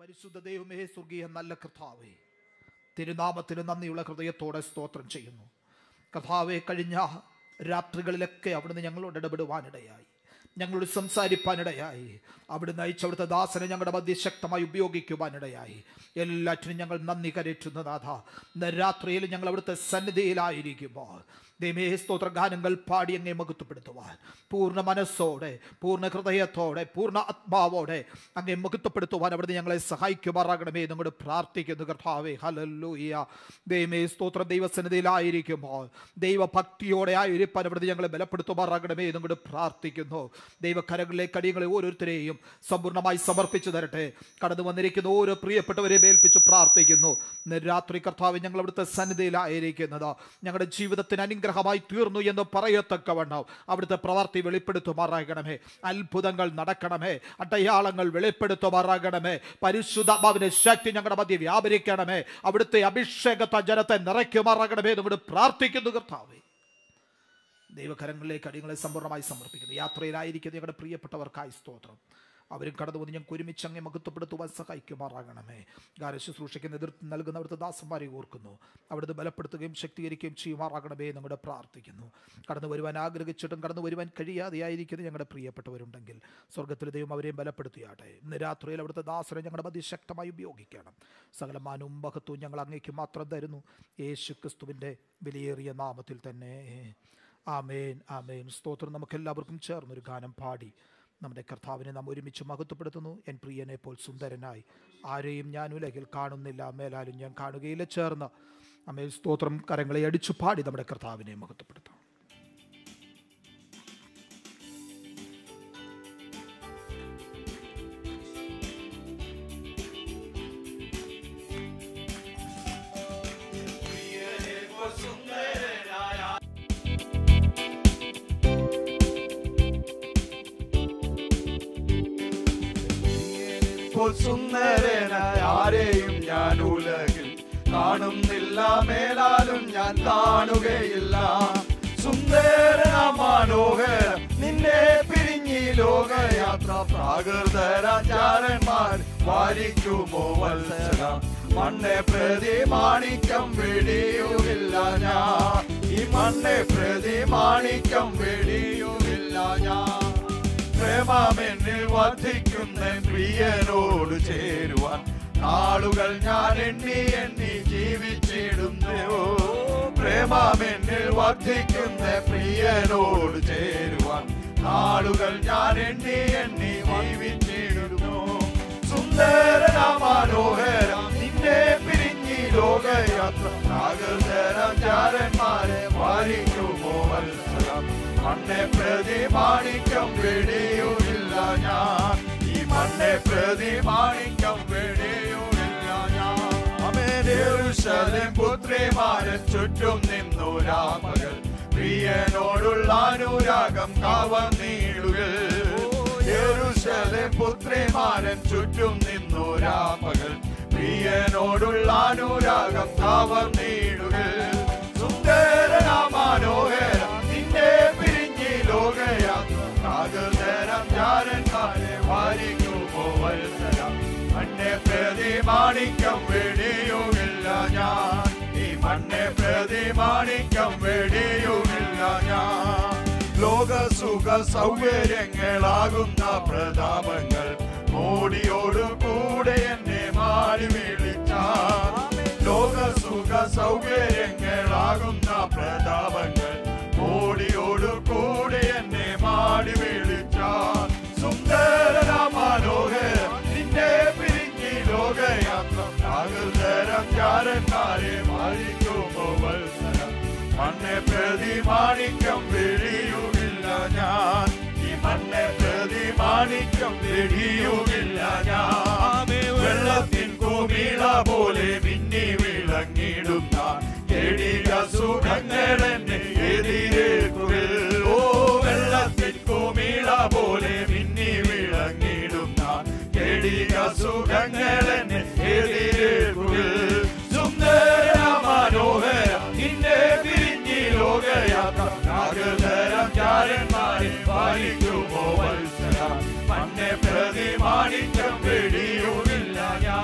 പരിശുദ്ധ ദൈവമേ സ്വർഗീയ നല്ല കർത്താവേ തിരുനാമത്തിന് നന്ദിയുള്ള ഹൃദയത്തോടെ സ്തോത്രം ചെയ്യുന്നു കർത്താവെ കഴിഞ്ഞ രാത്രികളിലൊക്കെ അവിടുന്ന് ഞങ്ങളോട് ഇടപെടുവാനിടയായി ഞങ്ങളോട് സംസാരിപ്പാനിടയായി അവിടുന്ന് അയച്ച അവിടുത്തെ ദാസനെ ഞങ്ങളുടെ മധ്യ ശക്തമായി ഉപയോഗിക്കുവാനിടയായി എല്ലാറ്റിനും ഞങ്ങൾ നന്ദി കരറ്റുന്നു നാഥ ഇന്ന് രാത്രിയിൽ ഞങ്ങൾ അവിടുത്തെ സന്നിധിയിലായിരിക്കുമ്പോൾ ദൈവമേ സ്തോത്ര ഗാനങ്ങൾ പാടി അങ്ങേ മഹത്വപ്പെടുത്തുവാൻ പൂർണ്ണ മനസ്സോടെ പൂർണ്ണ ഹൃദയത്തോടെ പൂർണ്ണ ആത്മാവോടെ അങ്ങേ മഹത്വപ്പെടുത്തുവാൻ അവിടുന്ന് ഞങ്ങളെ സഹായിക്കുമാറാകണമേ എന്നോട് പ്രാർത്ഥിക്കുന്നു കർത്താവേ ഹലല്ലൂയ ദൈവമേ സ്തോത്ര ദൈവസന്നിധിയിലായിരിക്കുമ്പോൾ ദൈവഭക്തിയോടെ ആയിരിക്കാൻ അവിടുന്ന് ഞങ്ങളെ ബലപ്പെടുത്തുമാറാകണമേ എന്നോട് പ്രാർത്ഥിക്കുന്നു ദൈവകരങ്ങളിലേക്ക് അടിയങ്ങളെ ഓരോരുത്തരെയും സമ്പൂർണ്ണമായി സമർപ്പിച്ചു തരട്ടെ കടന്നു വന്നിരിക്കുന്ന ഓരോ പ്രിയപ്പെട്ടവരെ ഏൽപ്പിച്ച് പ്രാർത്ഥിക്കുന്നു ഇന്ന് രാത്രി കർത്താവ് ഞങ്ങൾ അവിടുത്തെ സന്നിധിയിലായിരിക്കുന്നത് ഞങ്ങളുടെ ജീവിതത്തിന് അനുഗ്രഹമായി തീർന്നു എന്ന് പറയത്തക്കവണ്ണം അവിടുത്തെ പ്രവർത്തി വെളിപ്പെടുത്തുമാറാകണമേ അത്ഭുതങ്ങൾ നടക്കണമേ അടയാളങ്ങൾ വെളിപ്പെടുത്തുമാറാകണമേ പരിശുദ്ധാത്മാവിന്റെ ശക്തി ഞങ്ങളുടെ മധ്യ വ്യാപരിക്കണമേ അവിടുത്തെ അഭിഷേകത്തെ ജനത്തെ നിറയ്ക്കുമാറാകണമേ എന്ന് പ്രാർത്ഥിക്കുന്നു കർത്താവേ ദൈവകരങ്ങളിലേക്ക് അടിയങ്ങളെ സമ്പൂർണ്ണമായി സമർപ്പിക്കുന്നു യാത്രയിലായിരിക്കുന്ന ഞങ്ങളുടെ പ്രിയപ്പെട്ടവർക്കായി സ്തോത്രം അവരും കടന്നു വന്ന് ഞങ്ങൾക്ക് ഒരുമിച്ച് അങ്ങേ മഹത്വപ്പെടുത്തുവാൻ സഹായിക്കുമാറാകണമേ ഗാന ശുശ്രൂഷയ്ക്ക് നേതൃത്വം നൽകുന്ന അവിടുത്തെ ദാസന്മാരെ ഓർക്കുന്നു അവിടുന്ന് ബലപ്പെടുത്തുകയും ശക്തീകരിക്കുകയും ചെയ്യുമാറാകണമേ ഞങ്ങളുടെ പ്രാർത്ഥിക്കുന്നു കടന്നു വരുവാൻ ആഗ്രഹിച്ചിട്ടും കടന്നു വരുവാൻ കഴിയാതെയായിരിക്കുന്ന ഞങ്ങളുടെ പ്രിയപ്പെട്ടവരുണ്ടെങ്കിൽ സ്വർഗത്തിലെ ദൈവം അവരെയും ബലപ്പെടുത്തിയാട്ടെ ഇന്ന് രാത്രിയിൽ അവിടുത്തെ ദാസനെ ഞങ്ങളുടെ മതി ശക്തമായി ഉപയോഗിക്കണം സകലമാനവും മഹത്വവും ഞങ്ങൾ അങ്ങേക്ക് മാത്രം തരുന്നു യേശു ക്രിസ്തുവിൻ്റെ വിലയേറിയ നാമത്തിൽ തന്നെ ആമേൻ ആമേൻ സ്തോത്രം നമുക്കെല്ലാവർക്കും ചേർന്നൊരു ഗാനം പാടി നമ്മുടെ കർത്താവിനെ നാം ഒരുമിച്ച് മഹത്വപ്പെടുത്തുന്നു എൻ പ്രിയനെ പോൽ സുന്ദരനായി ആരെയും ഞാൻ ഉലകിൽ കാണുന്നില്ല മേലാലും ഞാൻ കാണുകയില്ല ചേർന്ന് അമ്മേ സ്തോത്രം കരങ്ങളെ അടിച്ചു പാടി നമ്മുടെ കർത്താവിനെ മഹത്വപ്പെടുത്താം ഇപ്പോൾ സുന്ദരനായ ആരെയും ഞാൻ ഉലകിൽ കാണുന്നില്ല മേലാലും ഞാൻ കാണുകയില്ല സുന്ദരന മനോഹര നിന്നെ പിരിഞ്ഞി ലോകയാത്ര പ്രാകൃതരാചാരന്മാർ വാരിക്കുമോ വത്സര മണ്ണെ പ്രതി മാണിക്കം വെടിയുമില്ല ഞാൻ ഈ മണ്ണെ പ്രതി മാണിക്കം വെടിയുമില്ല ഞാൻ പ്രേമമെന്നിൽ വർദ്ധിക്കുന്ന പ്രിയനോട് ചേരുവാൻ നാളുകൾ ഞാൻ എണ്ണി എണ്ണി ജീവിച്ചിടുന്നു പ്രേമമെന്നിൽ വർദ്ധിക്കുന്ന പ്രിയനോട് ചേരുവാൻ നാളുകൾ ഞാൻ എണ്ണി എണ്ണി ജീവിച്ചിടുന്നു സുന്ദരന മനോഹര നിന്നെ പിരിഞ്ഞി ലോകയാത്ര നാഗരചാരന്മാരെ വാരിക്കുമോ മത്സരം മണ്ണെ പ്രതി മാണിക്കം വെടിയുമില്ല ഞാൻ ഈ മണ്ണെ പ്രതി മാണിക്കം വെടിയുമില്ല ഞാൻ അമേരുശലം പുത്രിമാരെ ചുറ്റും നിന്നു രാമകൾ പ്രിയനോടുള്ള അനുരാഗം കവർന്നീടുകൾ യെരൂശലേം പുത്രിമാരൻ ചുറ്റും നിന്നു രാമകൾ പ്രിയനോടുള്ള അനുരാഗം കവർന്നീടുകൾ സുന്ദരനാമനോഹര നിന്നെ പിരിഞ്ഞി ലോകയാത്ര നാഗതരം ചാരന്മാരെ വാരിക്കുമോ വത്സരം മണ്ണെ പ്രതി മാണിക്കം വെടിയുമില്ല ഞാൻ ഈ മണ്ണെ പ്രതി മാണിക്കം വെടിയുമില്ല ഞാൻ ലോക സുഖ സൗകര്യങ്ങളാകുന്ന പ്രതാപങ്ങൾ മോടിയോട് കൂടെ എന്നെ മാറി വിളിച്ച ലോക സുഖ സൗകര്യങ്ങളാകുന്ന പ്രതാപങ്ങൾ മോടിയോട് കൂടെ എന്നെ മാടി വിളിച്ച സുന്ദര മനോഹര നിന്നെ പിരിഞ്ഞി ലോകയാത്ര നാഗതരം ചാരന്മാരെ മാറിക്കുമോ വത്സരം മണ്ണെ പ്രതി മാണിക്കം വെടിയുമില്ല ഞാൻ ഈ മണ്ണെ പ്രതി മാണിക്കം വെടിയുമില്ല ഞാൻ വെള്ളത്തിൻ കുമിള പോലെ മിന്നി വിളങ്ങിടുന്ന കെടിക സുഖങ്ങൾ എന്നെ എതിരേൽക്കുവിൽ ഓ വെള്ളത്തിൻ കുമിള പോലെ മിന്നി വിളങ്ങിടുന്ന കെടിക സുഖങ്ങൾ എന്നെ എതിരേൽക്കുവിൽ സുന്ദര മനോഹര നിന്നെ പിരിഞ്ഞി ലോകയാത്ര നാഗതരം ചാരന്മാരെ വായിക്കുമോ വത്സര മണ്ണെ പ്രതി മാണിക്കം വെടിയുമില്ല ഞാൻ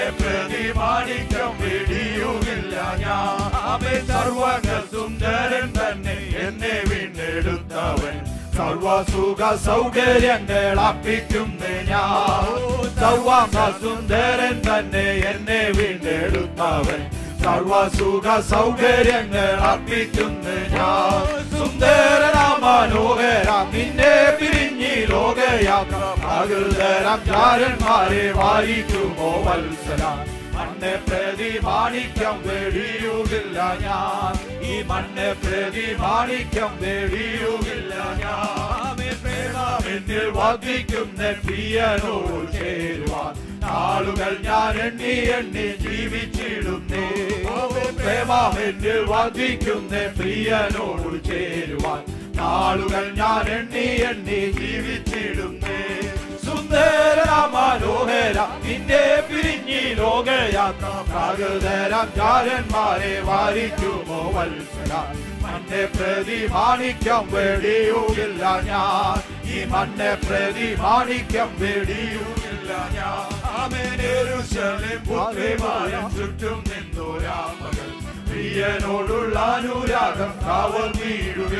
മണ്ണെ പ്രതി മാണിക്കം വെടിയുമില്ല ഞാൻ അവൻ സർവക സുന്ദരൻ തന്നെ എന്നെ വീണ്ടെടുത്തവൻ സർവസുഖ സൗകര്യങ്ങൾ അർപ്പിക്കുന്ന ഞാൻ സർവാംഗ സുന്ദരൻ തന്നെ എന്നെ വീണ്ടെടുത്തവൻ സർവസുഖ സൗകര്യങ്ങൾ അർപ്പിക്കുന്ന ഞാൻ സുന്ദരന മനോഹര നിന്നെ പിരിഞ്ഞി ലോകയാത്ര അകൃതരം ചാരന്മാരെ വായിക്കുമോ വത്സല മണ്ണെ പ്രതി മാണിക്യം വെടിയുകില്ല ഞാൻ ഈ മണ്ണെ പ്രതി മാണിക്യം വെടിയുകില്ല ഞാൻ എന്നിൽ വർദ്ധിക്കുന്ന പ്രിയനോട് ചേരുവാൻ നാളുകൾ ഞാൻ എണ്ണി എണ്ണി ജീവിച്ചിടുന്നേ പ്രേമം എന്നിൽ വർദ്ധിക്കുന്ന പ്രിയനോട് ചേരുവാൻ നാളുകൾ ഞാൻ എണ്ണി എണ്ണി ജീവിച്ചിടുന്നേ സുന്ദര മനോഹര നിന്നെ പിരിഞ്ഞി ലോകയാത്ര പ്രാകൃതരം ചാരന്മാരെ വാരിക്കുമോ വത്സര മണ്ണെ പ്രതി മാണിക്യം വെടിയുകില്ല ഞാൻ ഈ മണ്ണെ പ്രതി മാണിക്യം വെടിയുകില്ല ഞാൻ ആമേനെരുശലേം പുത്രിമാരും ചുറ്റും നിന്നു രാമകൾ പ്രിയനോടുള്ള അനുരാഗം കാവൽ നീടുക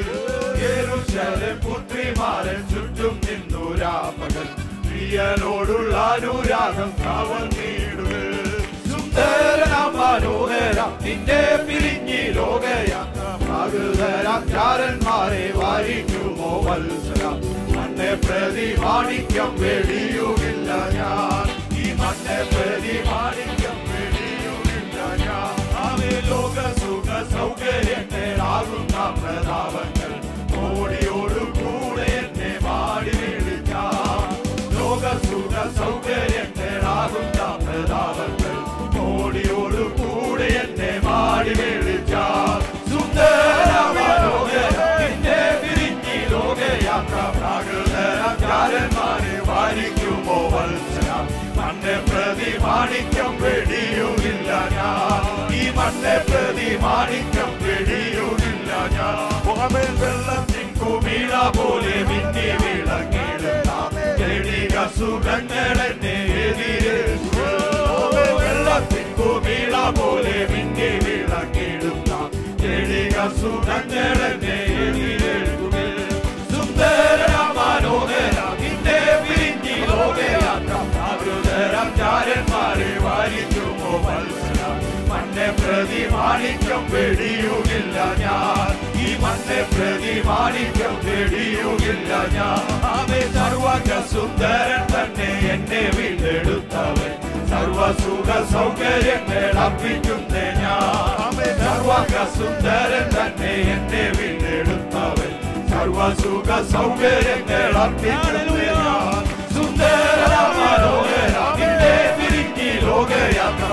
യെരൂശലേം പുത്രിമാരൻ ചുറ്റും നിന്നു രാമകൾ പ്രിയനോടുള്ള അനുരാഗം കാവൽ നീടുക സുന്ദരന മനോഹര നിന്നെ പിരിഞ്ഞി ലോകയാത്ര പ്രാകൃതരം ചാരന്മാരെ വാരിക്കുമോ വത്സര മണ്ണെ പ്രതി മാണിക്യം വെടിയുകില്ല ഞാൻ ഈ മണ്ണെ പ്രതി മാണിക്യം വെടിയുകില്ല ഞാൻ അവേ ലോക സുഖ സൗകര്യങ്ങളാകുന്ന പ്രതാപങ്ങൾ ഓടിയോടു കൂടെ എന്നെ മാടി വിളിക്കാം ലോക സുഖ സൗകര്യങ്ങളാകുന്ന പ്രതാപങ്ങൾ ഓടിയോടു കൂടെ എന്നെ മാടി വിളിച്ചാൽ സുന്ദര മനോഹര നിന്നെ പിരിഞ്ഞി ലോകയാത്ര പ്രാകൃതരന്മാരെ വാരിക്കുമോ വത്സര മണ്ണെ പ്രതി മാണിക്യം വെടിയുകില്ല ഞാൻ ഈ മണ്ണെ പ്രതി മാണിക്യം വെടിയുകില്ല ഞാൻ മുഖമേൽ വെള്ളത്തിൻ കുമിള പോലെ മിന്നി വിളങ്ങിടുന്ന ചെടിക സുഖങ്ങൾ എന്നെ എതിരേൽക്കുക വെള്ളത്തിൻ കുമിള പോലെ മിന്നി വിളങ്ങിടുന്ന ചെടിക സുഖങ്ങൾ എന്നെ എതിരേൽക്കുക സുന്ദര മനോഹര നിന്നെ പിരിഞ്ഞി ലോകയാത്ര ആകൃതരം ചാരന്മാരെ വാരിക്കുമോ മത്സര മണ്ണെ പ്രതി മാണിക്യം വെടിയുകില്ല ഞാൻ ഈ മണ്ണെ പ്രതി മാണിക്യം വെടിയുകില്ല ഞാൻ ആമേ സർവക സുന്ദരൻ തന്നെ എന്നെ വീണ്ടെടുത്തവൻ സർവസുഖ സൗകര്യങ്ങൾ അർപ്പിക്കുന്ന ഞാൻ സർവക സുന്ദരൻ തന്നെ എന്നെ വീണ്ടെടുത്തവൻ സർവസുഖ സൗകര്യങ്ങൾ അർപ്പിക്കുന്ന ഞാൻ സുന്ദര മനോഹര നിന്നെ പിരിഞ്ഞി ലോകയാത്ര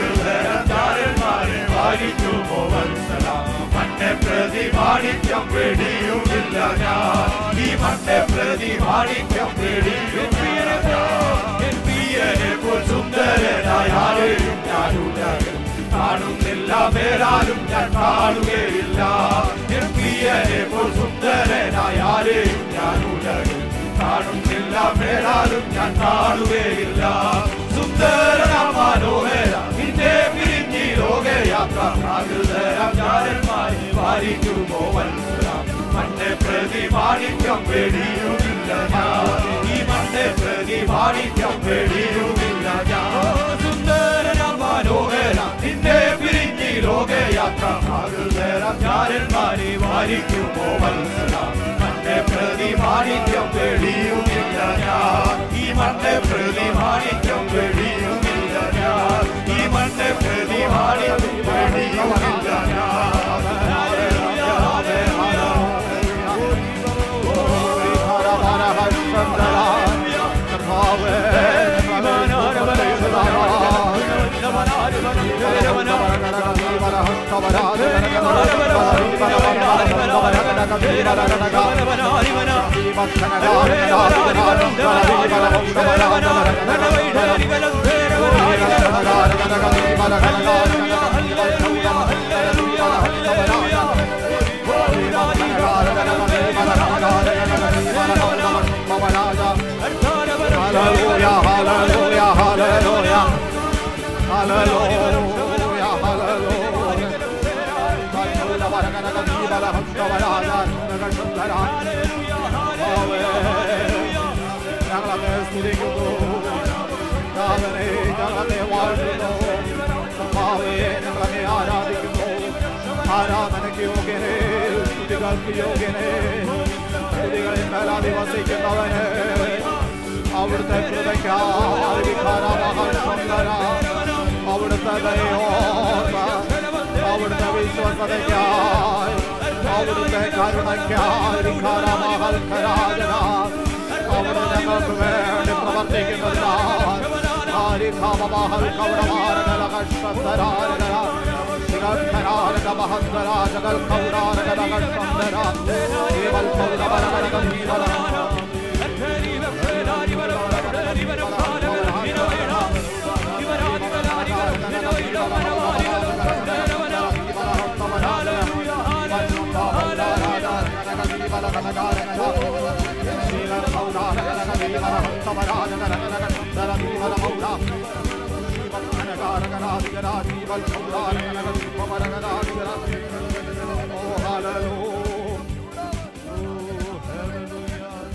ചാരന്മാരെ വാരിക്കുമോ വത്സല മണ്ണെ പ്രതി മാണിക്യം വെടിയുമില്ല ഞാൻ ഈ മണ്ണെ പ്രതി മാണിക്യം വെടിയുമില്ല ഞാൻ എൻ പ്രിയനെ പോൽ സുന്ദരനായ ആരെയും ഞാൻ ഉലകിൽ കാണുന്നില്ല മേലാലും ഞാൻ കാണുകയില്ല എൻ പ്രിയനെ പോൽ സുന്ദരനായ ആരെയും ഞാൻ ഉലകിൽ കാണുന്നില്ല മേലാലും ഞാൻ കാണുകയില്ല സുന്ദര മനോഹര നിന്നെ പിരിഞ്ഞി ലോകയാത്ര പ്രാകൃതരം ചാരന്മാരെ വാരിക്കുമോ വത്സര മണ്ണെ പ്രതി മാണിക്യം വെടിയുമില്ല ഞാൻ ഈ മണ്ണെ പ്രതി മാണിക്യം വെടിയുമില്ല ഞാൻ സുന്ദര മനോഹര നിന്നെ പിരിഞ്ഞി ലോകയാത്ര പ്രാകൃതരം ചാരന്മാരെ വാരിക്കുമോ വത്സര മണ്ണെ പ്രതി മാണിക്യം വെടിയുമില്ല ഞാൻ ഈ മണ്ണെ പ്രതി മാണിക്യം വെടിയുമില്ല ഞാൻ ഈ മണ്ണെ പ്രതി മാണിക്യം വെടിയുമില്ല Hallelujah, hallelujah, hallelujah. ഞങ്ങളെ സ്തുതിക്കുന്നു കർത്താവേ, ഞങ്ങളെ വാഴ്ത്തുന്നു കർത്താവേ, ഞങ്ങളെ ആരാധിക്കുന്നു ആരാധനയ്ക്ക് യോഗ്യനെ സ്തുതികൾക്ക് യോഗ്യനെ സ്തുതികളിൽ മേലാധിവസിക്കുന്നവന് അവിടുത്തെ കൃപയ്ക്കായി വികാരമഹൽസുന്ദര അവിടുത്തെ ദയോർമ്മ അവിടുത്തെ വിശ്വസതയ്ക്കായി അവിടുത്തെ കരുണയ്ക്കായി വികാരമഹൽക്കരാജന അവിടെ ഞങ്ങൾക്ക് വേണ്ടി പ്രവർത്തിക്കുന്നതിനാൽ ആരിഭാവമഹൽ കൗരമാരകല കഷ്ടന്തരാരകല ശിരന്ധരാരക മഹന്തരാജകൽ കൗരാരകല കഷ്ടന്തര ജീവൽ പൗരവരകല ജീവന Oh, hallelujah. Oh, hallelujah.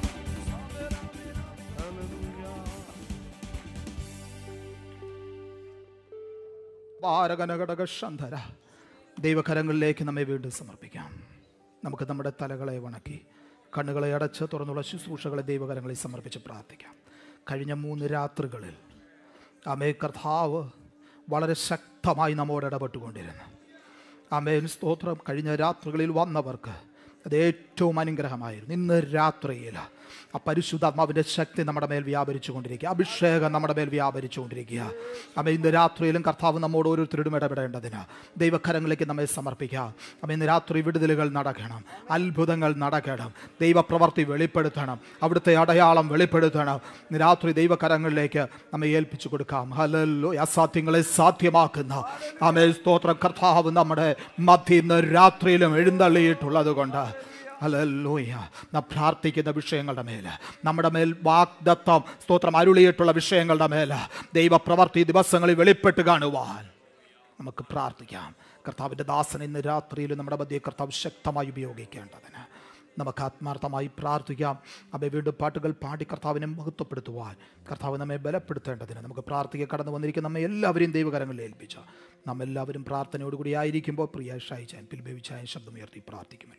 വാരകനഘടകശന്ധര ദൈവകരങ്ങളിലേക്ക് നമ്മെ വീണ്ടും സമർപ്പിക്കാം നമുക്ക് നമ്മുടെ തലകളെ വണക്കി കണ്ണുകളെ അടച്ച് തുറന്നുള്ള ശുശ്രൂഷകളെ ദൈവകരങ്ങളിൽ സമർപ്പിച്ച് പ്രാർത്ഥിക്കാം കഴിഞ്ഞ മൂന്ന് രാത്രികളിൽ അമേ കർത്താവ് വളരെ ശക്തമായി നമ്മോട് ഇടപെട്ടുകൊണ്ടിരുന്നു അമേൻ സ്തോത്രം കഴിഞ്ഞ രാത്രികളിൽ വന്നവർക്ക് അത് ഏറ്റവും അനുഗ്രഹമായിരുന്നു ഇന്ന് രാത്രിയിൽ ആ പരിശുദ്ധാത്മാവിൻ്റെ ശക്തി നമ്മുടെ മേൽ വ്യാപരിച്ചു കൊണ്ടിരിക്കുക അഭിഷേകം നമ്മുടെ മേൽ വ്യാപരിച്ചു കൊണ്ടിരിക്കുക അമ്മ ഇന്ന് രാത്രിയിലും കർത്താവ് നമ്മോട് ഓരോരുത്തരോടും ഇടപെടേണ്ടതിന് ദൈവക്കരങ്ങളിലേക്ക് നമ്മെ സമർപ്പിക്കാം അമ്മ ഇന്ന് രാത്രി വിടുതലുകൾ നടക്കണം അത്ഭുതങ്ങൾ നടക്കണം ദൈവപ്രവർത്തി വെളിപ്പെടുത്തണം അവിടുത്തെ അടയാളം വെളിപ്പെടുത്തണം ഇന്ന് രാത്രി ദൈവകരങ്ങളിലേക്ക് നമ്മെ ഏൽപ്പിച്ചു കൊടുക്കാം ഹലല്ലോ അസാധ്യങ്ങളെ സാധ്യമാക്കുന്ന അമേ സ്തോത്രം കർത്താവ് നമ്മുടെ മധ്യ ഇന്ന് രാത്രിയിലും എഴുന്നള്ളിയിട്ടുള്ളത് കൊണ്ട് ഹല്ലേലൂയ നാം പ്രാർത്ഥിക്കുന്ന വിഷയങ്ങളുടെ മേൽ നമ്മുടെ മേൽ വാഗ്ദത്തം സ്തോത്രം അരുളിയിട്ടുള്ള വിഷയങ്ങളുടെ മേൽ ദൈവപ്രവർത്തി ദിവസങ്ങളിൽ വെളിപ്പെട്ട് കാണുവാൻ നമുക്ക് പ്രാർത്ഥിക്കാം കർത്താവിൻ്റെ ദാസൻ ഇന്ന് രാത്രിയിൽ നമ്മുടെ മധ്യ കർത്താവ് ശക്തമായി ഉപയോഗിക്കേണ്ടതിന് നമുക്ക് ആത്മാർത്ഥമായി പ്രാർത്ഥിക്കാം അവയെ വീണ്ടും പാട്ടുകൾ പാടി കർത്താവിനെ മഹത്വപ്പെടുത്തുവാൻ കർത്താവ് നമ്മെ ബലപ്പെടുത്തേണ്ടതിന് നമുക്ക് പ്രാർത്ഥിക്കുക കടന്നു വന്നിരിക്കുന്ന നമ്മെ എല്ലാവരെയും ദൈവകരങ്ങളിൽ ഏൽപ്പിച്ച നാം എല്ലാവരും പ്രാർത്ഥനയോടുകൂടി ആയിരിക്കുമ്പോൾ പ്രിയ ഷായിച്ചാൻ പിൽബേവിച്ചായ ശബ്ദമുയർത്തി പ്രാർത്ഥിക്കുമല്ലോ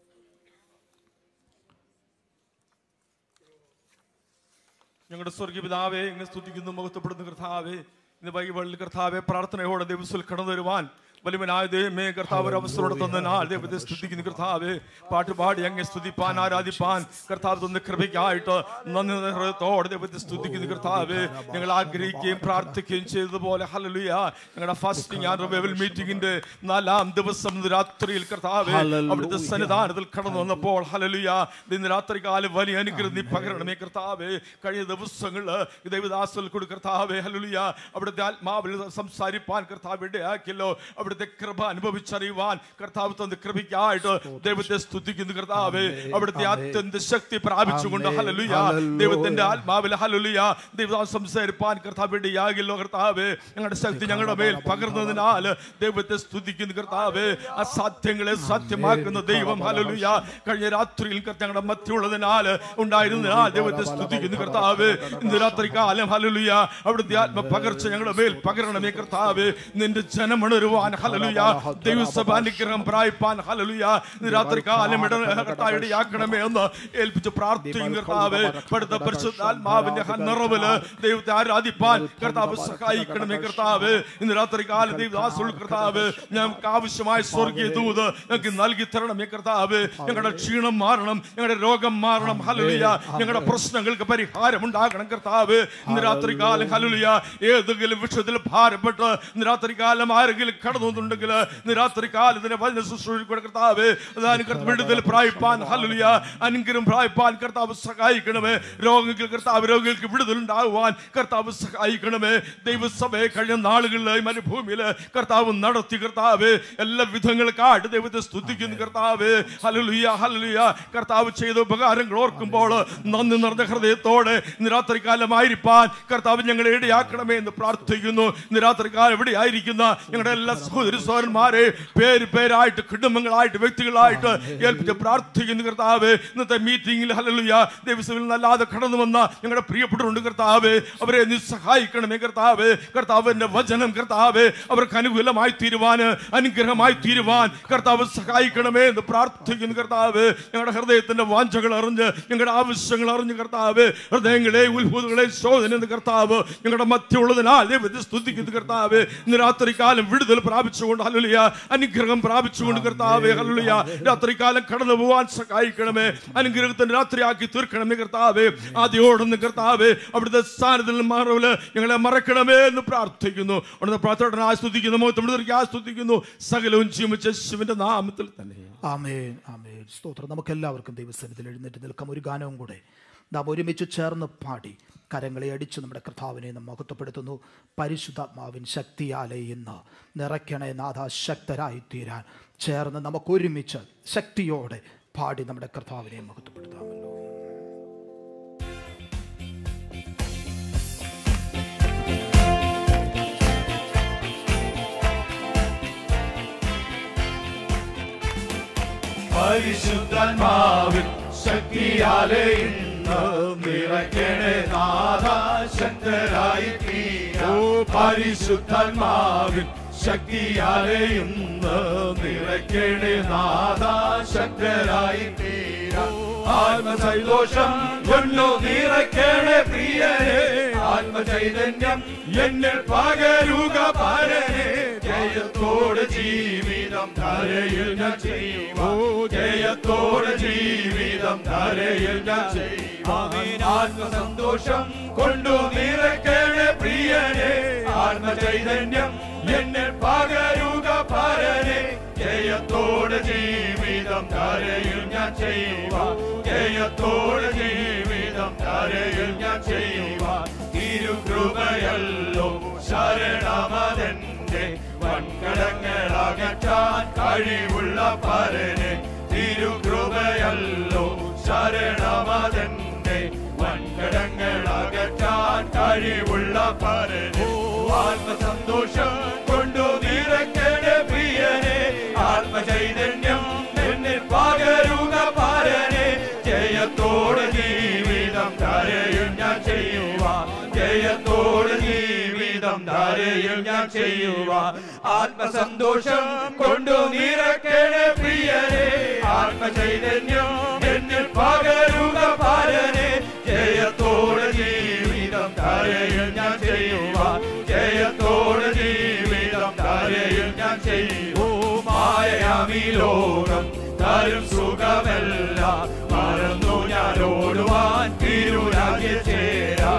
ഞങ്ങളുടെ സ്വർഗീയ പിതാവേ ഇങ്ങ് സ്തുതിക്കുന്നു മുഖത്തപ്പെടുന്ന കർത്താവേ ഇന്ന് വൈകിവള്ളിൽ കർത്താവെ പ്രാർത്ഥനയോടെ ദിവസത്തിൽ കടന്നു വരുവാൻ വലിയവനായ ദൈവമേ കർത്താവ് ഒരു അവസരം തന്നാൽ ദൈവത്തെ സ്തുതിക്കുന്നു കർത്താവേ പാട്ട് പാടി അങ്ങെ സ്തുതിപ്പാൻ ആരാധിപ്പാൻ കർത്താവ് തന്ന കൃപയ്ക്കായിട്ട് നന്ദി ഹൃദയത്തോടെ ദൈവത്തെ സ്തുതിക്കുന്നു കർത്താവേ ഞങ്ങൾ ആഗ്രഹിക്കുകയും പ്രാർത്ഥിക്കുകയും ചെയ്തതുപോലെ ഹലലുയ ഞങ്ങളുടെ ഫാസ്റ്റിംഗ് ആൻഡ് റിവൈവൽ മീറ്റിംഗിന്റെ നാലാം ദിവസം ഇന്ന് രാത്രിയിൽ കർത്താവേ Hallelujah. അവിടുത്തെ സന്നിധാനത്തിൽ കടന്നു വന്നപ്പോൾ ഹലലുയ ഇന്ന് രാത്രി കാലം വലിയ അനുഗ്രഹം നീ പകരണമേ കർത്താവേ കഴിഞ്ഞ ദിവസങ്ങളിൽ ദൈവദാസൽ കൂടി കർത്താവേ ഹലുലിയ അവിടുത്തെ ആത്മാവിൽ സംസാരിപ്പാൻ കർത്താവ് ഇടയാക്കിയല്ലോ അവിടുത്തെ കൃപ അനുഭവിച്ചറിയുവാൻ കർത്താവ് തന്ന കൃപയ്ക്കായിട്ട് ദൈവത്തെ സ്തുതിക്കുന്നു കർത്താവേ അവിടുത്തെ അത്യന്ത ശക്തി പ്രാപിച്ചുകൊണ്ട് ആമേൻ. ഹലലുയ ഹല്ലേലൂയ. ദൈവത്തിന്റെ ആത്മാവിൽ ഹലലുയ ദൈവദാസ് സംസാരിപ്പാൻ കർത്താവ് ഇടയാകില്ലോ കർത്താവേ ഞങ്ങളുടെ ശക്തി ഞങ്ങളുടെ മേൽ പകർന്നതിനാൽ ദൈവത്തെ സ്തുതിക്കുന്നു കർത്താവേ അസാധ്യങ്ങളെ സാധ്യമാക്കുന്ന ദൈവം ഹലലുയ കഴിഞ്ഞ രാത്രിയിൽ കർത്ത ഞങ്ങളുടെ മധ്യമുള്ളതിനാൽ ഉണ്ടായിരുന്നതിനാൽ ദൈവത്തെ സ്തുതിക്കുന്നു കർത്താവേ ഇന്ന് രാത്രി കാലം ഹലലുയ അവിടുത്തെ ആത്മ പകർച്ച ഞങ്ങളുടെ മേൽ പകരണമേ കർത്താവേ നിന്റെ ജനമണരുവാൻ ഹലലുയ ദൈവസഭ അനുഗ്രഹം പ്രായിപ്പാൻ ഹലലുയ ഇന്ന് രാത്രി കാലം ഇട കർത്താവ് ഇടയാക്കണമേ എന്ന് ഏൽപ്പിച്ച് പ്രാർത്ഥിക്കും കർത്താവേ അടുത്ത പരിശുദ്ധാത്മാവിന്റെ നിറവില് ദൈവത്തെ ആരാധിപ്പാൻ കർത്താവ് സഹായിക്കണമേ കർത്താവ് ഇന്ന് രാത്രി കാലം ദൈവദാസുൽ കർത്താവ് ഞങ്ങൾക്ക് ആവശ്യമായ സ്വർഗീയ ദൂത് ഞങ്ങൾക്ക് നൽകി തരണമേ കർത്താവ് ഞങ്ങളുടെ ക്ഷീണം മാറണം ഞങ്ങളുടെ രോഗം മാറണം ഹലുലിയ ഞങ്ങളുടെ പ്രശ്നങ്ങൾക്ക് പരിഹാരം ഉണ്ടാകണം കർത്താവ് ഇന്ന് രാത്രി കാലം ഹലുലിയ ഏതെങ്കിലും വിഷയത്തിൽ ഭാരപ്പെട്ട് ഇന്ന് രാത്രി കാലം ആരെങ്കിലും കടന്നുണ്ടെങ്കിൽ ഇന്ന് രാത്രി കാലത്തിന് വചന ശുശ്രൂഷിക്കുന്ന കർത്താവ് അതാണ് കർത്താവ് വിടുതൽ പ്രായിപ്പാൻ ഹലുലിയ അനുഗ്രഹം പ്രായിപ്പാൻ കർത്താവ് സഹായിക്കണമേ രോഗങ്ങൾ കർത്താവ് രോഗികൾക്ക് വിടുതൽ ഉണ്ടാകുവാൻ കർത്താവ് സഹായിക്കണമേ ദൈവസഭയെ കഴിഞ്ഞ നാളുകളിലായി മരുഭൂമിയിൽ കർത്താവ് നടത്തി കർത്താവ് എല്ലാ വിധങ്ങൾക്കായിട്ട് ദൈവത്തെ സ്തുതിക്കുന്നു കർത്താവ് ഹലലുയ ഹലലുയ കർത്താവ് ചെയ്ത ഉപകാരങ്ങൾ ഓർക്കുമ്പോൾ നന്ദി നിറഞ്ഞ ഹൃദയത്തോടെ ഇന്ന് രാത്രി കാലമായിരിക്കാൻ കർത്താവ് ഞങ്ങളെ ഇടയാക്കണമേ എന്ന് പ്രാർത്ഥിക്കുന്നു ഇന്ന് രാത്രി കാലം ഇവിടെ ആയിരിക്കുന്ന ഞങ്ങളുടെ എല്ലാ സഹോദര സഹോദരി സഹോദരന്മാരെ പേര് പേരായിട്ട് കുടുംബങ്ങളായിട്ട് വ്യക്തികളായിട്ട് ഏൽപ്പിച്ച് പ്രാർത്ഥിക്കുന്നു കർത്താവ് ഇന്നത്തെ മീറ്റിംഗിൽ ഹല്ലേലൂയ ദൈവസഭയിൽ നല്ലാതെ കടന്നു വന്ന ഞങ്ങളുടെ പ്രിയപ്പെട്ടവരുണ്ട് കർത്താവ് അവരെ നീ സഹായിക്കണമേ കർത്താവ് കർത്താവിന്റെ വചനം കർത്താവ് അവർക്ക് അനുകൂലമായി തീരുവാൻ അനുഗ്രഹമായി തീരുവാൻ കർത്താവ് സഹായിക്കണമേ എന്ന് പ്രാർത്ഥിക്കുന്നു കർത്താവ് ഞങ്ങളുടെ ഹൃദയത്തിന്റെ വാഞ്ചകൾ അറിഞ്ഞ് ഞങ്ങളുടെ ആവശ്യങ്ങൾ അറിഞ്ഞ് കർത്താവ് ഹൃദയങ്ങളെ ഉത്ഭൂതങ്ങളെ ശോധന എന്ന് കർത്താവ് ഞങ്ങളുടെ മധ്യമുള്ളതിനാൽ ദൈവത്തെ സ്തുതിക്കുന്നു കർത്താവ് ഇന്ന് രാത്രികാലം വിടുതൽ പ്രാപിച്ചുകൊണ്ട് ഹല്ലുലിയ അനുഗ്രഹം പ്രാപിച്ചുകൊണ്ട് കർത്താവ് ഹല്ലുലിയ രാത്രികാലം കടന്നു പോവാൻ സഹായിക്കണമേ അനുഗ്രഹത്തിന്റെ രാത്രിയാക്കി തീർക്കണമേ കർത്താവ് ആദ്യോടൊന്ന് കർത്താവ് അവിടുത്തെ സ്ഥാനത്തിൽ മാറവല് ഞങ്ങളെ മറക്കണമേ എന്ന് പ്രാർത്ഥിക്കുന്നു അവിടുന്ന് പ്രാർത്ഥന ആസ്തുതിക്കുന്നു മുഖത്ത് ആസ്തുതിക്കുന്നു സകലവും ജീവിച്ച ശിവന്റെ നാമത്തിൽ തന്നെ ആമേൻ ആമേൻ സ്തോത്രം നമുക്ക് എല്ലാവർക്കും ദൈവസന്നിധിയിൽ എഴുന്നേറ്റ് നിൽക്കാം ഒരു ഗാനവും കൂടെ നാം ഒരുമിച്ച് ചേർന്ന് പാടി കരങ്ങളെ അടിച്ച് നമ്മുടെ കർത്താവിനെ നാം മഹത്വപ്പെടുത്തുന്നു പരിശുദ്ധാത്മാവിൻ ശക്തിയാലെ ഇന്ന് നിറയ്ക്കണേ നാഥ ശക്തരായി തീരാൻ ചേർന്ന് നമുക്ക് ഒരുമിച്ച് ശക്തിയോടെ പാടി നമ്മുടെ കർത്താവിനെ മഹത്വപ്പെടുത്താമല്ലോ പരിശുദ്ധന്മാവിൻ ശക്തിയാലെ ഇന്ന് നിറയ്ക്കണേ നാഥ ശക്തരായി തീരാ പരിശുദ്ധന്മാവിൻ ശക്തിയാലെ ഇന്ന് നിറയ്ക്കണേ നാഥ ശക്തരായി തീരാ ആത്മസന്തോഷം കൊണ്ടു നിറയ്ക്കണേ പ്രിയരെ ആത്മചൈതന്യം എന്നിൽ പകരുക പരനെ ജയത്തോട് ജീവിതം ധരയിൽ ഞാൻ ചെയ്യുമോ ജയത്തോട് ജീവിതം ധരയിൽ ഞാൻ ചെയ്യുമോ ആത്മസന്തോഷം കൊണ്ടു നിറയ്ക്കണേ പ്രിയനെ ആത്മചൈതന്യം എന്നിൽ പകരുക പരനെ ജയത്തോട് ജീവിതം ധരയിൽ ഞാൻ ചെയ്യുക ജയത്തോട് ജീവിതം ധരയിൽ ഞാൻ ചെയ്യുക തിരുകൃപയല്ലോ ശരണമതെന്റെ വൻകടങ്ങളകറ്റാൻ കഴിവുള്ള പരനെ തിരുകൃപയല്ലോ ശരണമതെന്റെ വൻകടങ്ങളകറ്റാൻ കഴിവുള്ള പരനെ ആത്മസന്തോഷം കൊണ്ടു നിറയ്ക്കണേ പ്രിയനെ ആത്മചൈതന്യം എന്നിൽ പകരുക പരനെ ജയത്തോടെ ജീവിതം ധരയിൽ ഞാൻ ചെയ്യുക ജയത്തോടെ ജീവിതം ധരയിൽ ഞാൻ ചെയ്യുക ആത്മസന്തോഷം കൊണ്ടു നിറയ്ക്കണേ പ്രിയനെ ആത്മചൈതന്യം എന്നിൽ പകരുക പരനെ ജയത്തോടെ ജീവിതം ധരയിൽ ഞാൻ ചെയ്യുക ജയത്തോടെ ജീവിതം ധരയിൽ ഞാൻ ചെയ്യൂ മായാമി ലോകം തരും സുഖമല്ല മറന്നു ഞാൻ ഓടുവാൻ തിരുരാജ്യ ചേരാ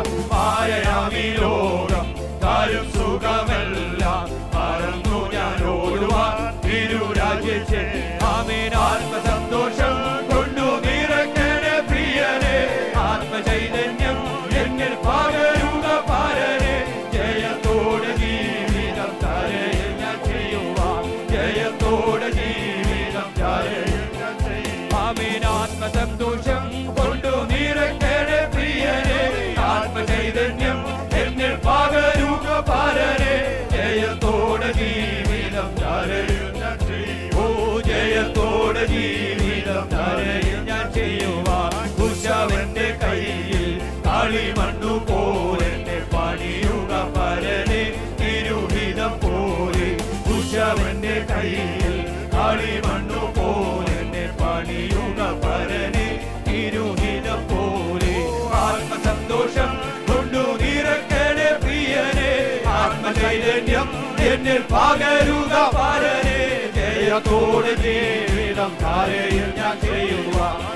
മായാമി ലോകം തരും സുഖമല്ല മറന്നു ഞാൻ ഓടുവാൻ തിരുരാജ്യ ചേരാമേൻ ആത്മസന്തോഷം കൊണ്ടു നിറയ്ക്കണേ പ്രിയനെ ആത്മചൈതന്യം എന്നിൽ പകരുക പരനെ ജയത്തോടെ ജീവിതം തരയിൽ ഞാൻ ചെയ്യുവാൻ ജയത്തോടെ ജീവിതം തരയിൽ ഞാൻ ചെയ്യുവാൻ ആത്മസന്തോഷം കൊണ്ടു നിറയ്ക്കണേ പ്രിയനെ ആത്മചൈതന്യം എന്നിൽ പകരുക പരനെ ജയത്തോടെ ജീവിതം തരയിൽ ഞാൻ ചെയ്യും ഓ ജയത്തോടെ ജീവിതം തരയിൽ ഞാൻ ചെയ്യുവാൻ കുശവന്റെ കയ്യിൽ കളിമണ്ണു പോലെന്നെ പണിയുക പരനെ തിരുഹിതം പോലെ കുശവന്റെ കയ്യിൽ കളിമണ്ണു പോലെന്നെ പണിയുക പരനെ തിരുഹിതം പോലെ ആത്മസന്തോഷം കൊണ്ടു നിറക്കണേ പ്രിയനെ ആത്മചൈതന്യം എന്നിൽ പകരുക പരനെ ജയത്തോടെ ജീവിതം താരയിൽ ഞാൻ ചെയ്യുക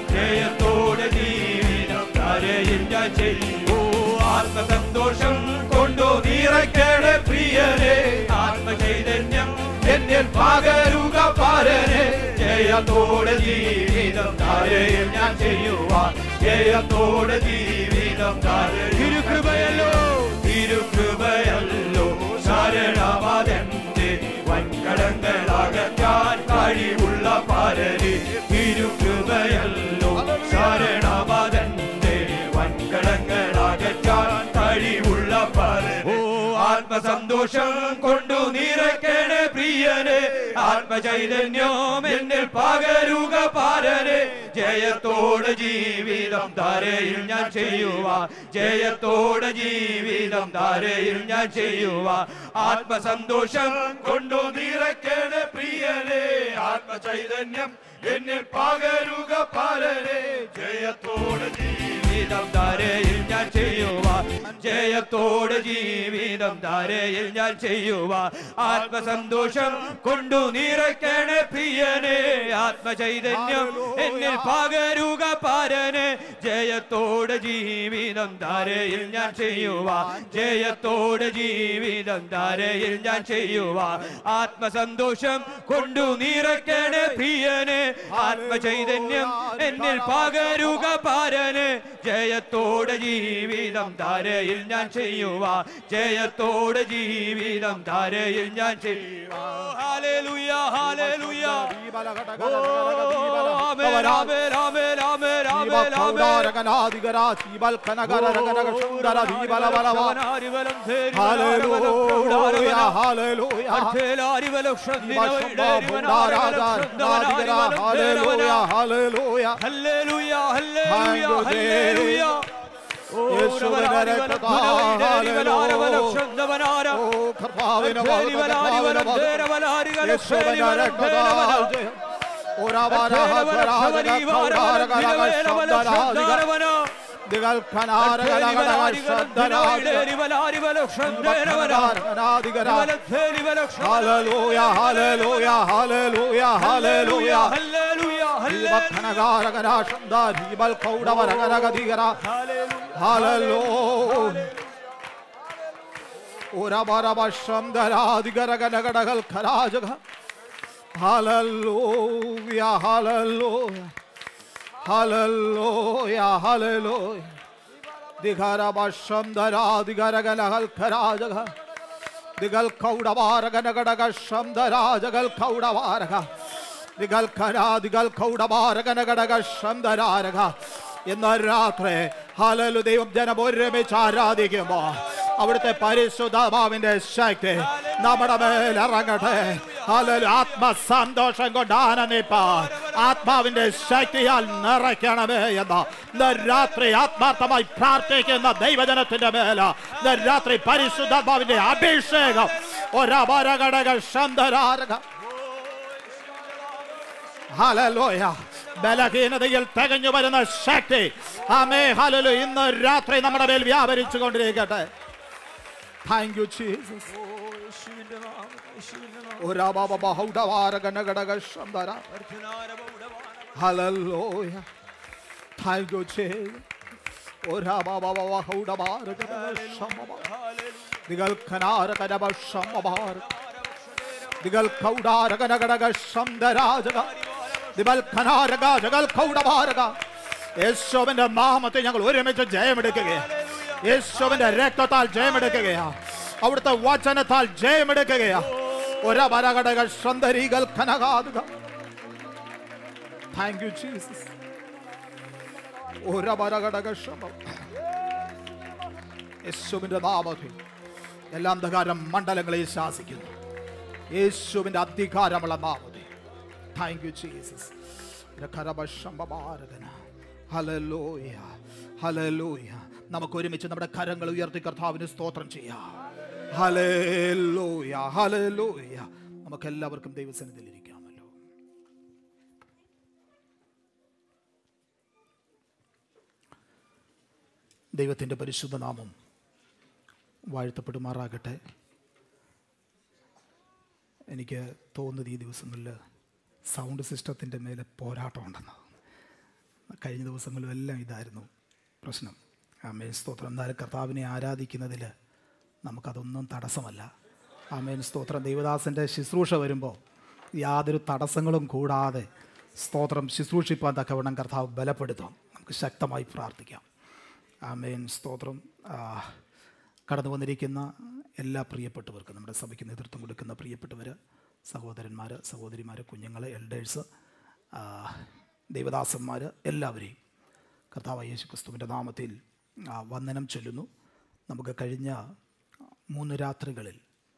ജയത്തോടെ ജീവിതം താരയിൽ ഞാൻ ചെയ്യൂ ആത്മസന്തോഷം കൊണ്ടു നിറയ്ക്കണേ പ്രിയനെ ആത്മചൈതന്യം എന്നിൽ പകരുക പരനെ ജയത്തോടെ ജീവിതം താരയിൽ ഞാൻ ചെയ്യുക ജയത്തോടെ ജീവിതം താരയിൽ തിരുകൃപയല്ലോ തിരുകൃപയല്ലോ ശരണമതെന്റെ വൻകടങ്ങളകറ്റാൻ കഴിവുള്ള പരനെ തിരുകൃപയല്ലോ ശരണമതെന്റെ വൻകടങ്ങളകറ്റാൻ കഴിവുള്ള പരനെ ഓ ആത്മസന്തോഷം കൊണ്ടു നിറയ്ക്കണേ പ്രിയ പ്രിയനെ ആത്മചൈതന്യം എന്നിൽ പകരുക പാരനെ ജയത്തോടെ ജീവിതം ധാരയിൽ ഞാൻ ചെയ്യുക ജയത്തോടെ ജീവിതം ധാരയിൽ ഞാൻ ചെയ്യുക ആത്മസന്തോഷം കൊണ്ടു നിറയ്ക്കണേ പ്രിയനെ ആത്മചൈതന്യം എന്നിൽ പകരുക പാരനെ ജയത്തോടെ ജീവിതം ധാരയിൽ ഞാൻ ചെയ്യുക ജയത്തോടെ ജീവിതം ധാരയിൽ ഞാൻ ചെയ്യുക ആത്മസന്തോഷം കൊണ്ടു നിറയ്ക്കണേ പ്രിയനെ ആത്മചൈതന്യം എന്നിൽ പകരുക പാരനെ ജയത്തോടെ ജീവിതം ധാരയിൽ ഞാൻ ചെയ്യുക ജയത്തോടെ ജീവിതം ധാരയിൽ ഞാൻ ചെയ്യുക ആത്മസന്തോഷം കൊണ്ടു നിറയ്ക്കണേ പ്രിയനെ ആത്മചൈതന്യം എന്നിൽ പകരുക പാരന് ജയത്തോടെ ജീവിതം ധാരയിൽ ഞാൻ ചെയ്യുക ജയത്തോടെ ജീവിതം ധാരയിൽ ഞാൻ ചെയ്യുക ഹാലേലുയ ഹാലേലുയ ഓ ആമേൻ ആമേൻ ആമേൻ ആമേൻ ആമേൻ amen hallelujah hallelujah hallelujah Hallelujah, hallelujah, hallelujah, hallelujah. Hallelujah Hallelujah. ോരാബാരാബാശംധരാധികരകനകടകൾ ഖരാജക ഹലലോയ ഹലലോയ ഹലലോയ ഹലലോയ ദിഘരബാശംധരാധികരകനകൾ ഖരാജക ദിഗൽ കൗടവാരകനകടക ശംധരാജകൽ കൗടവാരക ദിഗൽ ഖരാ ദിഗൽ കൗടവാരകനകടക ശംധരാരക ഇന്ന് രാത്രി ഹലലു ദൈവം ജനം ഒരുമിച്ച് ആരാധിക്കുമ്പോ അവിടുത്തെ പരിശുദ്ധാത്മാവിന്റെ ശക്തി നമ്മുടെ മേൽ ഇറങ്ങട്ടെ ഹലലു ആത്മസന്തോഷം കൊണ്ട് ആനന്ദിപ്പ ആത്മാവിന്റെ ശക്തിയാൽ നിറയ്ക്കണമേ എന്ന ഇന്ന് രാത്രി ആത്മാർത്ഥമായി പ്രാർത്ഥിക്കുന്ന ദൈവജനത്തിന്റെ മേല ഇന്ന് രാത്രി പരിശുദ്ധാത്മാവിന്റെ അഭിഷേകം ഒരപരഘടക ശന്തരാരക ഹലലോയ ബലഹീനതയിൽ തികഞ്ഞു വരുന്ന ശക്തി ആമേ ഹലലു ഇന്ന് രാത്രി നമ്മുടെ മേൽ വ്യാപരിച്ചു കൊണ്ടിരിക്കട്ടെ thank you Jesus hallelujah thank you Jesus ദിഗൽ ഖനാരകനബ ശമബാർ ദിഗൽ കൗഡാരകനകടക ശംദരാജക ദിബൽ ഖനാരക ജഗൽ കൗഡഭാരക യേശുവിന്റെ നാമത്തെ ഞങ്ങൾ ഒരുമിച്ച് ജയമെടുക്കുകയാണ് യേശുവിന്റെ രക്തത്താൽ ജയമെടുക്കുകയാ അവിടുത്തെ വചനത്താൽ ജയമെടുക്കുകയാ ഒരപരകടക ശന്തരീകൾ ഖനകാതുക താങ്ക് യു ജീസസ് ഒരപരകടക ശമം യേശുവിന്റെ നാമത്തിൽ എല്ലാ അന്ധകാരം മണ്ഡലങ്ങളെ ശാസിക്കുന്നു യേശുവിന്റെ അധികാരമുള്ള നാമത്തിൽ thank you Jesus hallelujah hallelujah നമുക്ക് ഒരുമിച്ച് നമ്മുടെ കരങ്ങൾ ഉയർത്തി കർത്താവിന് സ്തോത്രം ചെയ്യാം ഹലലോയ ഹലലോയ നമുക്ക് എല്ലാവർക്കും ദൈവസന്നിധിയിൽ ഇരിക്കാമല്ലോ ദൈവത്തിൻ്റെ പരിശുദ്ധ നാമം വാഴ്ത്തപ്പെടുമാറാകട്ടെ എനിക്ക് തോന്നുന്നത് ഈ ദിവസങ്ങളിൽ സൗണ്ട് സിസ്റ്റത്തിൻ്റെ മേലെ പോരാട്ടമുണ്ടെന്ന് കഴിഞ്ഞ ദിവസങ്ങളിലും എല്ലാം ഇതായിരുന്നു പ്രശ്നം ആമേൻ സ്തോത്രം എന്നാലും കർത്താവിനെ ആരാധിക്കുന്നതിൽ നമുക്കതൊന്നും തടസ്സമല്ല ആമേൻ സ്തോത്രം ദൈവദാസൻ്റെ ശുശ്രൂഷ വരുമ്പോൾ യാതൊരു തടസ്സങ്ങളും കൂടാതെ സ്തോത്രം ശുശ്രൂഷിപ്പാൻ തക്കവണ്ണം കർത്താവ് ബലപ്പെടുത്തും നമുക്ക് ശക്തമായി പ്രാർത്ഥിക്കാം ആമേൻ സ്തോത്രം ആ, കടന്നു വന്നിരിക്കുന്ന എല്ലാ പ്രിയപ്പെട്ടവർക്കും നമ്മുടെ സഭയ്ക്ക് നേതൃത്വം കൊടുക്കുന്ന പ്രിയപ്പെട്ടവർ സഹോദരന്മാർ സഹോദരിമാർ കുഞ്ഞുങ്ങൾ എൽഡേഴ്സ് ദൈവദാസന്മാർ എല്ലാവരെയും കർത്താവ് യേശു ക്രിസ്തുവിൻ്റെ നാമത്തിൽ ആ, വന്ദനം ചൊല്ലുന്നു നമുക്ക് കഴിഞ്ഞ മൂന്ന് രാത്രികളിൽ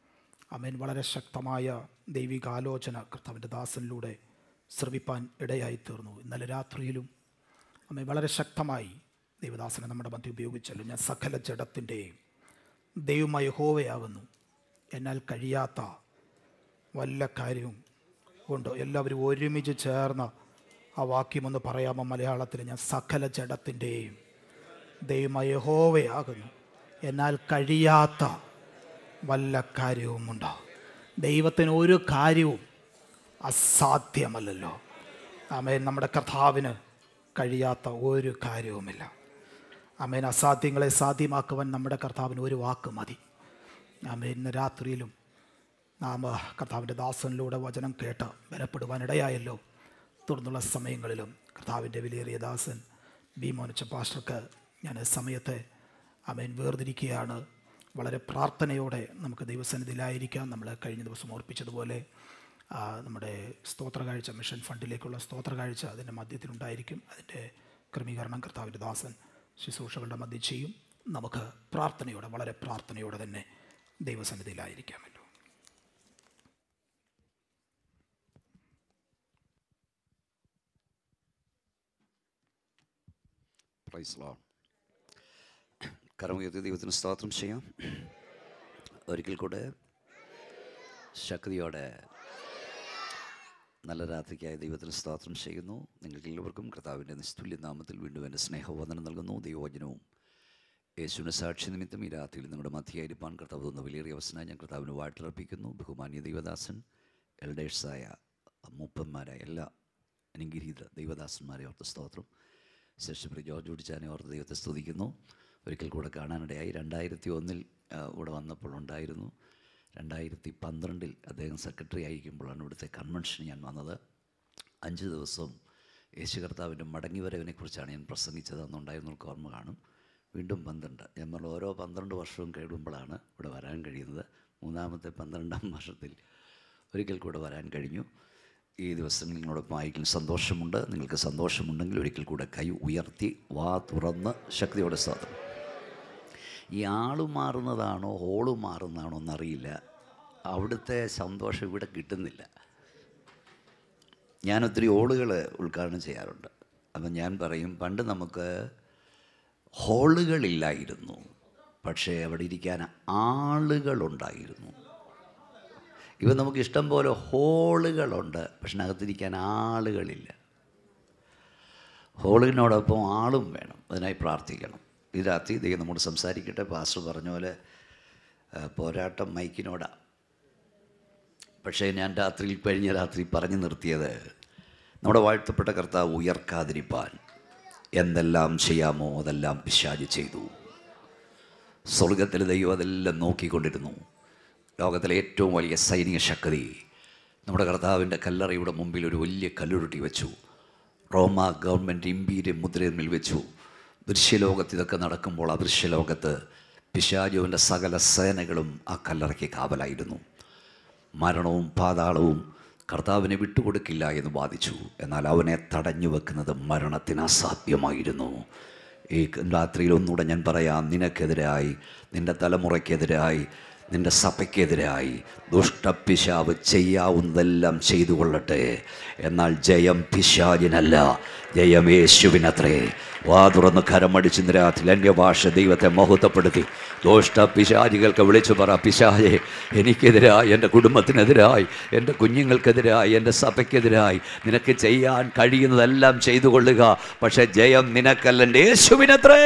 അമേൻ വളരെ ശക്തമായ ദൈവികാലോചന കർത്താവിൻ്റെ ദാസനിലൂടെ ശ്രവിപ്പാൻ ഇടയായി തീർന്നു ഇന്നലെ രാത്രിയിലും അമ്മ വളരെ ശക്തമായി ദൈവദാസനെ നമ്മുടെ മധ്യ ഉപയോഗിച്ചല്ലോ ഞാൻ സകല ജഡത്തിൻ്റെയും ദൈവമായ ഹോവയാകുന്നു എന്നാൽ കഴിയാത്ത വല്ല കാര്യവും ഉണ്ടോ എല്ലാവരും ഒരുമിച്ച് ചേർന്ന് ആ വാക്യം ഒന്ന് പറയാമോ മലയാളത്തിൽ ഞാൻ സകല ജഡത്തിൻ്റെയും ദൈവമായ യഹോവയാകുന്നു എന്നാൽ കഴിയാത്ത വല്ല കാര്യവുമുണ്ടോ ദൈവത്തിന് ഒരു കാര്യവും അസാധ്യമല്ലല്ലോ ആമേൻ നമ്മുടെ കർത്താവിന് കഴിയാത്ത ഒരു കാര്യവുമില്ല ആമേൻ അസാധ്യങ്ങളെ സാധ്യമാക്കുവാൻ നമ്മുടെ കർത്താവിന് ഒരു വാക്ക് മതി ആമേൻ ഇന്ന് രാത്രിയിലും നാം കർത്താവിൻ്റെ ദാസനിലൂടെ വചനം കേട്ട് ബലപ്പെടുവാനിടയായല്ലോ തുടർന്നുള്ള സമയങ്ങളിലും കർത്താവിൻ്റെ വിലയേറിയ ദാസൻ ബി മോനച്ച പാസ്റ്റർക്ക് ഞാൻ സമയത്തെ അമേൻ വേർതിരിക്കുകയാണ് വളരെ പ്രാർത്ഥനയോടെ നമുക്ക് ദൈവസന്നിധിയിലായിരിക്കാം നമ്മൾ കഴിഞ്ഞ ദിവസം ഓർപ്പിച്ചതുപോലെ ആ, നമ്മുടെ സ്തോത്ര കാഴ്ച മിഷൻ ഫണ്ടിലേക്കുള്ള സ്തോത്ര കാഴ്ച അതിൻ്റെ മധ്യത്തിലുണ്ടായിരിക്കും അതിൻ്റെ ക്രമീകരണം കർത്താവിൻ്റെ ദാസൻ ശുശ്രൂഷകളുടെ മധ്യം ചെയ്യും നമുക്ക് പ്രാർത്ഥനയോടെ വളരെ പ്രാർത്ഥനയോടെ തന്നെ ദൈവസന്നിധിയിലായിരിക്കാമല്ലോ പ്രൈസ് ലോഡ് കരമുയർത്തി ദൈവത്തിന് സ്തോത്രം ചെയ്യാം ഒരിക്കൽ കൂടെ ശക്തിയോടെ നല്ല രാത്രിക്കായി ദൈവത്തിന് സ്തോത്രം ചെയ്യുന്നു നിങ്ങൾക്ക് എല്ലാവർക്കും കർത്താവിൻ്റെ നിസ്തുല്യ നാമത്തിൽ വീണ്ടും എൻ്റെ സ്നേഹവന്ദനം നൽകുന്നു ദൈവവചനവും യേശുവിൻ്റെ സാക്ഷി നിമിത്തം ഈ രാത്രിയിൽ നിങ്ങളുടെ മധ്യയായിരിക്കാൻ കർത്താവ് തന്ന വലിയ അവസരമായി ഞാൻ കർത്താവിന് വാഴ്ത്തർപ്പിക്കുന്നു ബഹുമാന്യ ദൈവദാസൻ എൽഡേഴ്സായ മൂപ്പന്മാരായ എല്ലാ അനുഗ്രഹീത ദൈവദാസന്മാരെ ഓർത്ത് സ്തോത്രം ശേഷപ്രി ജോർജ് ഉടിച്ചാനെ ഓർത്ത് ദൈവത്തെ സ്തുതിക്കുന്നു ഒരിക്കൽ കൂടെ കാണാനിടയായി രണ്ടായിരത്തി ഒന്നിൽ ആ, ഇവിടെ വന്നപ്പോൾ ഉണ്ടായിരുന്നു രണ്ടായിരത്തി പന്ത്രണ്ടിൽ അദ്ദേഹം സെക്രട്ടറി ആയിരിക്കുമ്പോഴാണ് ഇവിടുത്തെ കൺവെൻഷന് ഞാൻ വന്നത് അഞ്ച് ദിവസം യേശു കർത്താവിൻ്റെ മടങ്ങിവരവിനെക്കുറിച്ചാണ് ഞാൻ പ്രസംഗിച്ചത് അന്നുണ്ടായിരുന്നവർക്ക് ഓർമ്മ കാണും വീണ്ടും പന്ത്രണ്ട് ഞാൻ പറഞ്ഞ ഓരോ പന്ത്രണ്ട് വർഷവും കഴിയുമ്പോഴാണ് ഇവിടെ വരാൻ കഴിയുന്നത് മൂന്നാമത്തെ പന്ത്രണ്ടാം വർഷത്തിൽ ഒരിക്കൽ കൂടെ വരാൻ കഴിഞ്ഞു ഈ ദിവസം നിങ്ങളോടൊപ്പം ആയിരിക്കും സന്തോഷമുണ്ട് നിങ്ങൾക്ക് സന്തോഷമുണ്ടെങ്കിൽ ഒരിക്കൽ കൂടെ കൈ ഉയർത്തി വാ തുറന്ന് ശക്തിയോടെ സാധനം ഈ ആള് മാറുന്നതാണോ ഹോള് മാറുന്നതാണോ എന്നറിയില്ല അവിടുത്തെ സന്തോഷം ഇവിടെ കിട്ടുന്നില്ല ഞാൻ ഒത്തിരി ഓളുകൾ ഉദ്ഘാടനം ചെയ്യാറുണ്ട് അപ്പം ഞാൻ പറയും പണ്ട് നമുക്ക് ഹോളുകളില്ലായിരുന്നു പക്ഷേ അവിടെ ഇരിക്കാൻ ആളുകളുണ്ടായിരുന്നു ഇവ നമുക്ക് ഇഷ്ടം പോലെ ഹോളുകളുണ്ട് പക്ഷെ അകത്തിരിക്കാൻ ആളുകളില്ല ഹോളിനോടൊപ്പം ആളും വേണം അതിനായി പ്രാർത്ഥിക്കണം ഈ രാത്രി ദൈവം നമ്മോട് സംസാരിക്കട്ടെ പാസ്റ്റർ പറഞ്ഞ പോലെ ആ, പോരാട്ടം മൈക്കിനോടാ പക്ഷേ ഞാൻ രാത്രിയിൽ കഴിഞ്ഞ രാത്രി പറഞ്ഞു നിർത്തിയത് നമ്മുടെ വാഴ്ത്തപ്പെട്ട കർത്താവ് ഉയർക്കാതിരിപ്പാൻ എന്തെല്ലാം ചെയ്യാമോ അതെല്ലാം പിശാജ് ചെയ്തു സ്വർഗത്തിലെ ദൈവം അതെല്ലാം നോക്കിക്കൊണ്ടിരുന്നു ലോകത്തിലെ ഏറ്റവും വലിയ സൈനിക ശക്തി നമ്മുടെ കർത്താവിൻ്റെ കല്ലറയുടെ മുമ്പിൽ ഒരു വലിയ കല്ലുരുട്ടി വെച്ചു റോമ ഗവൺമെൻറ് ഇമ്പീരിയം മുദ്രയിൽ വെച്ചു ദൃശ്യലോകത്ത് ഇതൊക്കെ നടക്കുമ്പോൾ അദൃശ്യലോകത്ത് പിശാജുവിൻ്റെ സകല സേനകളും ആ കല്ലറയ്ക്ക് കാവലായിരുന്നു മരണവും പാതാളവും കർത്താവിനെ വിട്ടുകൊടുക്കില്ല എന്ന് വാദിച്ചു എന്നാൽ അവനെ തടഞ്ഞു വെക്കുന്നത് മരണത്തിന് അസാധ്യമായിരുന്നു ഈ രാത്രിയിൽ ഒന്നുകൂടെ ഞാൻ പറയാം നിനക്കെതിരായി നിൻ്റെ തലമുറയ്ക്കെതിരായി നിൻ്റെ സഭയ്ക്കെതിരായി ദുഷ്ടപിശാവ് ചെയ്യാവുന്നതെല്ലാം ചെയ്തു കൊള്ളട്ടെ എന്നാൽ ജയം പിശാചിനല്ല ജയം യേശുവിനത്രേ വാ തുറന്ന് കരമടിച്ച് നിരാത്തിൽ എൻ്റെ ഭാഷ ദൈവത്തെ മഹത്വപ്പെടുത്തി ദോഷ്ട പിശാചികൾക്ക് വിളിച്ചു പറ പിശാചെ എനിക്കെതിരായി എൻ്റെ കുടുംബത്തിനെതിരായി എൻ്റെ കുഞ്ഞുങ്ങൾക്കെതിരായി എൻ്റെ സഭയ്ക്കെതിരായി നിനക്ക് ചെയ്യാൻ കഴിയുന്നതെല്ലാം ചെയ്തു കൊള്ളുക പക്ഷേ ജയം നിനക്കല്ല എൻ്റെ യേശുവിനത്രേ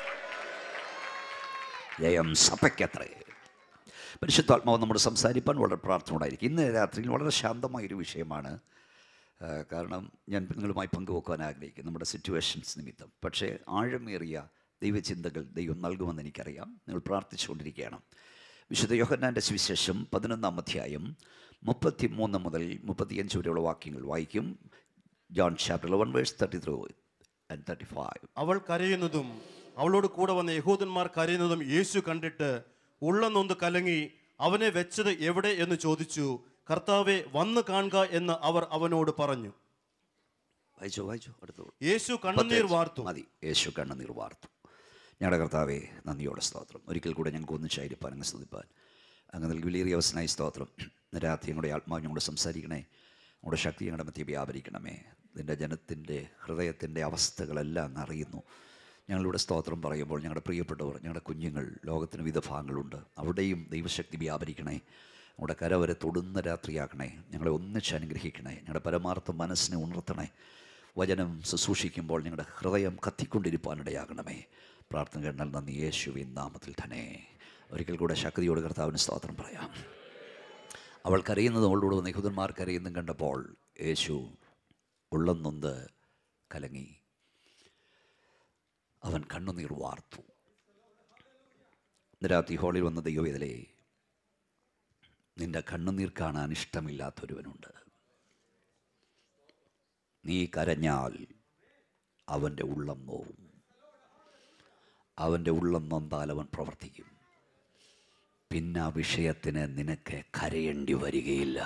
ജയം സഭയ്ക്കത്രേ പരിശുദ്ധാത്മാവ് നമ്മോട് സംസാരിപ്പാൻ വളരെ പ്രാർത്ഥന ഉണ്ടായിരിക്കും ഇന്ന് രാത്രിയിൽ വളരെ ശാന്തമായൊരു വിഷയമാണ് ആ, കാരണം ഞാൻ നിങ്ങളുമായി പങ്കുവെക്കാൻ ആഗ്രഹിക്കും നമ്മുടെ സിറ്റുവേഷൻസ് നിമിത്തം പക്ഷേ ആഴമേറിയ ദൈവചിന്തകൾ ദൈവം നൽകുമെന്ന് എനിക്കറിയാം നിങ്ങൾ പ്രാർത്ഥിച്ചുകൊണ്ടിരിക്കുകയാണ് വിശുദ്ധ യോഹന്നാൻ്റെ സുവിശേഷം പതിനൊന്നാം അധ്യായം മുപ്പത്തി മൂന്ന് മുതൽ മുപ്പത്തിയഞ്ച് വരെയുള്ള വാക്യങ്ങൾ വായിക്കും John chapter eleven verse thirty three and thirty five അവൾ കരയുന്നതും അവളോട് കൂടെ വന്ന യഹൂദന്മാർ കരയുന്നതും യേശു കണ്ടിട്ട് ഉള്ള നൊന്ത് കലങ്ങി അവനെ വെച്ചത് എവിടെ എന്ന് ചോദിച്ചു കർത്താവെ വന്ന് കാണുക എന്ന് അവർ അവനോട് പറഞ്ഞു വായിച്ചോ വായിച്ചോ അടുത്തോളൂ യേശു കണ്ണുനീർ വാർത്തു മതി യേശു കണ്ണുനീർ വാർത്തു ഞങ്ങളുടെ കർത്താവെ നന്ദിയോടെ സ്തോത്രം ഒരിക്കൽ കൂടെ ഞങ്ങൾക്ക് ഒന്നിച്ചായിരിക്കാൻ അങ്ങ് സ്തുതിപ്പാൻ അങ്ങ് നൽകി വിലയേറിയ അവസരമായി സ്തോത്രം ഇന്ന് രാത്രി ഞങ്ങളുടെ ആത്മാവ് ഞങ്ങളോട് സംസാരിക്കണേ ഞങ്ങളുടെ ശക്തി ഞങ്ങളുടെ മധ്യ വ്യാപരിക്കണമേ നിൻ്റെ ജനത്തിൻ്റെ ഹൃദയത്തിൻ്റെ അവസ്ഥകളെല്ലാം അങ്ങ് അറിയുന്നു ഞങ്ങളിവിടെ സ്തോത്രം പറയുമ്പോൾ ഞങ്ങളുടെ പ്രിയപ്പെട്ടവർ ഞങ്ങളുടെ കുഞ്ഞുങ്ങൾ ലോകത്തിന് വിവിധ ഭാഗങ്ങളുണ്ട് അവിടെയും ദൈവശക്തി വ്യാപരിക്കണേ ഞങ്ങളുടെ കര വരെ തൊടുന്ന രാത്രിയാക്കണേ ഞങ്ങളെ ഒന്നിച്ച് അനുഗ്രഹിക്കണേ ഞങ്ങളുടെ പരമാർത്ഥ മനസ്സിനെ ഉണർത്തണേ വചനം ശുശ്രൂഷിക്കുമ്പോൾ ഞങ്ങളുടെ ഹൃദയം കത്തിക്കൊണ്ടിരിപ്പാനിടയാകണമേ പ്രാർത്ഥന കേട്ടാൽ നന്ദി യേശുവിൻ നാമത്തിൽ തന്നെ ഒരിക്കൽ കൂടെ ശക്തിയോട് കർത്താവിന് സ്തോത്രം പറയാം അവൾ കരയുന്നത് അവളോട് വന്ന് യഹൂദന്മാർ കരയുന്നതും കണ്ടപ്പോൾ യേശു ഉള്ളം നൊന്ത് കലങ്ങി അവൻ കണ്ണുനീർ വാർത്തു ഇന്ന് രാത്രി ഹോളിൽ വന്ന ദൈവവേദലേ നിന്റെ കണ്ണുനീർ കാണാൻ ഇഷ്ടമില്ലാത്തൊരുവനുണ്ട് നീ കരഞ്ഞാൽ അവൻ്റെ ഉള്ളം നോവും അവൻ്റെ ഉള്ളം നൊന്താൽ അവൻ പ്രവർത്തിക്കും പിന്നെ ആ വിഷയത്തിന് നിനക്ക് കരയേണ്ടി വരികയില്ല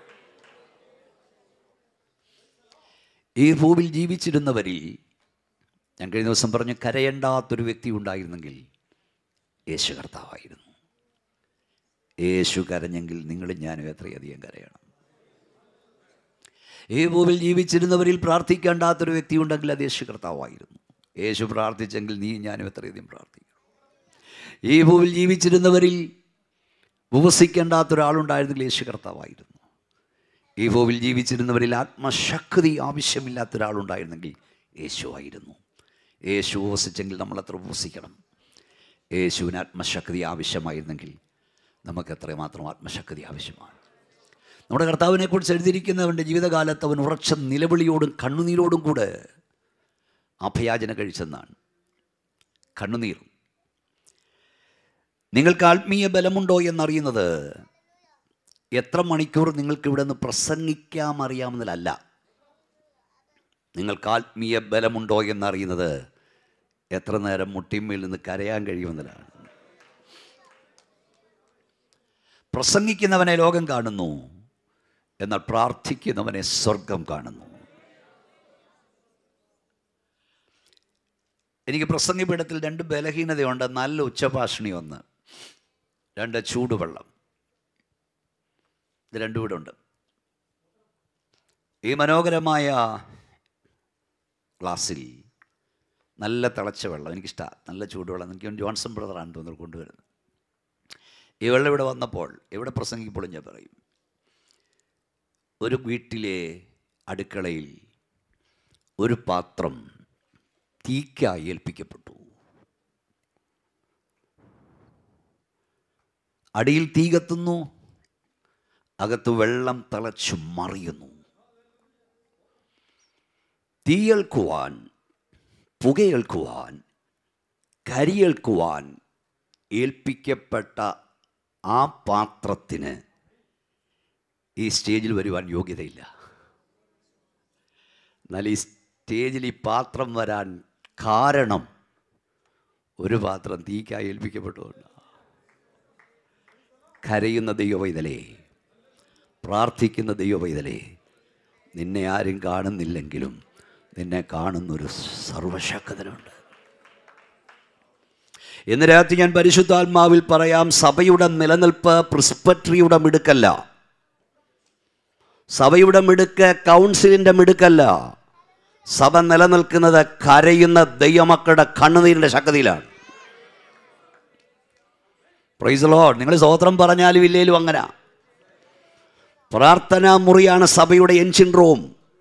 ഈ ഭൂമിയിൽ ജീവിച്ചിരുന്നവരിൽ ഞാൻ കഴിഞ്ഞ ദിവസം പറഞ്ഞു കരയേണ്ടാത്തൊരു വ്യക്തി ഉണ്ടായിരുന്നെങ്കിൽ യേശു കർത്താവായിരുന്നു യേശു കരഞ്ഞെങ്കിൽ നിങ്ങളും ഞാനും എത്രയധികം കരയണം ഈ ഭൂമിയിൽ ജീവിച്ചിരുന്നവരിൽ പ്രാർത്ഥിക്കേണ്ടാത്തൊരു വ്യക്തി ഉണ്ടെങ്കിൽ അത് യേശു കർത്താവായിരുന്നു യേശു പ്രാർത്ഥിച്ചെങ്കിൽ നീ ഞാനും എത്രയധികം പ്രാർത്ഥിക്കണം ഈ ഭൂമിയിൽ ജീവിച്ചിരുന്നവരിൽ ഉപസിക്കേണ്ടാത്ത ഒരാളുണ്ടായിരുന്നെങ്കിൽ യേശു കർത്താവായിരുന്നു ഈ ഭൂമിയിൽ ജീവിച്ചിരുന്നവരിൽ ആത്മശക്തി ആവശ്യമില്ലാത്ത ഒരാളുണ്ടായിരുന്നെങ്കിൽ യേശു ആയിരുന്നു യേശു ഉപസിച്ചെങ്കിൽ നമ്മൾ എത്ര ഉപസിക്കണം യേശുവിന് ആത്മശക്തി ആവശ്യമായിരുന്നെങ്കിൽ നമുക്ക് എത്രമാത്രം ആത്മശക്തി ആവശ്യമാണ് നമ്മുടെ കർത്താവിനെക്കുറിച്ച് എഴുതിയിരിക്കുന്നവൻ്റെ ജീവിതകാലത്ത് അവൻ ഉറച്ച നിലവിളിയോടും കണ്ണുനീരോടും കൂടെ അഭയാചന കഴിച്ചെന്നാണ് കണ്ണുനീർ നിങ്ങൾക്ക് ആത്മീയ ബലമുണ്ടോ എന്നറിയുന്നത് എത്ര മണിക്കൂർ നിങ്ങൾക്ക് ഇവിടെ നിന്ന് പ്രസംഗിക്കാം അറിയാമെന്നതല്ല നിങ്ങൾക്ക് ആത്മീയ ബലമുണ്ടോ എന്നറിയുന്നത് എത്ര നേരം മുട്ടിന്മേൽ നിന്ന് കരയാൻ കഴിയുമെന്നതാണ് പ്രസംഗിക്കുന്നവനെ ലോകം കാണുന്നു എന്നാൽ പ്രാർത്ഥിക്കുന്നവനെ സ്വർഗം കാണുന്നു എനിക്ക് പ്രസംഗപീഠത്തിൽ രണ്ട് ബലഹീനതയുണ്ട് നല്ല ഉച്ചഭാഷണി ഒന്ന് രണ്ട് ചൂടുവെള്ളം ഇത് രണ്ടും ഇവിടെ ഉണ്ട് ഈ മനോഹരമായ ഗ്ലാസ്സിൽ നല്ല തിളച്ച വെള്ളം എനിക്കിഷ്ടമാണ് നല്ല ചൂടുവെള്ളം എനിക്ക് ജോൺസൺ ബ്രദറാണ് തോന്നുന്നു കൊണ്ടുവരുന്നത് ഈ വെള്ളം ഇവിടെ വന്നപ്പോൾ എവിടെ പ്രസംഗിക്കുമ്പോഴും ഞാൻ പറയും ഒരു വീട്ടിലെ അടുക്കളയിൽ ഒരു പാത്രം തീക്കായി ഏൽപ്പിക്കപ്പെട്ടു അടിയിൽ തീ കത്തുന്നു അകത്ത് വെള്ളം തിളച്ചു മറിയുന്നു തീയേൽക്കുവാൻ പുകയേൽക്കുവാൻ കരിയേൽക്കുവാൻ ഏൽപ്പിക്കപ്പെട്ട ആ പാത്രത്തിന് ഈ സ്റ്റേജിൽ വരുവാൻ യോഗ്യതയില്ല എന്നാൽ ഈ സ്റ്റേജിൽ ഈ പാത്രം വരാൻ കാരണം ഒരു പാത്രം തീക്കായി ഏൽപ്പിക്കപ്പെട്ടുകൊണ്ട് കരയുന്ന ദൈവവൈതലേ പ്രാർത്ഥിക്കുന്ന ദൈവവൈതലേ നിന്നെ ആരും കാണുന്നില്ലെങ്കിലും നിന്നെ കാണുന്നൊരു സർവശക്തനുണ്ട് ഇന്ന് രാത്രി ഞാൻ പരിശുദ്ധാത്മാവിൽ പറയാം സഭയുടെ നിലനിൽപ്പ് പ്രിസ്പട്രിയുടെ മിടുക്കല്ല സഭയുടെ മിടുക്ക് കൗൺസിലിൻ്റെ മിടുക്കല്ല സഭ നിലനിൽക്കുന്നത് കരയുന്ന ദൈവമക്കളുടെ കണ്ണുനീരിൻ്റെ ശക്തിയിലാണ് പ്രൈസ് ലോഡ് നിങ്ങൾ സ്വോത്രം പറഞ്ഞാലും ഇല്ലേലും അങ്ങനെ പ്രാർത്ഥനാ മുറിയാണ് സഭയുടെ എൻജിൻ റൂം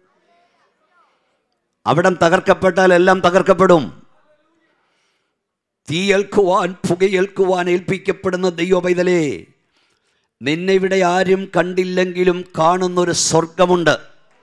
അവിടം തകർക്കപ്പെട്ടാൽ എല്ലാം തകർക്കപ്പെടും തീയേൽക്കുവാൻ പുകയേൽക്കുവാൻ ഏൽപ്പിക്കപ്പെടുന്ന ദൈവപൈതലേ നിന്നെ ഇവിടെ ആരും കണ്ടില്ലെങ്കിലും കാണുന്നൊരു സ്വർഗമുണ്ട്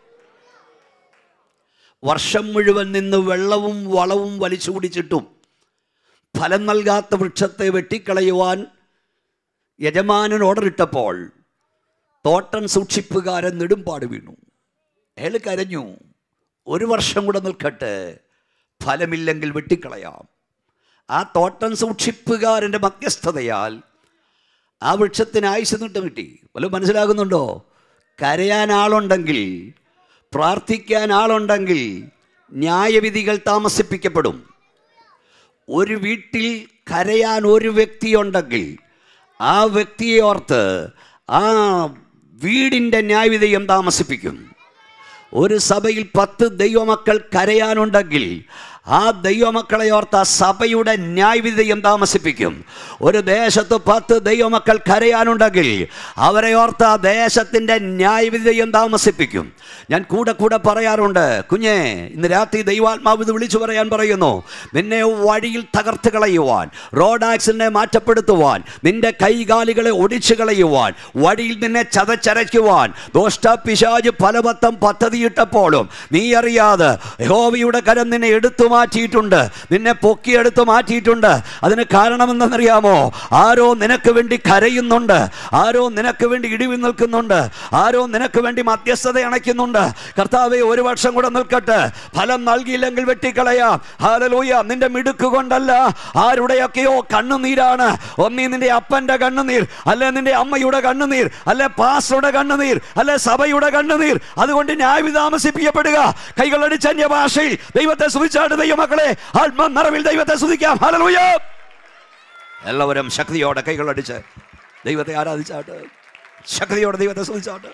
വർഷം മുഴുവൻ നിന്ന് വെള്ളവും വളവും വലിച്ചു കുടിച്ചിട്ടും ഫലം നൽകാത്ത വൃക്ഷത്തെ വെട്ടിക്കളയുവാൻ യജമാനൻ ഓർഡർ ഇട്ടപ്പോൾ തോട്ടം സൂക്ഷിപ്പുകാരൻ നെടുമ്പാട് വീണു അയാൾ കരഞ്ഞു ഒരു വർഷം കൂടെ നിൽക്കട്ടെ ഫലമില്ലെങ്കിൽ വെട്ടിക്കളയാം ആ തോട്ടം സൂക്ഷിപ്പുകാരൻ്റെ മധ്യസ്ഥതയാൽ ആ വൃക്ഷത്തിന് ആയുസ് നീട്ടം കിട്ടി വല്ലതും മനസ്സിലാകുന്നുണ്ടോ കരയാൻ ആളുണ്ടെങ്കിൽ പ്രാർത്ഥിക്കാൻ ആളുണ്ടെങ്കിൽ ന്യായവിധികൾ താമസിപ്പിക്കപ്പെടും ഒരു വീട്ടിൽ കരയാൻ ഒരു വ്യക്തിയുണ്ടെങ്കിൽ ആ വ്യക്തിയെ ഓർത്ത് ആ വീടിൻ്റെ ന്യായവിധേയം താമസിപ്പിക്കും ഒരു സഭയിൽ പത്ത് ദൈവമക്കൾ കരയാനുണ്ടെങ്കിൽ ആ ദൈവമക്കളെ ഓർത്ത സഭയുടെ ന്യായവിധേയം താമസിപ്പിക്കും ഒരു ദേശത്ത് പത്ത് ദൈവമക്കൾ കരയാനുണ്ടെങ്കിൽ അവരെ ഓർത്ത ആ ദേശത്തിൻ്റെ ന്യായവിധേയം താമസിപ്പിക്കും ഞാൻ കൂടെ കൂടെ പറയാറുണ്ട് കുഞ്ഞെ ഇന്ന് രാത്രി ദൈവാത്മാവ് ഇത് വിളിച്ചു പറയാൻ പറയുന്നു നിന്നെ വഴിയിൽ തകർത്ത് കളയുവാൻ റോഡ് ആക്സിഡന്റിനെ മാറ്റപ്പെടുത്തുവാൻ നിന്റെ കൈകാലുകളെ ഒടിച്ചു കളയുവാൻ വഴിയിൽ നിന്നെ ചതച്ചരയ്ക്കുവാൻ ദോഷ്ട പിശാജ് പലപത്തം പദ്ധതിയിട്ടപ്പോഴും നീ അറിയാതെ യഹോവയുടെ കരം നിന്നെ എടുത്തു മാറ്റിയിട്ടുണ്ട് നിന്നെ പൊക്കിയെടുത്ത് മാറ്റിയിട്ടുണ്ട് അതിന് കാരണമെന്തെന്നറിയാമോ ആരോ നിനക്ക് വേണ്ടി കരയുന്നുണ്ട് ആരോ നിനക്ക് വേണ്ടി ഇടിവി നിൽക്കുന്നുണ്ട് ആരോ നിനക്ക് വേണ്ടി മധ്യസ്ഥത അണയ്ക്കുന്നുണ്ട് കർത്താവെ ഒരു വർഷം കൂടെ നിൽക്കട്ടെ ഫലം നൽകിയില്ലെങ്കിൽ വെട്ടിക്കളയാം ഹാലലൂയ നിന്റെ മിടുക്ക് കൊണ്ടല്ല ആരുടെയൊക്കെയോ കണ്ണുനീരാണ് ഒന്നീ നിന്റെ അപ്പന്റെ കണ്ണുനീർ അല്ലെ നിന്റെ അമ്മയുടെ കണ്ണുനീർ അല്ലെ പാസ്റ്ററുടെ കണ്ണുനീർ അല്ലെ സഭയുടെ കണ്ണുനീർ അതുകൊണ്ട് ന്യായവി താമസിപ്പിക്കപ്പെടുക കൈകളടിച്ച അന്യഭാഷയിൽ ദൈവത്തെ സ്തുതിച്ചാട്ട് ദൈവമക്കളെ ആത്മ നിറവിൽ ദൈവത്തെ സ്തുതിക്കാം ഹാലലൂയ എല്ലാവരും ശക്തിയോടെ കൈകളടിച്ച് ദൈവത്തെ ആരാധിച്ചാട്ട് ശക്തിയോടെ ദൈവത്തെ സ്തുതിച്ചാട്ട്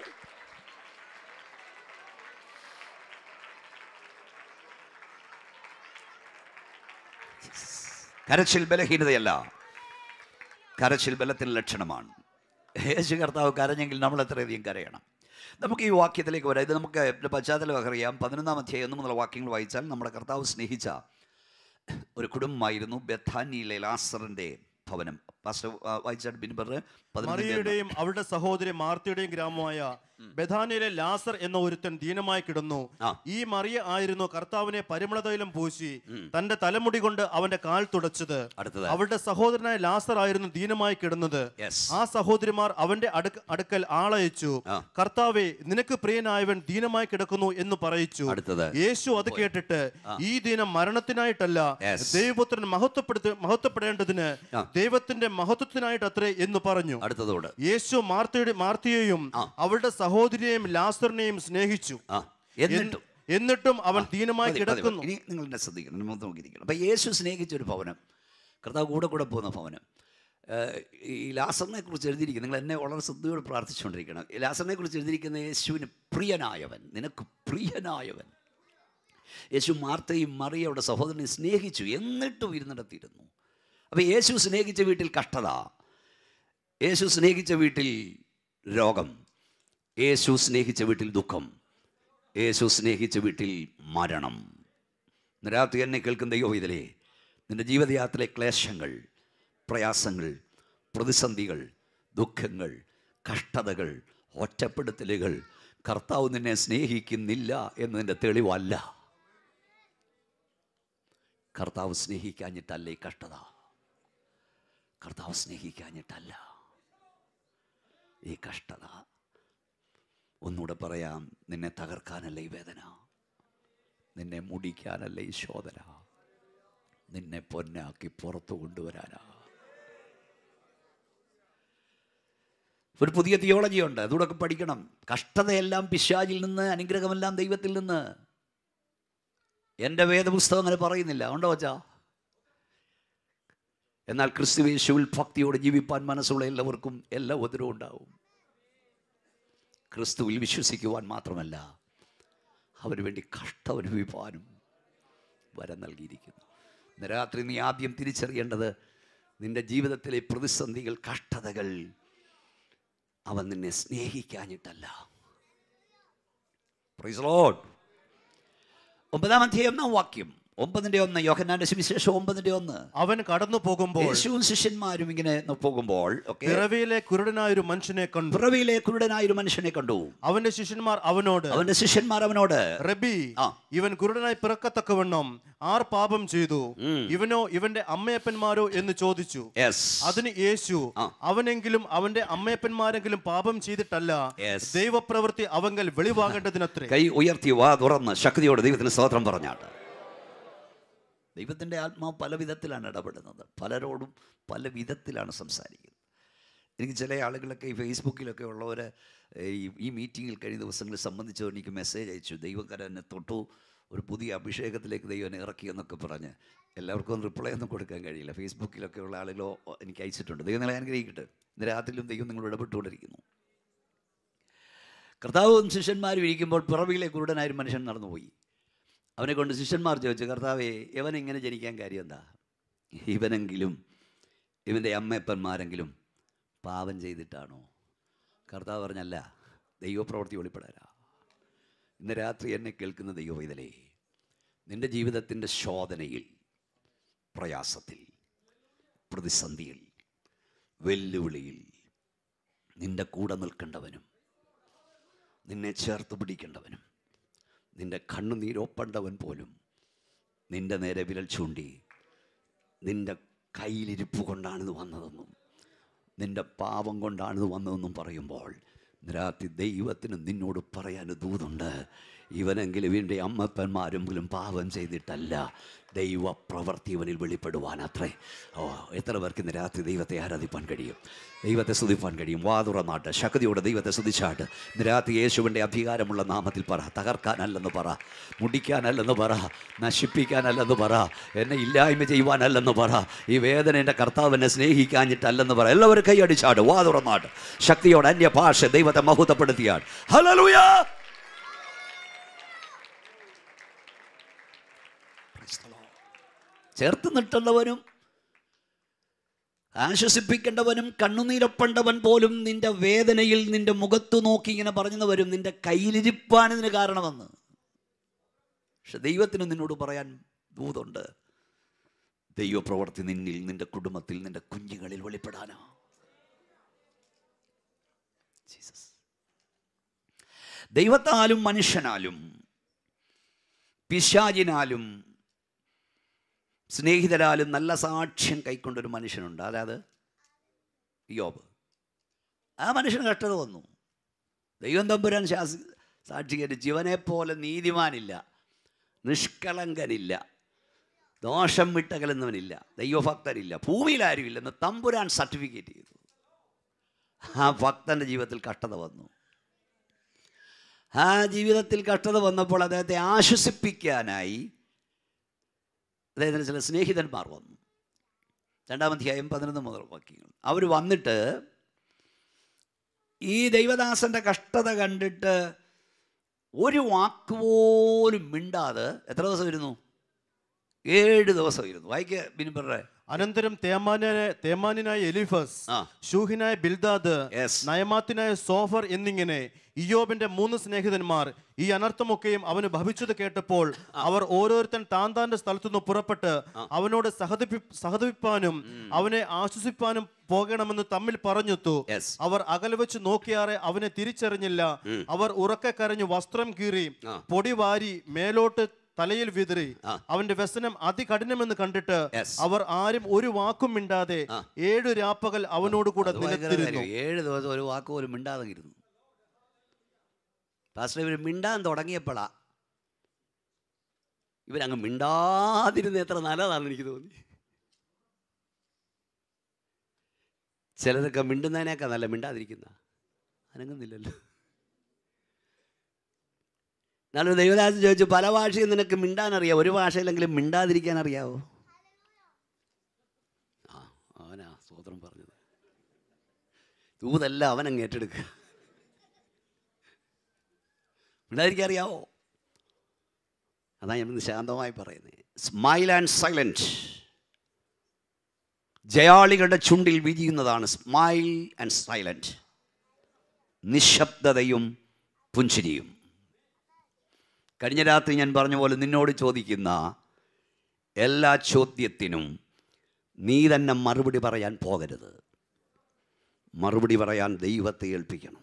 കരച്ചിൽ ബലഹീനതയല്ല കരച്ചിൽ ബലത്തിന് ലക്ഷണമാണ് യേശു കർത്താവ് കരഞ്ഞെങ്കിൽ നമ്മൾ എത്രയധികം കരയണം നമുക്ക് ഈ വാക്യത്തിലേക്ക് വരാം ഇത് നമുക്ക് ഇതിന്റെ പശ്ചാത്തലം അറിയാം പതിനൊന്നാം അധ്യായം ഒന്ന് മുതൽ വാക്യങ്ങൾ വായിച്ചാൽ നമ്മുടെ കർത്താവ് സ്നേഹിച്ച ഒരു കുടുംബമായിരുന്നു ബഥാനിയിലെ ലാസറിന്റെ ഭവനം പാസ്റ്റർ ആ, വായിച്ചാട്ട് ബിൻ പറഞ്ഞ് പതിനൊന്നിന്റെ ഒന്ന്. മറിയയുടെയും അവളുടെ സഹോദരി മാർത്തയുടെയും ഗ്രാമമായ ബഥാനിയിലെ ലാസർ എന്ന ഒരുത്തൻ ദീനമായി കിടന്നു ആ. ഈ മറിയ ആയിരുന്നു കർത്താവിനെ പരിമളതൈലം പൂശി തന്റെ തലമുടി കൊണ്ട് അവന്റെ കാൽ തുടച്ചത് അടുത്തത് അവളുടെ സഹോദരനായ ലാസർ ആയിരുന്നു ദീനമായി കിടന്നത് യെസ് ആ സഹോദരിമാർ അവന്റെ അടുക്ക അടുക്കൽ ആളയച്ചു ആ. കർത്താവെ നിനക്ക് പ്രിയനായവൻ ദീനമായി കിടക്കുന്നു എന്ന് പറയിച്ചു അടുത്തത് യേശു അത് കേട്ടിട്ട് ഈ ദിനം മരണത്തിനായിട്ടല്ല Yes. ദൈവപുത്രൻ മഹത്വപ്പെടുത്ത മഹത്വപ്പെടേണ്ടതിന് ആ. ദൈവത്തിന്റെ മഹത്വത്തിനായിട്ടത്രേ എന്ന് പറഞ്ഞു അടുത്തതോട് യേശു മാർത്തയുടെ മാർത്തിയെയും ആ. അവളുടെ സഹോദരിയെയും ലാസറിനെയും സ്നേഹിച്ചു ആ എന്നിട്ടും എന്ന് എന്നിട്ടും അവൻ ദീനമായി മതി, മതി, മതി. കിടക്കുന്നു ഇനി നിങ്ങൾ എന്നെ ശ്രദ്ധിക്കണം മുഖത്ത് നോക്കിയിരിക്കണം അപ്പം യേശു സ്നേഹിച്ച ഒരു ഭവനം കർത്താവ് കൂടെ കൂടെ പോകുന്ന ഭവനം ഏഹ് ഈ ലാസറിനെ കുറിച്ച് എഴുതിയിരിക്കുന്നത് നിങ്ങൾ എന്നെ വളരെ ശ്രദ്ധയോടെ പ്രാർത്ഥിച്ചുകൊണ്ടിരിക്കണം ഈ ലാസറിനെ കുറിച്ച് എഴുതിയിരിക്കുന്ന യേശുവിന് പ്രിയനായവൻ നിനക്ക് പ്രിയനായവൻ യേശു മാർത്തയും മറിയയുടെ സഹോദരനെ സ്നേഹിച്ചു എന്നിട്ടും ഇരുന്നിടത്തിയിരുന്നു അപ്പോൾ യേശു സ്നേഹിച്ച വീട്ടിൽ കഷ്ടത യേശു സ്നേഹിച്ച വീട്ടിൽ രോഗം യേശു സ്നേഹിച്ച വീട്ടിൽ ദുഃഖം യേശു സ്നേഹിച്ച വീട്ടിൽ മരണം ഇന്ന് രാത്രി എന്നെ കേൾക്കുന്ന ദൈവവിതലേ നിന്റെ ജീവിതയാത്രയിലെ ക്ലേശങ്ങൾ പ്രയാസങ്ങൾ പ്രതിസന്ധികൾ ദുഃഖങ്ങൾ കഷ്ടതകൾ ഒറ്റപ്പെടുത്തലുകൾ കർത്താവ് നിന്നെ സ്നേഹിക്കുന്നില്ല എന്നതിൻ്റെ തെളിവല്ല കർത്താവ് സ്നേഹിക്കാഞ്ഞിട്ടല്ല ഈ കഷ്ടത കർത്താവ് സ്നേഹിക്കാഞ്ഞിട്ടല്ല ഈ കഷ്ടത ഒന്നുകൂടെ പറയാം നിന്നെ തകർക്കാനല്ല ഈ വേദന നിന്നെ മുടിക്കാനല്ല ഈ ശോധന നിന്നെ പൊന്നാക്കി പുറത്തു കൊണ്ടുവരാനാ ഒരു പുതിയ തിയോളജി ഉണ്ട് അതുകൂടെ പഠിക്കണം കഷ്ടതയെല്ലാം പിശാചിൽ നിന്ന് അനുഗ്രഹമെല്ലാം ദൈവത്തിൽ നിന്ന് എൻ്റെ വേദപുസ്തകം അങ്ങനെ പറയുന്നില്ല ഉണ്ടോ വച്ചാ എന്നാൽ ക്രിസ്തുവേശുവിൽ ഭക്തിയോടെ ജീവിപ്പാൻ മനസ്സുള്ള എല്ലാവർക്കും എല്ലാ ഉപദ്രവവും ഉണ്ടാവും ക്രിസ്തുവിൽ വിശ്വസിക്കുവാൻ മാത്രമല്ല അവന് വേണ്ടി കഷ്ടം അനുഭവിപ്പാനും വരം നൽകിയിരിക്കുന്നു ഇന്ന് രാത്രി നീ ആദ്യം തിരിച്ചറിയേണ്ടത് നിന്റെ ജീവിതത്തിലെ പ്രതിസന്ധികൾ കഷ്ടതകൾ അവൻ നിന്നെ സ്നേഹിക്കാഞ്ഞിട്ടല്ല Praise the Lord. ഒമ്പതാം അധ്യായം ഒന്നാം വാക്യം ഒമ്പതിന്റെ ഒന്ന് യോഹന്നാന്റെ സുവിശേഷം ഒമ്പതിന്റെ ഒന്ന് അവൻ കടന്നു പോകുമ്പോൾ യേശുവും ശിഷ്യന്മാരും ഇങ്ങനെ പോകുമ്പോൾ ഒക്കെ പിറവിയിലെ കുരുടനായ ഒരു മനുഷ്യനെ കണ്ടു പിറവിയിലെ കുരുടനായ ഒരു മനുഷ്യനെ കണ്ടു അവന്റെ ശിഷ്യന്മാർ അവനോട് അവന്റെ ശിഷ്യന്മാർ അവനോട് റബി ആ. ഇവൻ കുരുടനായി പിറക്കത്തക്കവണ്ണം ആർ പാപം ചെയ്തു ഇവനോ ഇവന്റെ അമ്മയപ്പന്മാരോ എന്ന് ചോദിച്ചു യെസ് അതിന് യേശു ആ. അവനെങ്കിലും അവന്റെ അമ്മയപ്പന്മാരെങ്കിലും പാപം ചെയ്തിട്ടല്ല Yes. ദൈവപ്രവൃത്തി അവങ്കൽ വെളിവാകേണ്ടതിനത്രേ കൈ ഉയർത്തി വാ തുറന്ന് ശക്തിയോടെ ദൈവത്തിന് സ്തോത്രം പറഞ്ഞാട്ട് ദൈവത്തിൻ്റെ ആത്മാവ് പല വിധത്തിലാണ് ഇടപെടുന്നത് പലരോടും പല വിധത്തിലാണ് സംസാരിക്കുന്നത് എനിക്ക് ചില ആളുകളൊക്കെ ഈ ഫേസ്ബുക്കിലൊക്കെ ഉള്ളവർ ഈ ഈ മീറ്റിങ്ങിൽ കഴിഞ്ഞ ദിവസങ്ങളിൽ സംബന്ധിച്ചവർ എനിക്ക് മെസ്സേജ് അയച്ചു ദൈവക്കാരൻ എന്നെ തൊട്ടു ഒരു പുതിയ അഭിഷേകത്തിലേക്ക് ദൈവം എന്നെ ഇറക്കി എന്നൊക്കെ പറഞ്ഞ് എല്ലാവർക്കും ഒന്നും റിപ്ലൈ ഒന്നും കൊടുക്കാൻ കഴിയില്ല ഫേസ്ബുക്കിലൊക്കെ ഉള്ള ആളുകളോ എനിക്ക് അയച്ചിട്ടുണ്ട് ദൈവം നിങ്ങളെ അനുഗ്രഹിക്കട്ടെ ഇന്ന് രാത്രിയിലും ദൈവം നിങ്ങളോട് ഇടപെട്ടുകൊണ്ടിരിക്കുന്നു കർത്താവും ശിഷ്യന്മാരും ഇരിക്കുമ്പോൾ പിറവിയിലെ കുരുടനായ ഒരു മനുഷ്യൻ നടന്നുപോയി അവനെ കൊണ്ട് ശിഷ്യന്മാർ ചോദിച്ചു കർത്താവേ ഇവൻ ഇങ്ങനെ ജനിക്കാൻ കാര്യം എന്താ ഇവനെങ്കിലും ഇവൻ്റെ അമ്മയപ്പന്മാരെങ്കിലും പാപം ചെയ്തിട്ടാണോ കർത്താവ് പറഞ്ഞല്ല ദൈവപ്രവൃത്തി വെളിപ്പെടാനാ ഇന്ന് രാത്രി എന്നെ കേൾക്കുന്ന ദൈവവൈതലേ നിന്റെ ജീവിതത്തിൻ്റെ ശോധനയിൽ പ്രയാസത്തിൽ പ്രതിസന്ധിയിൽ വെല്ലുവിളിയിൽ നിന്റെ കൂടെ നിൽക്കേണ്ടവനും നിന്നെ ചേർത്ത് പിടിക്കേണ്ടവനും നിന്റെ കണ്ണുനീരൊപ്പണ്ടവൻ പോലും നിന്റെ നേരെ വിരൽ ചൂണ്ടി നിന്റെ കയ്യിലിരിപ്പ് കൊണ്ടാണിത് വന്നതെന്നും നിന്റെ പാപം കൊണ്ടാണിത് വന്നതെന്നും പറയുമ്പോൾ രാത്രി ദൈവത്തിന് നിന്നോട് പറയാൻ ദൂതുണ്ട് ഇവനെങ്കിലും ഇവൻ്റെ അമ്മപ്പന്മാരും പോലും പാപം ചെയ്തിട്ടല്ല ദൈവ പ്രവൃത്തി ഇവനിൽ വെളിപ്പെടുവാൻ അത്രേ ഓ എത്ര പേർക്ക് ഇന്ന് രാത്രി ദൈവത്തെ ആരാധിപ്പാൻ കഴിയും ദൈവത്തെ സ്തുതിപ്പാൻ കഴിയും വാതുറന്നാട്ട് ശക്തിയോടെ ദൈവത്തെ സ്തുതിച്ചാട്ട് ഇന്ന് രാത്രി യേശുവിൻ്റെ അധികാരമുള്ള നാമത്തിൽ പറ തകർക്കാനല്ലെന്ന് പറ മുടിക്കാനല്ലെന്ന് പറ നശിപ്പിക്കാനല്ലെന്ന് പറ എന്നെ ഇല്ലായ്മ ചെയ്യുവാനല്ലെന്ന് പറ ഈ വേദന എൻ്റെ കർത്താവിനെ സ്നേഹിക്കാഞ്ഞിട്ടല്ലെന്ന് പറ എല്ലാവരും കൈയടിച്ചാട് വാതുറന്നാട്ട് ശക്തിയോടെ അന്യ ഭാഷ ദൈവത്തെ മഹത്വപ്പെടുത്തിയാട് ഹലലുയാ ചേർത്ത് നിട്ടുള്ളവനും ആശ്വസിപ്പിക്കേണ്ടവനും കണ്ണുനീരപ്പണ്ടവൻ പോലും നിന്റെ വേദനയിൽ നിന്റെ മുഖത്ത് നോക്കി ഇങ്ങനെ പറഞ്ഞു വരും നിന്റെ കയ്യിലിരിപ്പാൻ ഇതിന് കാരണമെന്ന് പക്ഷെ ദൈവത്തിന് നിന്നോട് പറയാൻ ദൂതുണ്ട് ദൈവപ്രവർത്തി നിന്നിൽ നിന്റെ കുടുംബത്തിൽ നിന്റെ കുഞ്ഞുങ്ങളിൽ വെളിപ്പെടാനാ ജീസസ് ദൈവത്താലും മനുഷ്യനാലും പിശാചിനാലും സ്നേഹിതരാലും നല്ല സാക്ഷ്യം കൈക്കൊണ്ടൊരു മനുഷ്യനുണ്ട് അതായത് യോബ് ആ മനുഷ്യന് കഷ്ടത വന്നു ദൈവം തമ്പുരാൻ ശാസി സാക്ഷികരിച്ച് ജീവനെ പോലെ നീതിമാനില്ല നിഷ്കളങ്കനില്ല ദോഷം വിട്ടകലുന്നവനില്ല ദൈവഭക്തനില്ല ഭൂമിയിൽ ആരുമില്ല എന്ന് തമ്പുരാൻ സർട്ടിഫിക്കറ്റ് ചെയ്തു ആ ഭക്തൻ്റെ ജീവിതത്തിൽ കഷ്ടത വന്നു ആ ജീവിതത്തിൽ കഷ്ടത വന്നപ്പോൾ അദ്ദേഹത്തെ ആശ്വസിപ്പിക്കാനായി അദ്ദേഹത്തിന് ചില സ്നേഹിതന്മാർ വന്നു രണ്ടാം അധ്യായം പതിനൊന്ന് മുതൽ വാക്യങ്ങൾ അവർ വന്നിട്ട് ഈ ദൈവദാസൻ്റെ കഷ്ടത കണ്ടിട്ട് ഒരു വാക്കുപോലും മിണ്ടാതെ എത്ര ദിവസം ഇരുന്നു ഏഴ് ദിവസം ഇരുന്നു വായിക്ക ബിനിബറെ അനന്തരം തേമാനായ തേമാനായ എലിഫസ് ആ. ഷൂഹിനായ ബിൽദാദ് Yes. നയമാത്തിനായ സോഫർ എന്നിങ്ങനെ ഇയോബിന്റെ മൂന്ന് സ്നേഹിതന്മാർ ഈ അനർത്ഥമൊക്കെയും അവന് ഭവിച്ചത് കേട്ടപ്പോൾ അവർ ഓരോരുത്തൻ താൻ താന്റെ സ്ഥലത്തുനിന്ന് പുറപ്പെട്ട് അവനോട് സഹതപി സഹതപിപ്പാനും അവനെ ആശ്വസിപ്പാനും പോകണമെന്ന് തമ്മിൽ പറഞ്ഞെത്തു Yes. അവർ അകലെ വെച്ച് നോക്കിയാറെ അവനെ തിരിച്ചറിഞ്ഞില്ല അവർ ഉറക്കെ കരഞ്ഞു വസ്ത്രം കീറി ആ. പൊടി വാരി മേലോട്ട് തലയിൽ വിതറി ആ. അവന്റെ വ്യസനം അതികഠിനമെന്ന് കണ്ടിട്ട് Yes. അവർ ആരും ഒരു വാക്കും മിണ്ടാതെ ആ. ഏഴു രാപ്പകൽ അവനോട് കൂടെ അത് ഭയങ്കര നിലത്തിരുന്നു കാര്യം. ഏഴ് ദിവസം ഒരു വാക്ക് പോലും മിണ്ടാതെ ഇരുന്നു പാസ്റ്റർ ഇവർ മിണ്ടാൻ തുടങ്ങിയപ്പോഴാ ഇവരങ്ങ് മിണ്ടാതിരുന്ന എത്ര നല്ലതാണെന്ന് എനിക്ക് തോന്നി ചിലരൊക്കെ മിണ്ടുന്നതിനേക്കാൾ നല്ല മിണ്ടാതിരിക്കുന്ന അനങ്ങുന്നില്ലല്ലോ എന്നാലും ദൈവദാസൻ ചോദിച്ചു പല ഭാഷയും നിനക്ക് മിണ്ടാൻ അറിയാം ഒരു ഭാഷയിലെങ്കിലും മിണ്ടാതിരിക്കാൻ അറിയാവോ ആ അവനാ സ്വോത്രം പറഞ്ഞത് തൂതല്ല അവനങ്ങ് ഏറ്റെടുക്കുക മിണ്ടാതിരിക്കാൻ അറിയാവോ അതാ ഞാൻ ഇന്ന് ശാന്തമായി പറയുന്നത് സ്മൈൽ ആൻഡ് സൈലൻറ്റ് ജയാളികളുടെ ചുണ്ടിൽ വിരിയുന്നതാണ് സ്മൈൽ ആൻഡ് സൈലൻറ്റ് നിശബ്ദതയും പുഞ്ചിരിയും കഴിഞ്ഞ രാത്രി ഞാൻ പറഞ്ഞ പോലെ നിന്നോട് ചോദിക്കുന്ന എല്ലാ ചോദ്യത്തിനും നീ തന്നെ മറുപടി പറയാൻ പോകരുത് മറുപടി പറയാൻ ദൈവത്തെ ഏൽപ്പിക്കണം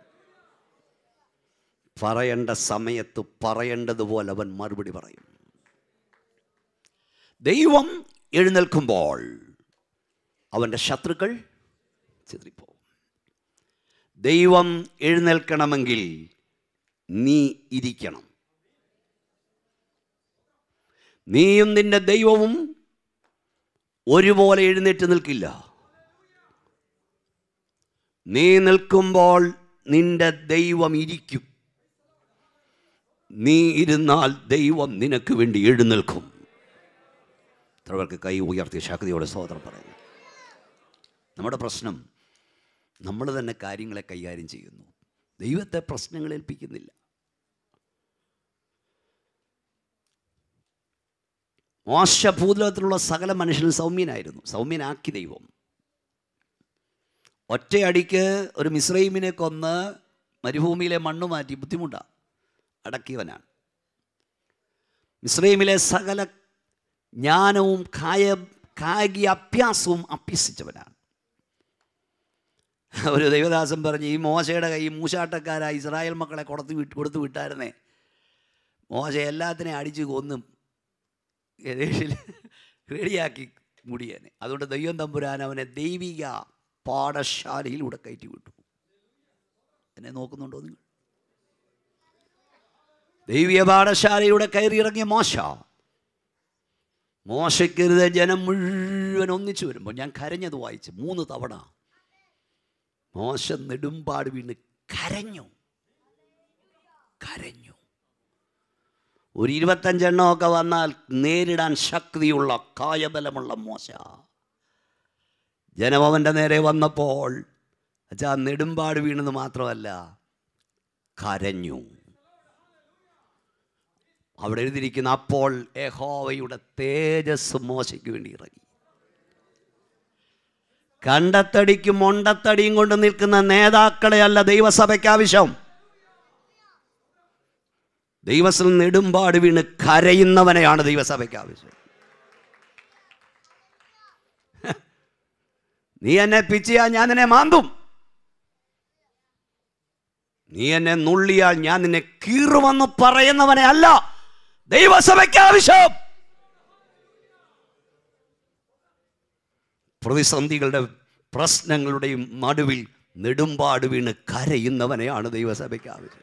പറയേണ്ട സമയത്ത് പറയേണ്ടതുപോലെ അവൻ മറുപടി പറയും ദൈവം എഴുന്നേൽക്കുമ്പോൾ അവൻ്റെ ശത്രുക്കൾ ചിതറിപ്പോവും ദൈവം എഴുന്നേൽക്കണമെങ്കിൽ നീ ഇരിക്കണം നീയും നിന്റെ ദൈവവും ഒരുപോലെ എഴുന്നേറ്റ് നിൽക്കില്ല നീ നിൽക്കുമ്പോൾ നിന്റെ ദൈവം ഇരിക്കും നീ ഇരുന്നാൽ ദൈവം നിനക്ക് വേണ്ടി എഴുന്നേൽക്കും എത്ര പേർക്ക് കൈ ഉയർത്തി ശക്തിയോടെ സഹോദരം പറയുന്നു നമ്മുടെ പ്രശ്നം നമ്മൾ തന്നെ കാര്യങ്ങളെ കൈകാര്യം ചെയ്യുന്നു ദൈവത്തെ പ്രശ്നങ്ങൾ ഏൽപ്പിക്കുന്നില്ല മോശ ഭൂതലത്തിലുള്ള സകല മനുഷ്യനും സൗമ്യനായിരുന്നു സൗമ്യനാക്കി ദൈവം ഒറ്റയടിക്ക് ഒരു മിശ്രൈമിനെ കൊന്ന് മരുഭൂമിയിലെ മണ്ണ് മാറ്റി ബുദ്ധിമുട്ടാണ് അടക്കിയവനാണ് മിശ്രൈമിലെ സകല ജ്ഞാനവും കായ കായിക അഭ്യാസവും അഭ്യസിച്ചവനാണ് ഒരു ദൈവദാസൻ പറഞ്ഞ് ഈ മോശയുടെ കൈ മൂശാട്ടക്കാരായ ഇസ്രായേൽ മക്കളെ കൊടുത്ത് വിട്ട് കൊടുത്തു വിട്ടായിരുന്നേ മോശ എല്ലാത്തിനെയും അടിച്ച് കൊന്നും ഏകദേശം റെഡിയാക്കി മുടിയനെ അതുകൊണ്ട് ദൈവം തമ്പുരാൻ അവനെ ദൈവിക പാഠശാലയിലൂടെ കയറ്റി വിട്ടു എന്നെ നോക്കുന്നുണ്ടോ നിങ്ങൾ ദൈവിക പാഠശാലയിലൂടെ കയറിയിറങ്ങിയ മോശ മോശക്കരുത് ജനം മുഴുവൻ ഒന്നിച്ചു വരുമ്പോൾ ഞാൻ കരഞ്ഞത് വായിച്ച് മൂന്ന് തവണ മോശ നെടുമ്പാട് വീണ് കരഞ്ഞു കരഞ്ഞു ഒരു ഇരുപത്തഞ്ചെണ്ണമൊക്കെ വന്നാൽ നേരിടാൻ ശക്തിയുള്ള കായബലമുള്ള മോശ ജനം അവൻ്റെ നേരെ വന്നപ്പോൾ അച്ഛാ നെടുമ്പാട് വീണെന്ന് മാത്രമല്ല കരഞ്ഞു അവിടെ എഴുതിയിരിക്കുന്ന അപ്പോൾ യഹോവയുടെ തേജസ് മോശയ്ക്ക് വേണ്ടി ഇറങ്ങി കണ്ടത്തടിക്കും മൊണ്ടത്തടിയും കൊണ്ട് നിൽക്കുന്ന നേതാക്കളെ അല്ല ദൈവസഭയ്ക്ക് ആവശ്യം ദൈവത്തിൽ നെടുമ്പാട് വീണ് കരയുന്നവനെയാണ് ദൈവസഭയ്ക്ക് ആവശ്യം നീ എന്നെ പിച്ചിയാ ഞാൻ നിന്നെ മാന്തും നീ എന്നെ നുള്ളിയാൽ ഞാൻ നിന്നെ കീറുമെന്ന് പറയുന്നവനെ അല്ല ദൈവസഭയ്ക്ക് ആവശ്യം പ്രതിസന്ധികളുടെ പ്രശ്നങ്ങളുടെയും നടുവിൽ നെടുമ്പാട് വീണ് കരയുന്നവനെയാണ് ദൈവസഭയ്ക്ക് ആവശ്യം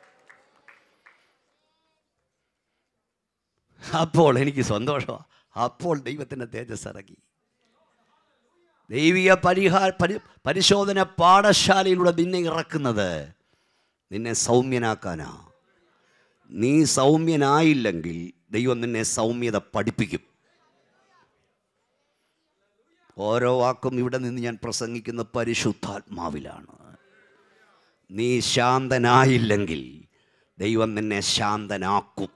അപ്പോൾ എനിക്ക് സന്തോഷമാണ് അപ്പോൾ ദൈവത്തിൻ്റെ തേജസ് ഇറങ്ങി ദൈവിക പരിഹാര പരി പരിശോധന പാഠശാലയിലൂടെ നിന്നെ ഇറക്കുന്നത് നിന്നെ സൗമ്യനാക്കാനാ നീ സൗമ്യനായില്ലെങ്കിൽ ദൈവം നിന്നെ സൗമ്യത പഠിപ്പിക്കും ഓരോ വാക്കും ഇവിടെ നിന്ന് ഞാൻ പ്രസംഗിക്കുന്ന പരിശുദ്ധാത്മാവിലാണ് നീ ശാന്തനായില്ലെങ്കിൽ ദൈവം നിന്നെ ശാന്തനാക്കും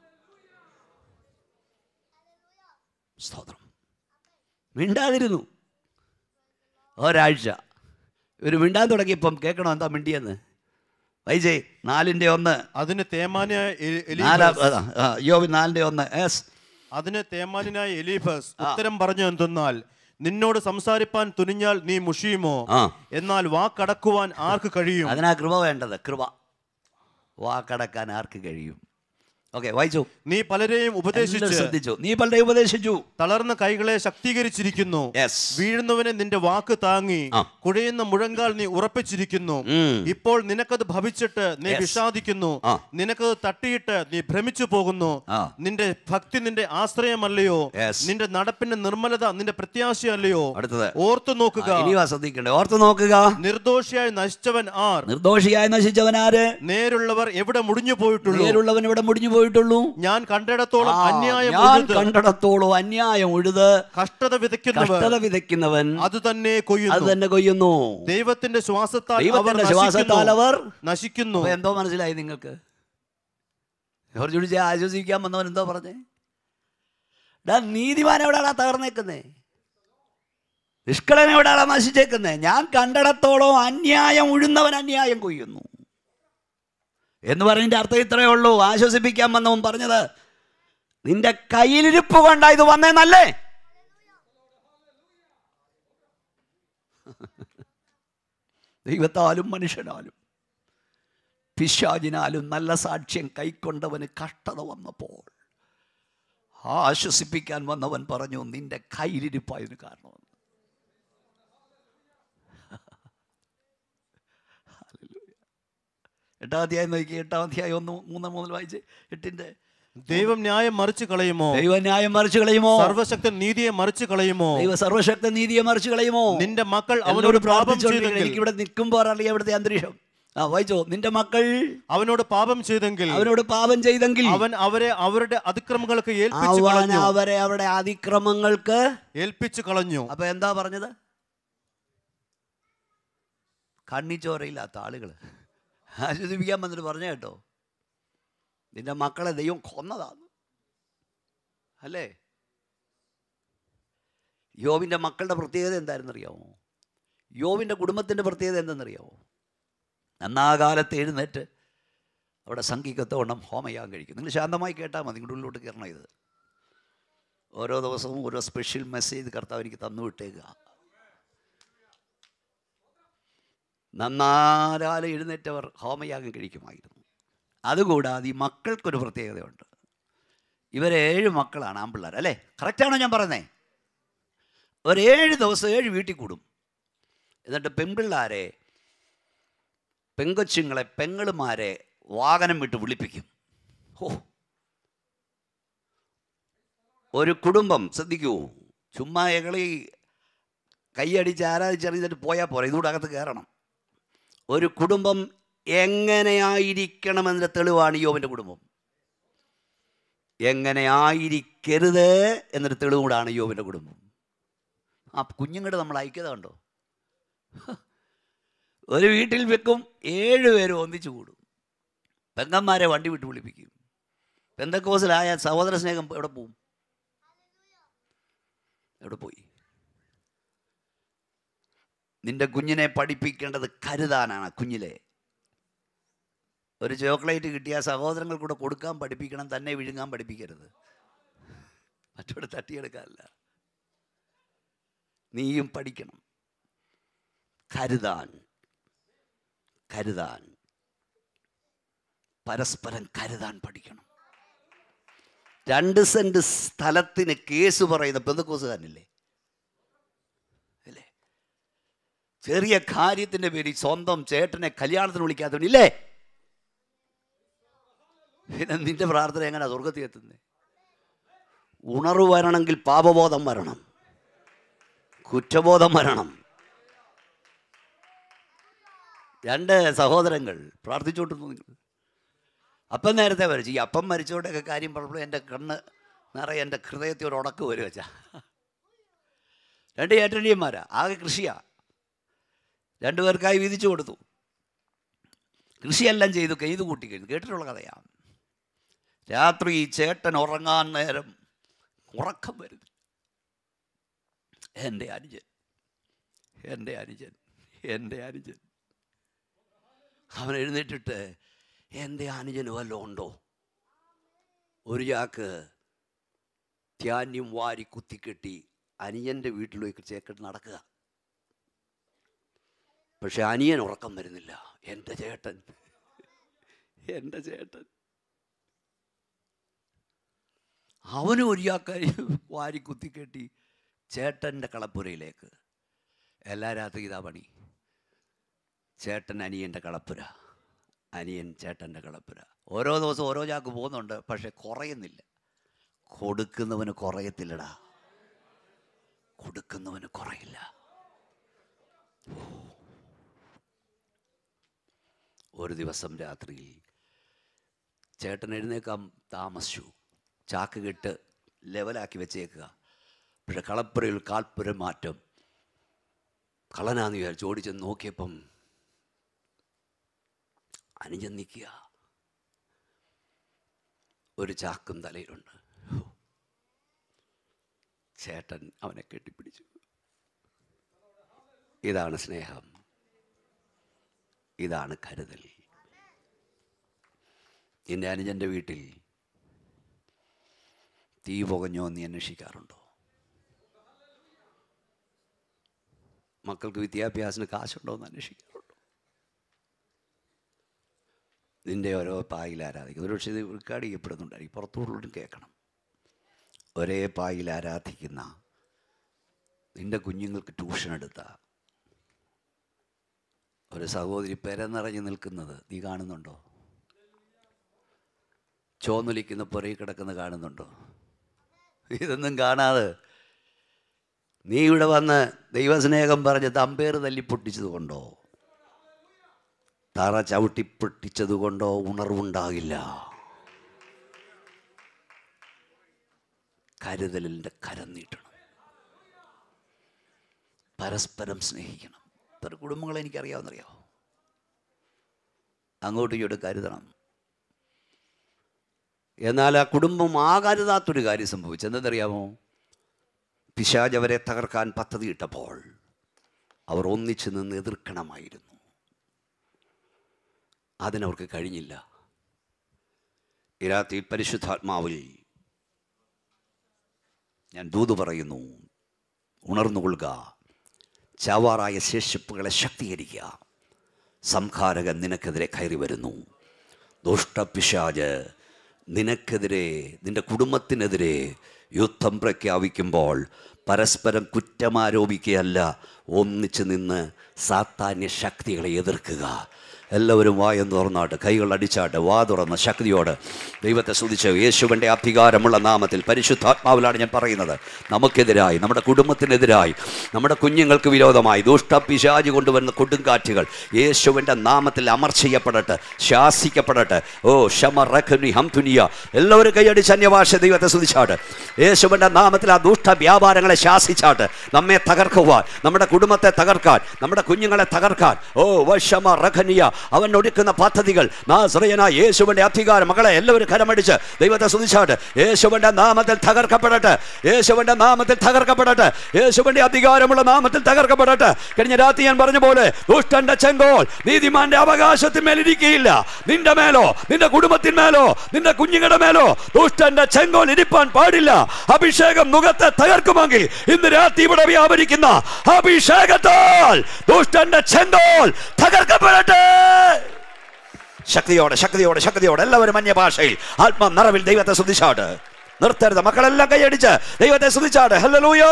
സ്തോത്രം മിണ്ടാതിരുന്നു ഒരാഴ്ച ഒരു മിണ്ടാൻ തുടങ്ങിയപ്പം കേൾക്കണോ എന്താ മിണ്ടിയെന്ന് വൈജയ് നാലിൻ്റെ ഒന്ന് അതിന് തേമാനായ എലി- നാലാം എലീഫസ് യോബി നാലിൻ്റെ ഒന്ന് എസ് അതിന് തേമാനായ എലീഫസ് ഉത്തരം പറഞ്ഞു എന്തെന്നാൽ നിന്നോട് സംസാരിപ്പാൻ തുനിഞ്ഞാൽ നീ മുഷിയുമോ ആ. എന്നാൽ വാക്കടക്കുവാൻ ആർക്ക് കഴിയും അതിനാ കൃപ വേണ്ടത് കൃപ വാക്കടക്കാൻ ആർക്ക് കഴിയും ഓക്കെ വായിച്ചു നീ പലരെയും എല്ലാവരും ഉപദേശിച്ച് ശ്രദ്ധിച്ചു നീ പലരെ ഉപദേശിച്ചു തളർന്ന കൈകളെ ശക്തീകരിച്ചിരിക്കുന്നു Yes. വീഴുന്നവനെ നിന്റെ വാക്ക് താങ്ങി ആ. കുഴയുന്ന മുഴങ്കാൽ നീ ഉറപ്പിച്ചിരിക്കുന്നു ഉം. ഇപ്പോൾ നിനക്കത് ഭവിച്ചിട്ട് നീ Yes. വിഷാദിക്കുന്നു ആ. നിനക്കത് തട്ടിയിട്ട് നീ ഭ്രമിച്ചു പോകുന്നു ആ. നിന്റെ ഭക്തി നിന്റെ ആശ്രയമല്ലയോ Yes. നിന്റെ നടപ്പിന്റെ നിർമ്മലത നിന്റെ പ്രത്യാശയല്ലയോ അടുത്തത് ഓർത്തു നോക്കുക ഇനിവാ ശ്രദ്ധിക്കണ്ടേ ഓർത്ത് നോക്കുക നിർദോഷിയായി നശിച്ചവൻ ആർ നിർദോഷിയായി നശിച്ചവനാര് നേരുള്ളവർ എവിടെ മുടിഞ്ഞു പോയിട്ടുള്ളൂ നേരുള്ളവൻ ഇവിടെ മുടിഞ്ഞു പോയിട്ടുള്ളൂ ഞാൻ കണ്ടിടത്തോളം ആ, അന്യായം ഞാൻ ഉഴുത് കണ്ടിടത്തോളം അന്യായം ഉഴുത് കഷ്ടത വിതയ്ക്കുന്നവർ കഷ്ടത വിതയ്ക്കുന്നവൻ അത് തന്നെ അത് കൊയ്യുന്നു തന്നെ കൊയ്യുന്നു ദൈവത്തിന്റെ ശ്വാസത്താൽ അവർ ദൈവത്തിന്റെ ശ്വാസത്താൽ നശിക്കുന്നു. അവർ നശിക്കുന്നു അപ്പൊ എന്തോ മനസ്സിലായി നിങ്ങൾക്ക് ജോർജ് വിളിച്ച് ആശ്വസിക്കാൻ വന്നവൻ എന്തോ പറഞ്ഞേ ഡാ നീതിമാൻ എവിടെയാടാ തകർന്നേക്കുന്നേ നിഷ്കളൻ എവിടെയാടാ നശിച്ചേക്കുന്നേ ഞാൻ കണ്ടിടത്തോളം അന്യായം ഉഴുന്നവൻ അന്യായം കൊയ്യുന്നു എന്ന് പറഞ്ഞതിന്റെ അർത്ഥം ഇത്രയേ ഉള്ളൂ ആശ്വസിപ്പിക്കാൻ വന്നവൻ പറഞ്ഞത് നിന്റെ കയ്യിലിരിപ്പ് കൊണ്ടാ ഇത് വന്നേന്നല്ലേ ദൈവത്താലും മനുഷ്യനാലും പിശാചിനാലും നല്ല സാക്ഷ്യം കൈക്കൊണ്ടവന് കഷ്ടത വന്നപ്പോൾ ആശ്വസിപ്പിക്കാൻ വന്നവൻ പറഞ്ഞു നിന്റെ കയ്യിലിരിപ്പായതിന് കാരണമെന്ന് എട്ടാം അധ്യായം നോക്കി എട്ടാം അധ്യായം ഒന്ന് മൂന്നാം മുതൽ വായിച്ച് എട്ടിന്റെ ദൈവം ന്യായം മറിച്ചു കളയുമോ ദൈവന്യായം മറിച്ചു കളയുമോ സർവശക്തൻ നീതിയെ മറിച്ചു കളയുമോ ദൈവ സർവശക്ത നീതിയെ മറിച്ചു കളയുമോ നിന്റെ മക്കൾ അവനോട് അവനോട് പാപം പ്രാർത്ഥിച്ചുകൊണ്ടിരിക്കണം ചെയ്തെങ്കിൽ എനിക്ക് ഇവിടെ നിൽക്കുമ്പോൾ അറിയാം ഇവിടുത്തെ അന്തരീക്ഷം ആ വായിച്ചോ നിന്റെ മക്കൾ അവനോട് പാപം ചെയ്തെങ്കിൽ അവനോട് പാപം ചെയ്തെങ്കിൽ അവൻ അവരെ അവരുടെ അതിക്രമങ്ങൾക്ക് ഏൽപ്പിച്ചു അവൻ കളഞ്ഞു അവരെ അവിടെ അതിക്രമങ്ങൾക്ക് ഏൽപ്പിച്ചു കളഞ്ഞു അപ്പൊ എന്താ പറഞ്ഞത് കണ്ണിച്ചോരയില്ലാത്ത ആളുകൾ ആശ്വസിപ്പിക്കാൻ വന്നിട്ട് പറഞ്ഞ കേട്ടോ നിന്റെ മക്കളെ ദൈവം കൊന്നതാണ് അല്ലേ യോവിൻ്റെ മക്കളുടെ പ്രത്യേകത എന്തായിരുന്നറിയാമോ യോവിൻ്റെ കുടുംബത്തിൻ്റെ പ്രത്യേകത എന്തെന്നറിയാമോ നന്നാകാലത്ത് എഴുന്നേറ്റ് അവിടെ സംഘിക്കത്തോണം ഹോമയാൻ കഴിക്കും നിങ്ങൾ ശാന്തമായി കേട്ടാൽ മതി നിങ്ങളുടെ ഉള്ളിലോട്ട് കയറണം ഇത് ഓരോ ദിവസവും ഓരോ സ്പെഷ്യൽ മെസ്സേജ് കർത്താവ് എനിക്ക് തന്നു വിട്ടേക്കുക നന്നാലാൽ എഴുന്നേറ്റവർ ഹോമയാഗം കഴിക്കുമായിരുന്നു അതുകൂടാതെ ഈ മക്കൾക്കൊരു പ്രത്യേകതയുണ്ട് ഇവർ ഏഴ് മക്കളാണ് ആൺപിള്ളേർ അല്ലേ കറക്റ്റാണോ ഞാൻ പറയുന്നത് ഒരു ഏഴ് ദിവസം ഏഴ് വീട്ടിൽ കൂടും എന്നിട്ട് പെൺപിള്ളാരെ പെങ്കൊച്ചുങ്ങളെ പെങ്ങളുമാരെ വാഹനം വിട്ട് വിളിപ്പിക്കും ഓ ഒരു കുടുംബം ശ്രദ്ധിക്കൂ ചുമ്മാ എകളി കൈയടിച്ച് ആരാധിച്ചറിഞ്ഞിട്ട് പോയാൽ പോരാ ഇതുകൂടെ അകത്ത് കയറണം ഒരു കുടുംബം എങ്ങനെയായിരിക്കണമെന്നതിൻ്റെ തെളിവാണ് യോവൻ്റെ കുടുംബം എങ്ങനെയായിരിക്കരുത് എന്നൊരു തെളിവും കൂടാണ് യോവിൻ്റെ കുടുംബം ആ കുഞ്ഞുങ്ങളുടെ നമ്മൾ ഐക്യത കണ്ടോ ഒരു വീട്ടിൽ വെക്കും ഏഴ് പേരും ഒന്നിച്ചു കൂടും പെങ്ങന്മാരെ വണ്ടി വിട്ട് വിളിപ്പിക്കും പെന്തക്കോസിലായ സഹോദര സ്നേഹം എവിടെ പോവും എവിടെ പോയി നിന്റെ കുഞ്ഞിനെ പഠിപ്പിക്കേണ്ടത് കരുതാനാണ് കുഞ്ഞിലെ ഒരു ചോക്ലേറ്റ് കിട്ടിയ സഹോദരങ്ങൾ കൂടെ കൊടുക്കാൻ പഠിപ്പിക്കണം തന്നെ വിഴുങ്ങാൻ പഠിപ്പിക്കരുത് മറ്റോടെ തട്ടിയെടുക്കാനല്ല നീയും പഠിക്കണം കരുതാൻ കരുതാൻ പരസ്പരം കരുതാൻ പഠിക്കണം രണ്ട് സെന്റ് സ്ഥലത്തിന് കേസ് പറയുന്ന പെന്തക്കോസുകാരനില്ലേ അല്ലേ ചെറിയ കാര്യത്തിന്റെ പേരിൽ സ്വന്തം ചേട്ടനെ കല്യാണത്തിന് വിളിക്കാത്തവനില്ലേ പിന്നെ നിന്റെ പ്രാർത്ഥന എങ്ങനെ സ്വർഗത്തിൽ എത്തുന്നത് ഉണർവ് വരണമെങ്കിൽ പാപബോധം വരണം കുറ്റബോധം വരണം രണ്ട് സഹോദരങ്ങൾ പ്രാർത്ഥിച്ചോണ്ടിരുന്നു നിങ്ങൾ അപ്പം നേരത്തെ വരച്ചു ഈ അപ്പം മരിച്ചോണ്ടൊക്കെ കാര്യം പറഞ്ഞപ്പോൾ എൻ്റെ കണ്ണ് നിറയെ എൻ്റെ ഹൃദയത്തിൽ ഒരു ഉടക്ക് വരും വെച്ചാ രണ്ട് ചേട്ടനിയന്മാരാ ആകെ കൃഷിയാ രണ്ടുപേർക്കായി വീതിച്ചു കൊടുത്തു കൃഷിയെല്ലാം ചെയ്തു ചെയ്തു കൂട്ടി കഴിഞ്ഞു കേട്ടിട്ടുള്ള കഥയാണ് രാത്രി ഈ ചേട്ടൻ ഉറങ്ങാൻ നേരം ഉറക്കം വരുന്നു എൻ്റെ അനുജൻ എൻ്റെ അനുജൻ എൻ്റെ അനുജൻ അവൻ എഴുന്നേറ്റിട്ട് എൻ്റെ അനുജന് വല്ലതും ഉണ്ടോ ഒരു ചാക്ക് ധാന്യം വാരി കുത്തിക്കെട്ടി അനിയൻ്റെ വീട്ടിലേക്ക് ചേക്കട്ട് നടക്കുക പക്ഷെ അനിയൻ ഉറക്കം വരുന്നില്ല എൻ്റെ ചേട്ടൻ എൻ്റെ ചേട്ടൻ അവനും ഒരു ചാക്കാരി വാരി കുത്തിക്കെട്ടി ചേട്ടൻ്റെ കളപ്പുരയിലേക്ക് എല്ലാ രാത്രി ഇതാ പണി ചേട്ടൻ അനിയൻ്റെ കളപ്പുര അനിയൻ ചേട്ടൻ്റെ കളപ്പുര ഓരോ ദിവസവും ഓരോ ചാക്ക് പോകുന്നുണ്ട് പക്ഷെ കുറയുന്നില്ല കൊടുക്കുന്നവന് കുറയത്തില്ലടാ കൊടുക്കുന്നവന് കുറയില്ല ഒരു ദിവസം രാത്രിയിൽ ചേട്ടൻ എഴുന്നേക്കാൻ താമസിച്ചു ചാക്ക് കെട്ട് ലെവലാക്കി വെച്ചേക്കുക പക്ഷെ കളപ്പുരയിൽ കാൽപ്പുര മാറ്റം കളനാന്ന് വിചാരിച്ച് ഓടിച്ചെന്ന് നോക്കിയപ്പം അനുജൻ നിൽക്കുക ഒരു ചാക്കും തലയിലുണ്ട് ചേട്ടൻ അവനെ കെട്ടിപ്പിടിച്ചു ഇതാണ് സ്നേഹം ഇതാണ് കരുതൽ എൻ്റെ അനുജൻ്റെ വീട്ടിൽ തീ പുകഞ്ഞോ നീ അന്വേഷിക്കാറുണ്ടോ മക്കൾക്ക് വിദ്യാഭ്യാസത്തിന് കാശുണ്ടോ എന്ന് അന്വേഷിക്കാറുണ്ടോ നിന്റെ ഓരോ പായിൽ ആരാധിക്കും ഒരുപക്ഷെ ഇത് റെക്കോർഡ് ചെയ്യപ്പെടുന്നുണ്ടായിരിക്കും പുറത്തുള്ളവരും കേൾക്കണം ഒരേ പായിൽ ആരാധിക്കുന്ന നിന്റെ കുഞ്ഞുങ്ങൾക്ക് ട്യൂഷൻ എടുത്ത ഒരു സഹോദരി പെരനിറഞ്ഞു നിൽക്കുന്നത് നീ കാണുന്നുണ്ടോ ചോന്നൊലിക്കുന്ന പുറകെ കിടക്കുന്ന കാണുന്നുണ്ടോ ഇതൊന്നും കാണാതെ നീ ഇവിടെ വന്ന് ദൈവസ്നേഹം പറഞ്ഞ് തമ്പേർ തല്ലി പൊട്ടിച്ചത് കൊണ്ടോ തറ ചവിട്ടിപ്പൊട്ടിച്ചതുകൊണ്ടോ ഉണർവുണ്ടാകില്ല കരുതലിൻ്റെ കരം നീട്ടണം പരസ്പരം സ്നേഹിക്കണം ഇത്ര കുടുംബങ്ങളെ എനിക്കറിയാവുന്നറിയാമോ അങ്ങോട്ടും ഇങ്ങോട്ടും കരുതണം എന്നാൽ ആ കുടുംബം ആ കരുതാത്തൊരു കാര്യം സംഭവിച്ചു എന്തെന്നറിയാമോ പിശാജ് അവരെ തകർക്കാൻ പദ്ധതിയിട്ടപ്പോൾ അവർ ഒന്നിച്ചു നിന്ന് എതിർക്കണമായിരുന്നു അതിനവർക്ക് കഴിഞ്ഞില്ല ഈ രാത്രി പരിശുദ്ധാത്മാവിൽ ഞാൻ ദൂത് പറയുന്നു ഉണർന്നുകൊള്ളുക ചാവാറായ ശേഷിപ്പുകളെ ശക്തീകരിക്കുക സംഹാരകൻ നിനക്കെതിരെ കയറി വരുന്നു ദുഷ്ടപിശാജ് നിനക്കെതിരെ നിന്റെ കുടുംബത്തിനെതിരെ യുദ്ധം പ്രഖ്യാപിക്കുമ്പോൾ പരസ്പരം കുറ്റമാരോപിക്കുകയല്ല ഒന്നിച്ച് നിന്ന് സാത്താന്യ ശക്തികളെ എതിർക്കുക എല്ലാവരും വായെന്ന് തുറന്നാട്ട് കൈകൾ അടിച്ചാട്ട് വാ തുറന്ന ശക്തിയോട് ദൈവത്തെ സ്തുതിച്ച് യേശുവിൻ്റെ അധികാരമുള്ള നാമത്തിൽ പരിശുദ്ധാത്മാവിലാണ് ഞാൻ പറയുന്നത് നമുക്കെതിരായി നമ്മുടെ കുടുംബത്തിനെതിരായി നമ്മുടെ കുഞ്ഞുങ്ങൾക്ക് വിരോധമായി ദുഷ്ടപിശാജ് കൊണ്ടുവരുന്ന കൊടുങ്കാറ്റുകൾ യേശുവിൻ്റെ നാമത്തിൽ അമർ ചെയ്യപ്പെടട്ടെ ശാസിക്കപ്പെടട്ടെ ഓ ഷമ റഖുനി ഹംതുനിയ എല്ലാവരും കൈയടിച്ച് അന്യഭാഷ ദൈവത്തെ സ്തുതിച്ചാട്ട് യേശുവിൻ്റെ നാമത്തിൽ ആ ദുഷ്ട വ്യാപാരങ്ങളെ ശാസിച്ചാട്ട് നമ്മെ തകർക്കുവാൻ നമ്മുടെ കുടുംബത്തെ തകർക്കാൻ നമ്മുടെ കുഞ്ഞുങ്ങളെ തകർക്കാൻ ഓ വശമ റഖനിയ അവൻ ഒടുക്കുന്ന പദ്ധതികൾ നാസ്രയന യേശുവിൻ്റെ അധികാരം മകളെ എല്ലാവരും കരമടിച്ച് ദൈവത്തെ സ്തുതിച്ചാട്ട് യേശുവിൻ്റെ നാമത്തിൽ തകർക്കപ്പെടട്ടെ യേശുവിൻ്റെ നാമത്തിൽ തകർക്കപ്പെടട്ടെ യേശുവിൻ്റെ അധികാരമുള്ള നാമത്തിൽ തകർക്കപ്പെടട്ടെ കഴിഞ്ഞ രാത്രി ഞാൻ പറഞ്ഞ പോലെ ദുഷ്ടന്റെ ചെങ്കോൽ നീതിമാന്റെ അവകാശത്തിന്മേൽ ഇരിക്കുകയില്ല നിന്റെ മേലോ നിന്റെ കുടുംബത്തിന്മേലോ നിന്റെ കുഞ്ഞുങ്ങളുടെ മേലോ ദുഷ്ടന്റെ ചെങ്കോൽ ഇരിപ്പാൻ പാടില്ല അഭിഷേകം മുഖത്തെ തകർക്കുമെങ്കിൽ ഇന്ന് രാത്രി ഇവിടെ വ്യാപരിക്കുന്ന അഭിഷേകത്താൽ ദുഷ്ടന്റെ ചെങ്കോൽ തകർക്കപ്പെടട്ടെ ശക്തിയോടെ ശക്തിയോടെ ശക്തിയോടെ എല്ലാവരും അന്യഭാഷയിൽ ആത്മ നിറവിൽ ദൈവത്തെ സ്തുതിച്ചാട്ട് നിർത്തരുത് മക്കളെല്ലാം കൈയടിച്ച് ദൈവത്തെ സ്തുതിച്ചാട്ട് ഹല്ലേലൂയ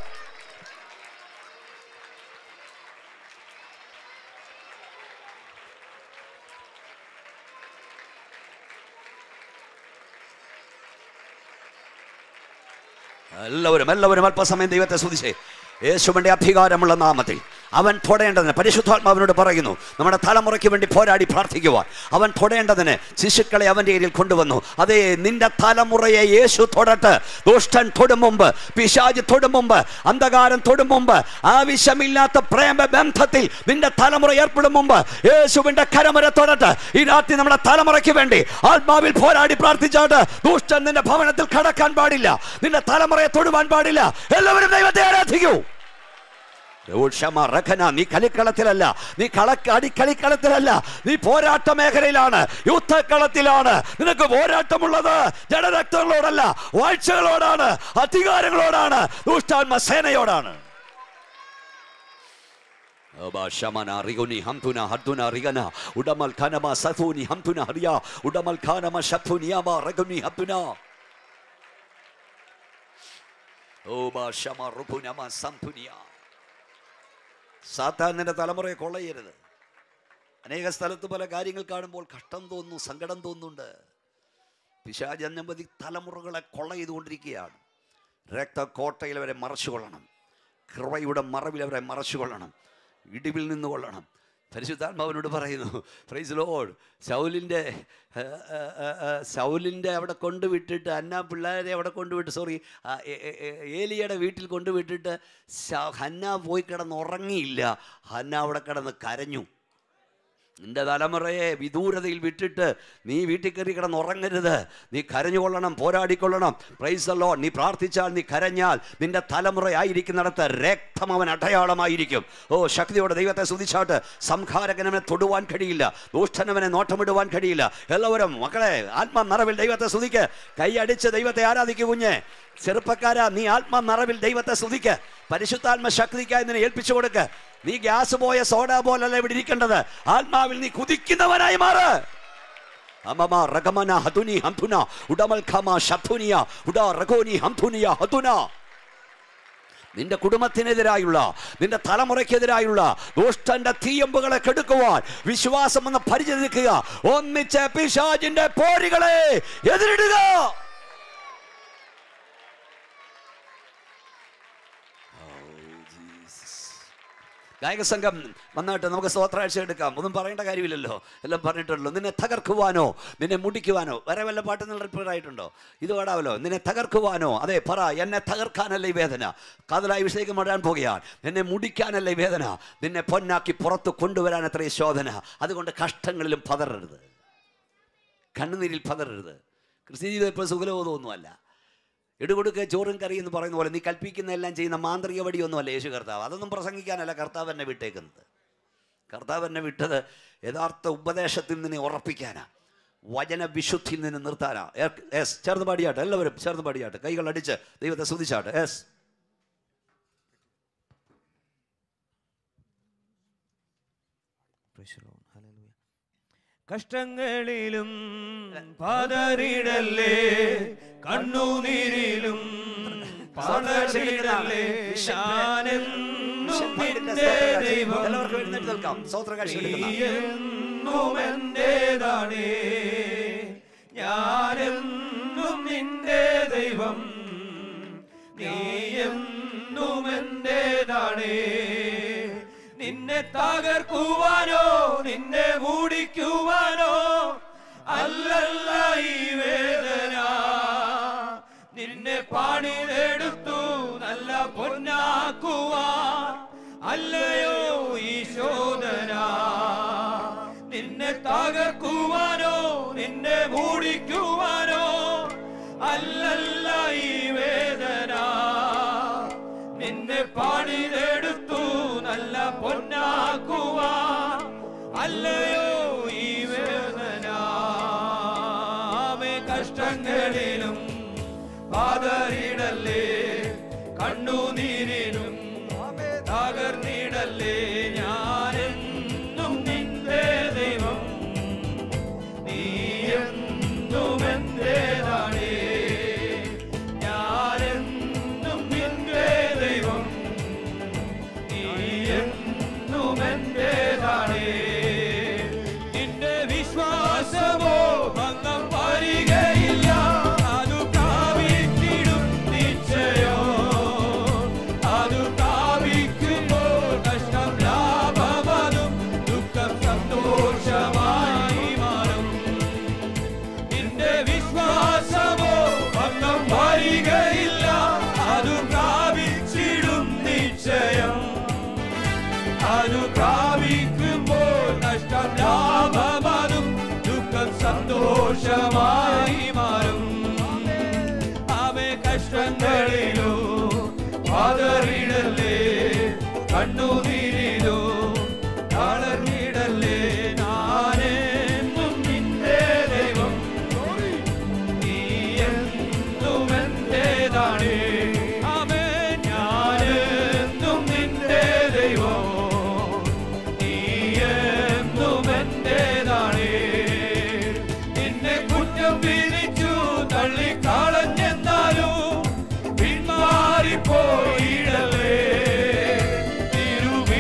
എല്ലാവരും എല്ലാവരും അല്പസമയം ദൈവത്തെ സ്തുതിച്ചേ യേശുവിൻ്റെ അധികാരമുള്ള നാമത്തിൽ അവൻ തൊടേണ്ടതിന് പരിശുദ്ധാത്മാവിനോട് പറയുന്നു നമ്മുടെ തലമുറയ്ക്ക് വേണ്ടി പോരാടി പ്രാർത്ഥിക്കുവാൻ അവൻ തൊടേണ്ടതിന് ശിശുക്കളെ അവൻ്റെ ഏരിയയിൽ കൊണ്ടുവന്നു അതേ നിന്റെ തലമുറയെ യേശു തൊടട്ട് ദുഷ്ടൻ തൊടും മുമ്പ് പിശാജ് തൊടും മുമ്പ് അന്ധകാരം തൊടും മുമ്പ് ആവശ്യമില്ലാത്ത പ്രേമ ബന്ധത്തിൽ നിന്റെ തലമുറ ഏർപ്പെടും മുമ്പ് യേശുവിൻ്റെ കരമുര തൊടട്ട് ഈ രാത്രി നമ്മുടെ തലമുറയ്ക്ക് വേണ്ടി ആത്മാവിൽ പോരാടി പ്രാർത്ഥിച്ചാട്ട് ദുഷ്ടൻ നിന്റെ ഭവനത്തിൽ കടക്കാൻ പാടില്ല നിന്റെ തലമുറയെ തൊടുവാൻ പാടില്ല എല്ലാവരും ദൈവത്തെ ആരാധിക്കൂ ക്ഷമ റഖന നീ കളിക്കളത്തിലല്ല നീ കള അടിക്കളിക്കളത്തിലല്ല നീ പോരാട്ട മേഖലയിലാണ് യുദ്ധക്കളത്തിലാണ് നിനക്ക് പോരാട്ടമുള്ളത് ജഡരക്തങ്ങളോടല്ല വാഴ്ചകളോടാണ് അധികാരങ്ങളോടാണ് ദുഷ്ടാത്മ സേനയോടാണ് ശമന റിഗുനി ഹംതുന ഹർദുന റിഗന ഉടമൽ ഖനമ സഫൂനി ഹംതുന ഹറിയ ഉടമൽ ഖാനമ ശഫുനിയമ റഗുനി ഹത്തുന ഓ ബാ ശമ റുബുനമ സംതുനിയ സാത്താൻ നിന്റെ തലമുറയെ കൊള്ളയരുത് അനേക സ്ഥലത്ത് പല കാര്യങ്ങൾ കാണുമ്പോൾ കഷ്ടം തോന്നുന്നു സങ്കടം തോന്നുന്നുണ്ട് പിശാജ് അനവധി തലമുറകളെ കൊള്ള ചെയ്തുകൊണ്ടിരിക്കുകയാണ് രക്തക്കോട്ടയിൽ അവരെ മറച്ചുകൊള്ളണം കൃപയുടെ മറവിൽ അവരെ മറച്ചുകൊള്ളണം ഇടിവിൽ നിന്ന് കൊള്ളണം പരിശുദ്ധാത്മാവിനോട് പറയുന്നു പ്രൈസ് ലോഡ് ശൗലിൻ്റെ ശൗലിൻ്റെ അവിടെ കൊണ്ടുവിട്ടിട്ട് അന്ന പിള്ളേരെ അവിടെ കൊണ്ടുവിട്ട് സോറി ഏലിയുടെ വീട്ടിൽ കൊണ്ടുവിട്ടിട്ട് ശ- ഹന്ന പോയി കിടന്ന് ഉറങ്ങിയില്ല ഹന്ന അവിടെ കിടന്ന് കരഞ്ഞു നിന്റെ തലമുറയെ വിദൂരതയിൽ വിട്ടിട്ട് നീ വീട്ടിൽ കയറി കിടന്ന് ഉറങ്ങരുത് നീ കരഞ്ഞുകൊള്ളണം പോരാടിക്കൊള്ളണം പ്രൈസല്ലോ നീ പ്രാർത്ഥിച്ചാൽ നീ കരഞ്ഞാൽ നിന്റെ തലമുറയായിരിക്കുന്നിടത്ത് രക്തം അവൻ അടയാളമായിരിക്കും ഓ ശക്തിയോടെ ദൈവത്തെ സ്തുതിച്ചാട്ട് സംഹാരകനവനെ തൊടുവാൻ കഴിയില്ല ദൂഷ്ടനവനെ നോട്ടമിടുവാൻ കഴിയില്ല എല്ലാവരും മക്കളെ ആത്മ നിറവിൽ ദൈവത്തെ സ്തുതിക്ക് കൈയടിച്ച് ദൈവത്തെ ആരാധിക്കു കുഞ്ഞെ ചെറുപ്പക്കാരാ നീ ആത്മ നിറവിൽ ദൈവത്തെ സ്തുതിക്ക് പരിശുദ്ധാത്മ ശക്തിക്കായി നിന്നെ ഏൽപ്പിച്ചു കൊടുക്ക് നീ ഗ്യാസ് പോയ സോഡ പോലല്ല ഇവിടെ ഇരിക്കേണ്ടത് ആത്മാവിൽ നീ കുതിക്കുന്നവനായി മാറ് അമമ റഗമന ഹതുനി ഹംതുന ഉടമൽ ഖമ ശതുനിയ ഉഡ റഗോനി ഹംതുനിയ ഹതുന നിന്റെ കുടുംബത്തിനെതിരായുള്ള നിന്റെ തലമുറയ്ക്കെതിരായുള്ള ദുഷ്ടന്റെ തീയമ്പുകളെ കെടുക്കുവാൻ വിശ്വാസം എന്ന പരിചരിക്കുക ഒന്നിച്ച് പിശാജിന്റെ പോരുകളെ എതിരിടുക ഗായക സംഘം വന്നിട്ട് നമുക്ക് സ്തോത്രാഴ്ച എടുക്കാം ഒന്നും പറയേണ്ട കാര്യമില്ലല്ലോ എല്ലാം പറഞ്ഞിട്ടുള്ളൂ നിന്നെ തകർക്കുവാനോ നിന്നെ മുടിക്കുവാനോ വേറെ വല്ല പാട്ട് നിങ്ങൾ റിപ്പയർ ആയിട്ടുണ്ടോ ഇത് പാടാവല്ലോ നിന്നെ തകർക്കുവാനോ അതെ പറ എന്നെ തകർക്കാനല്ല ഈ വേദന കാതലായ വിഷയം മടാൻ പോകുകയാണ് എന്നെ മുടിക്കാനല്ല ഈ വേദന നിന്നെ പൊന്നാക്കി പുറത്ത് കൊണ്ടുവരാൻ അത്രയും ശോധന അതുകൊണ്ട് കഷ്ടങ്ങളിലും പതറരുത് കണ്ണുനീരിൽ പതറരുത് ക്രിസ്ത്യ ജീവിതം ഇപ്പോൾ സുഖലോകമൊന്നുമല്ല ഇടുകൊടുക്ക ചോറും കറി എന്ന് പറയുന്ന പോലെ നീ കൽപ്പിക്കുന്ന എല്ലാം ചെയ്യുന്ന മാന്ത്രിക വടിയൊന്നുമല്ല യേശു കർത്താവ് അതൊന്നും പ്രസംഗിക്കാനല്ല കർത്താവ് എന്നെ വിട്ടേക്കുന്നത് കർത്താവ് എന്നെ വിട്ടത് യഥാർത്ഥ ഉപദേശത്തിൽ നിന്ന് ഉറപ്പിക്കാനാ വചന വിശുദ്ധിയിൽ നിന്ന് നിർത്താനാ എസ് ചേർന്ന് പാടിയാട്ടെ എല്ലാവരും ചേർന്ന് പാടിയാട്ടെ കൈകൾ അടിച്ച് ദൈവത്തെ സ്തുതിച്ചാട്ടെ എസ് കഷ്ടങ്ങളിലും പതറിടല്ലേ കണ്ണുനീരിലും പതറിടല്ലേ ഞാനെന്നും നിന്റെ ദൈവം എല്ലാവർക്കും എഴുന്നേറ്റ് നിൽക്കാം സ്തോത്രകാഴ്ച എടുക്കുന്ന എന്നും എന്റേതാണേ ഞാനെന്നും നിന്റെ ദൈവം നീ എന്നും എന്റേതാണേ നിന്നെ തകർക്കുവാനോ നിന്നെ മൂടിക്കുവാനോ അല്ലല്ല ഈ വേദന നിന്നെ പാണിതെടുത്തു നല്ല പൊന്നാക്കുവാൻ അല്ലയോ ഈ ശോധന നിന്നെ തകർക്കുവാനോ നിന്നെ മൂടിക്കുവാനോ അല്ലല്ല ഈ വേദന നിന്നെ പാണിതെടുത്തു നല്ല പൊന്നാക്കുവാൻ അല്ലയോ ഈ വേദന ആമേ കഷ്ടങ്ങളിലും പാതറിടല്ലേ കണ്ണുനീരിലും തകർന്നിടല്ലേ ഞാനെന്നും നിന്റെ ദൈവം നീ എന്നും എന്റേതാണേ ഞാനെന്നും നിന്റെ ദൈവം നീ എന്നും എന്റേതാണേ നിന്റെ വിശ്വാസമോ ഭംഗം വരികയില്ല അതു പ്രാപിച്ചിടും നിശ്ചയോ അതു പ്രാപിക്കുമ്പോൾ കഷ്ടം ലാഭമതും ദുഃഖം സന്തോഷമായി മാറും നിന്റെ വിശ്വാസമോ ഭംഗം വരികയില്ല അതു പ്രാപിച്ചിടും നിശ്ചയം അതു പ്രാപിക്കുമ്പോൾ നഷ്ടം ലാഭമതും ദുഃഖം സന്തോഷമായി മാറും അവേ കഷ്ടങ്ങളിലോ പതറിടല്ലേ കണ്ണുനീരിലോ തളർന്നിടല്ലേ ഞാനെന്നും നിന്റെ ദൈവം നീ എന്നും എന്റേതാണേ ആമേ ഞാനെന്നും നിന്റെ ദൈവം നീ എന്നും എന്റേതാണേ നിന്നെ കുറ്റം വിധിച്ചു തള്ളിക്കളഞ്ഞെന്നാലും പിന്മാറിപ്പോയിടലേ തിരുവിലാവിൽ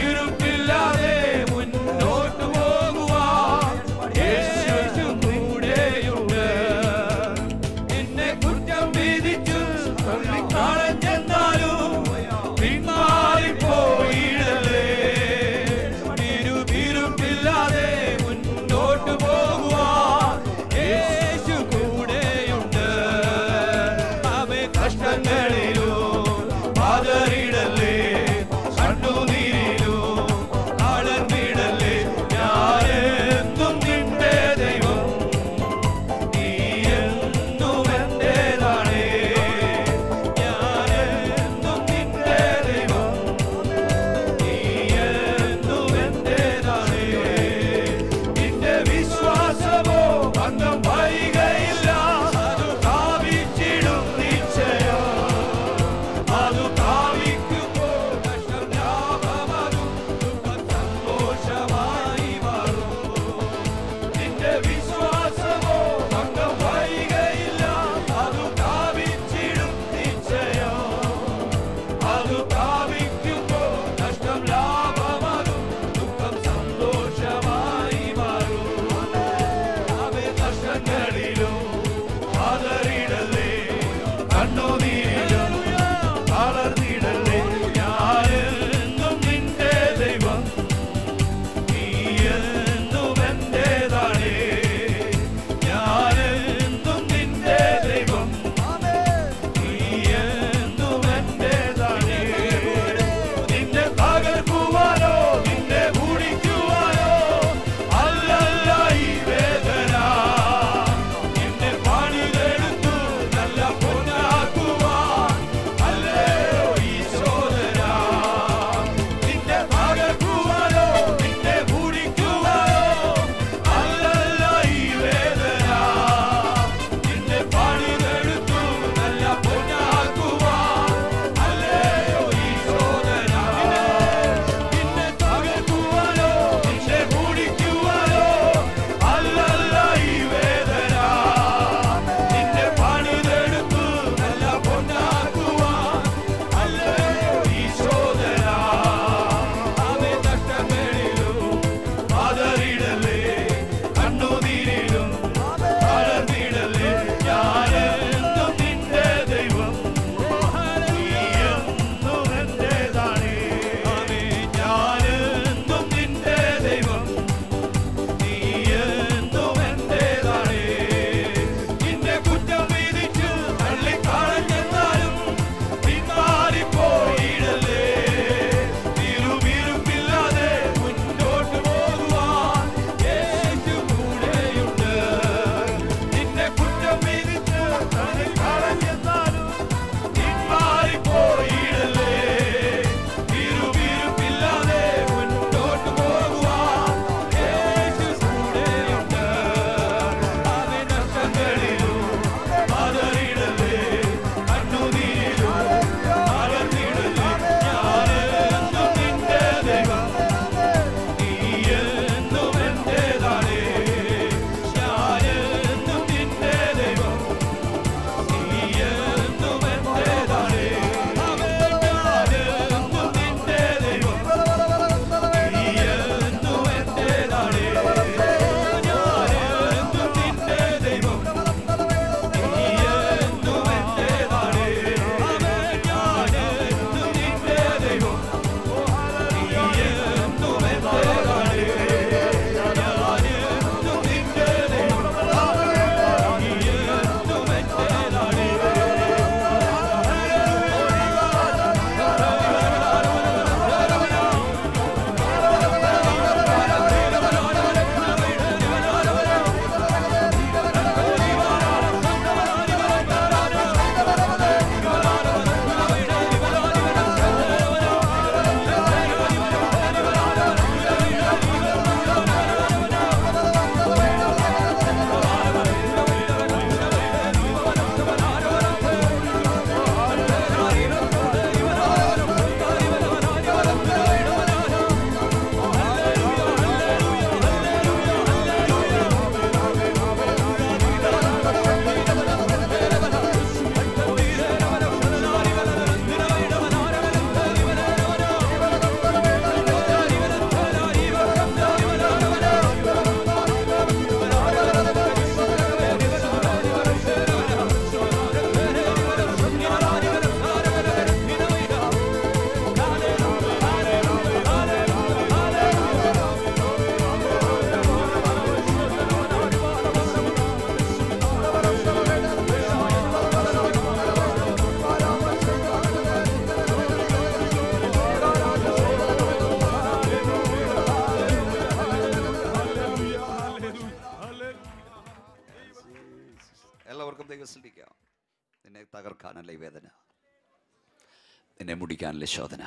ഇറക്കാനല്ല ഈ വേദന നിന്നെ മുടിക്കാനല്ലേ ശോധന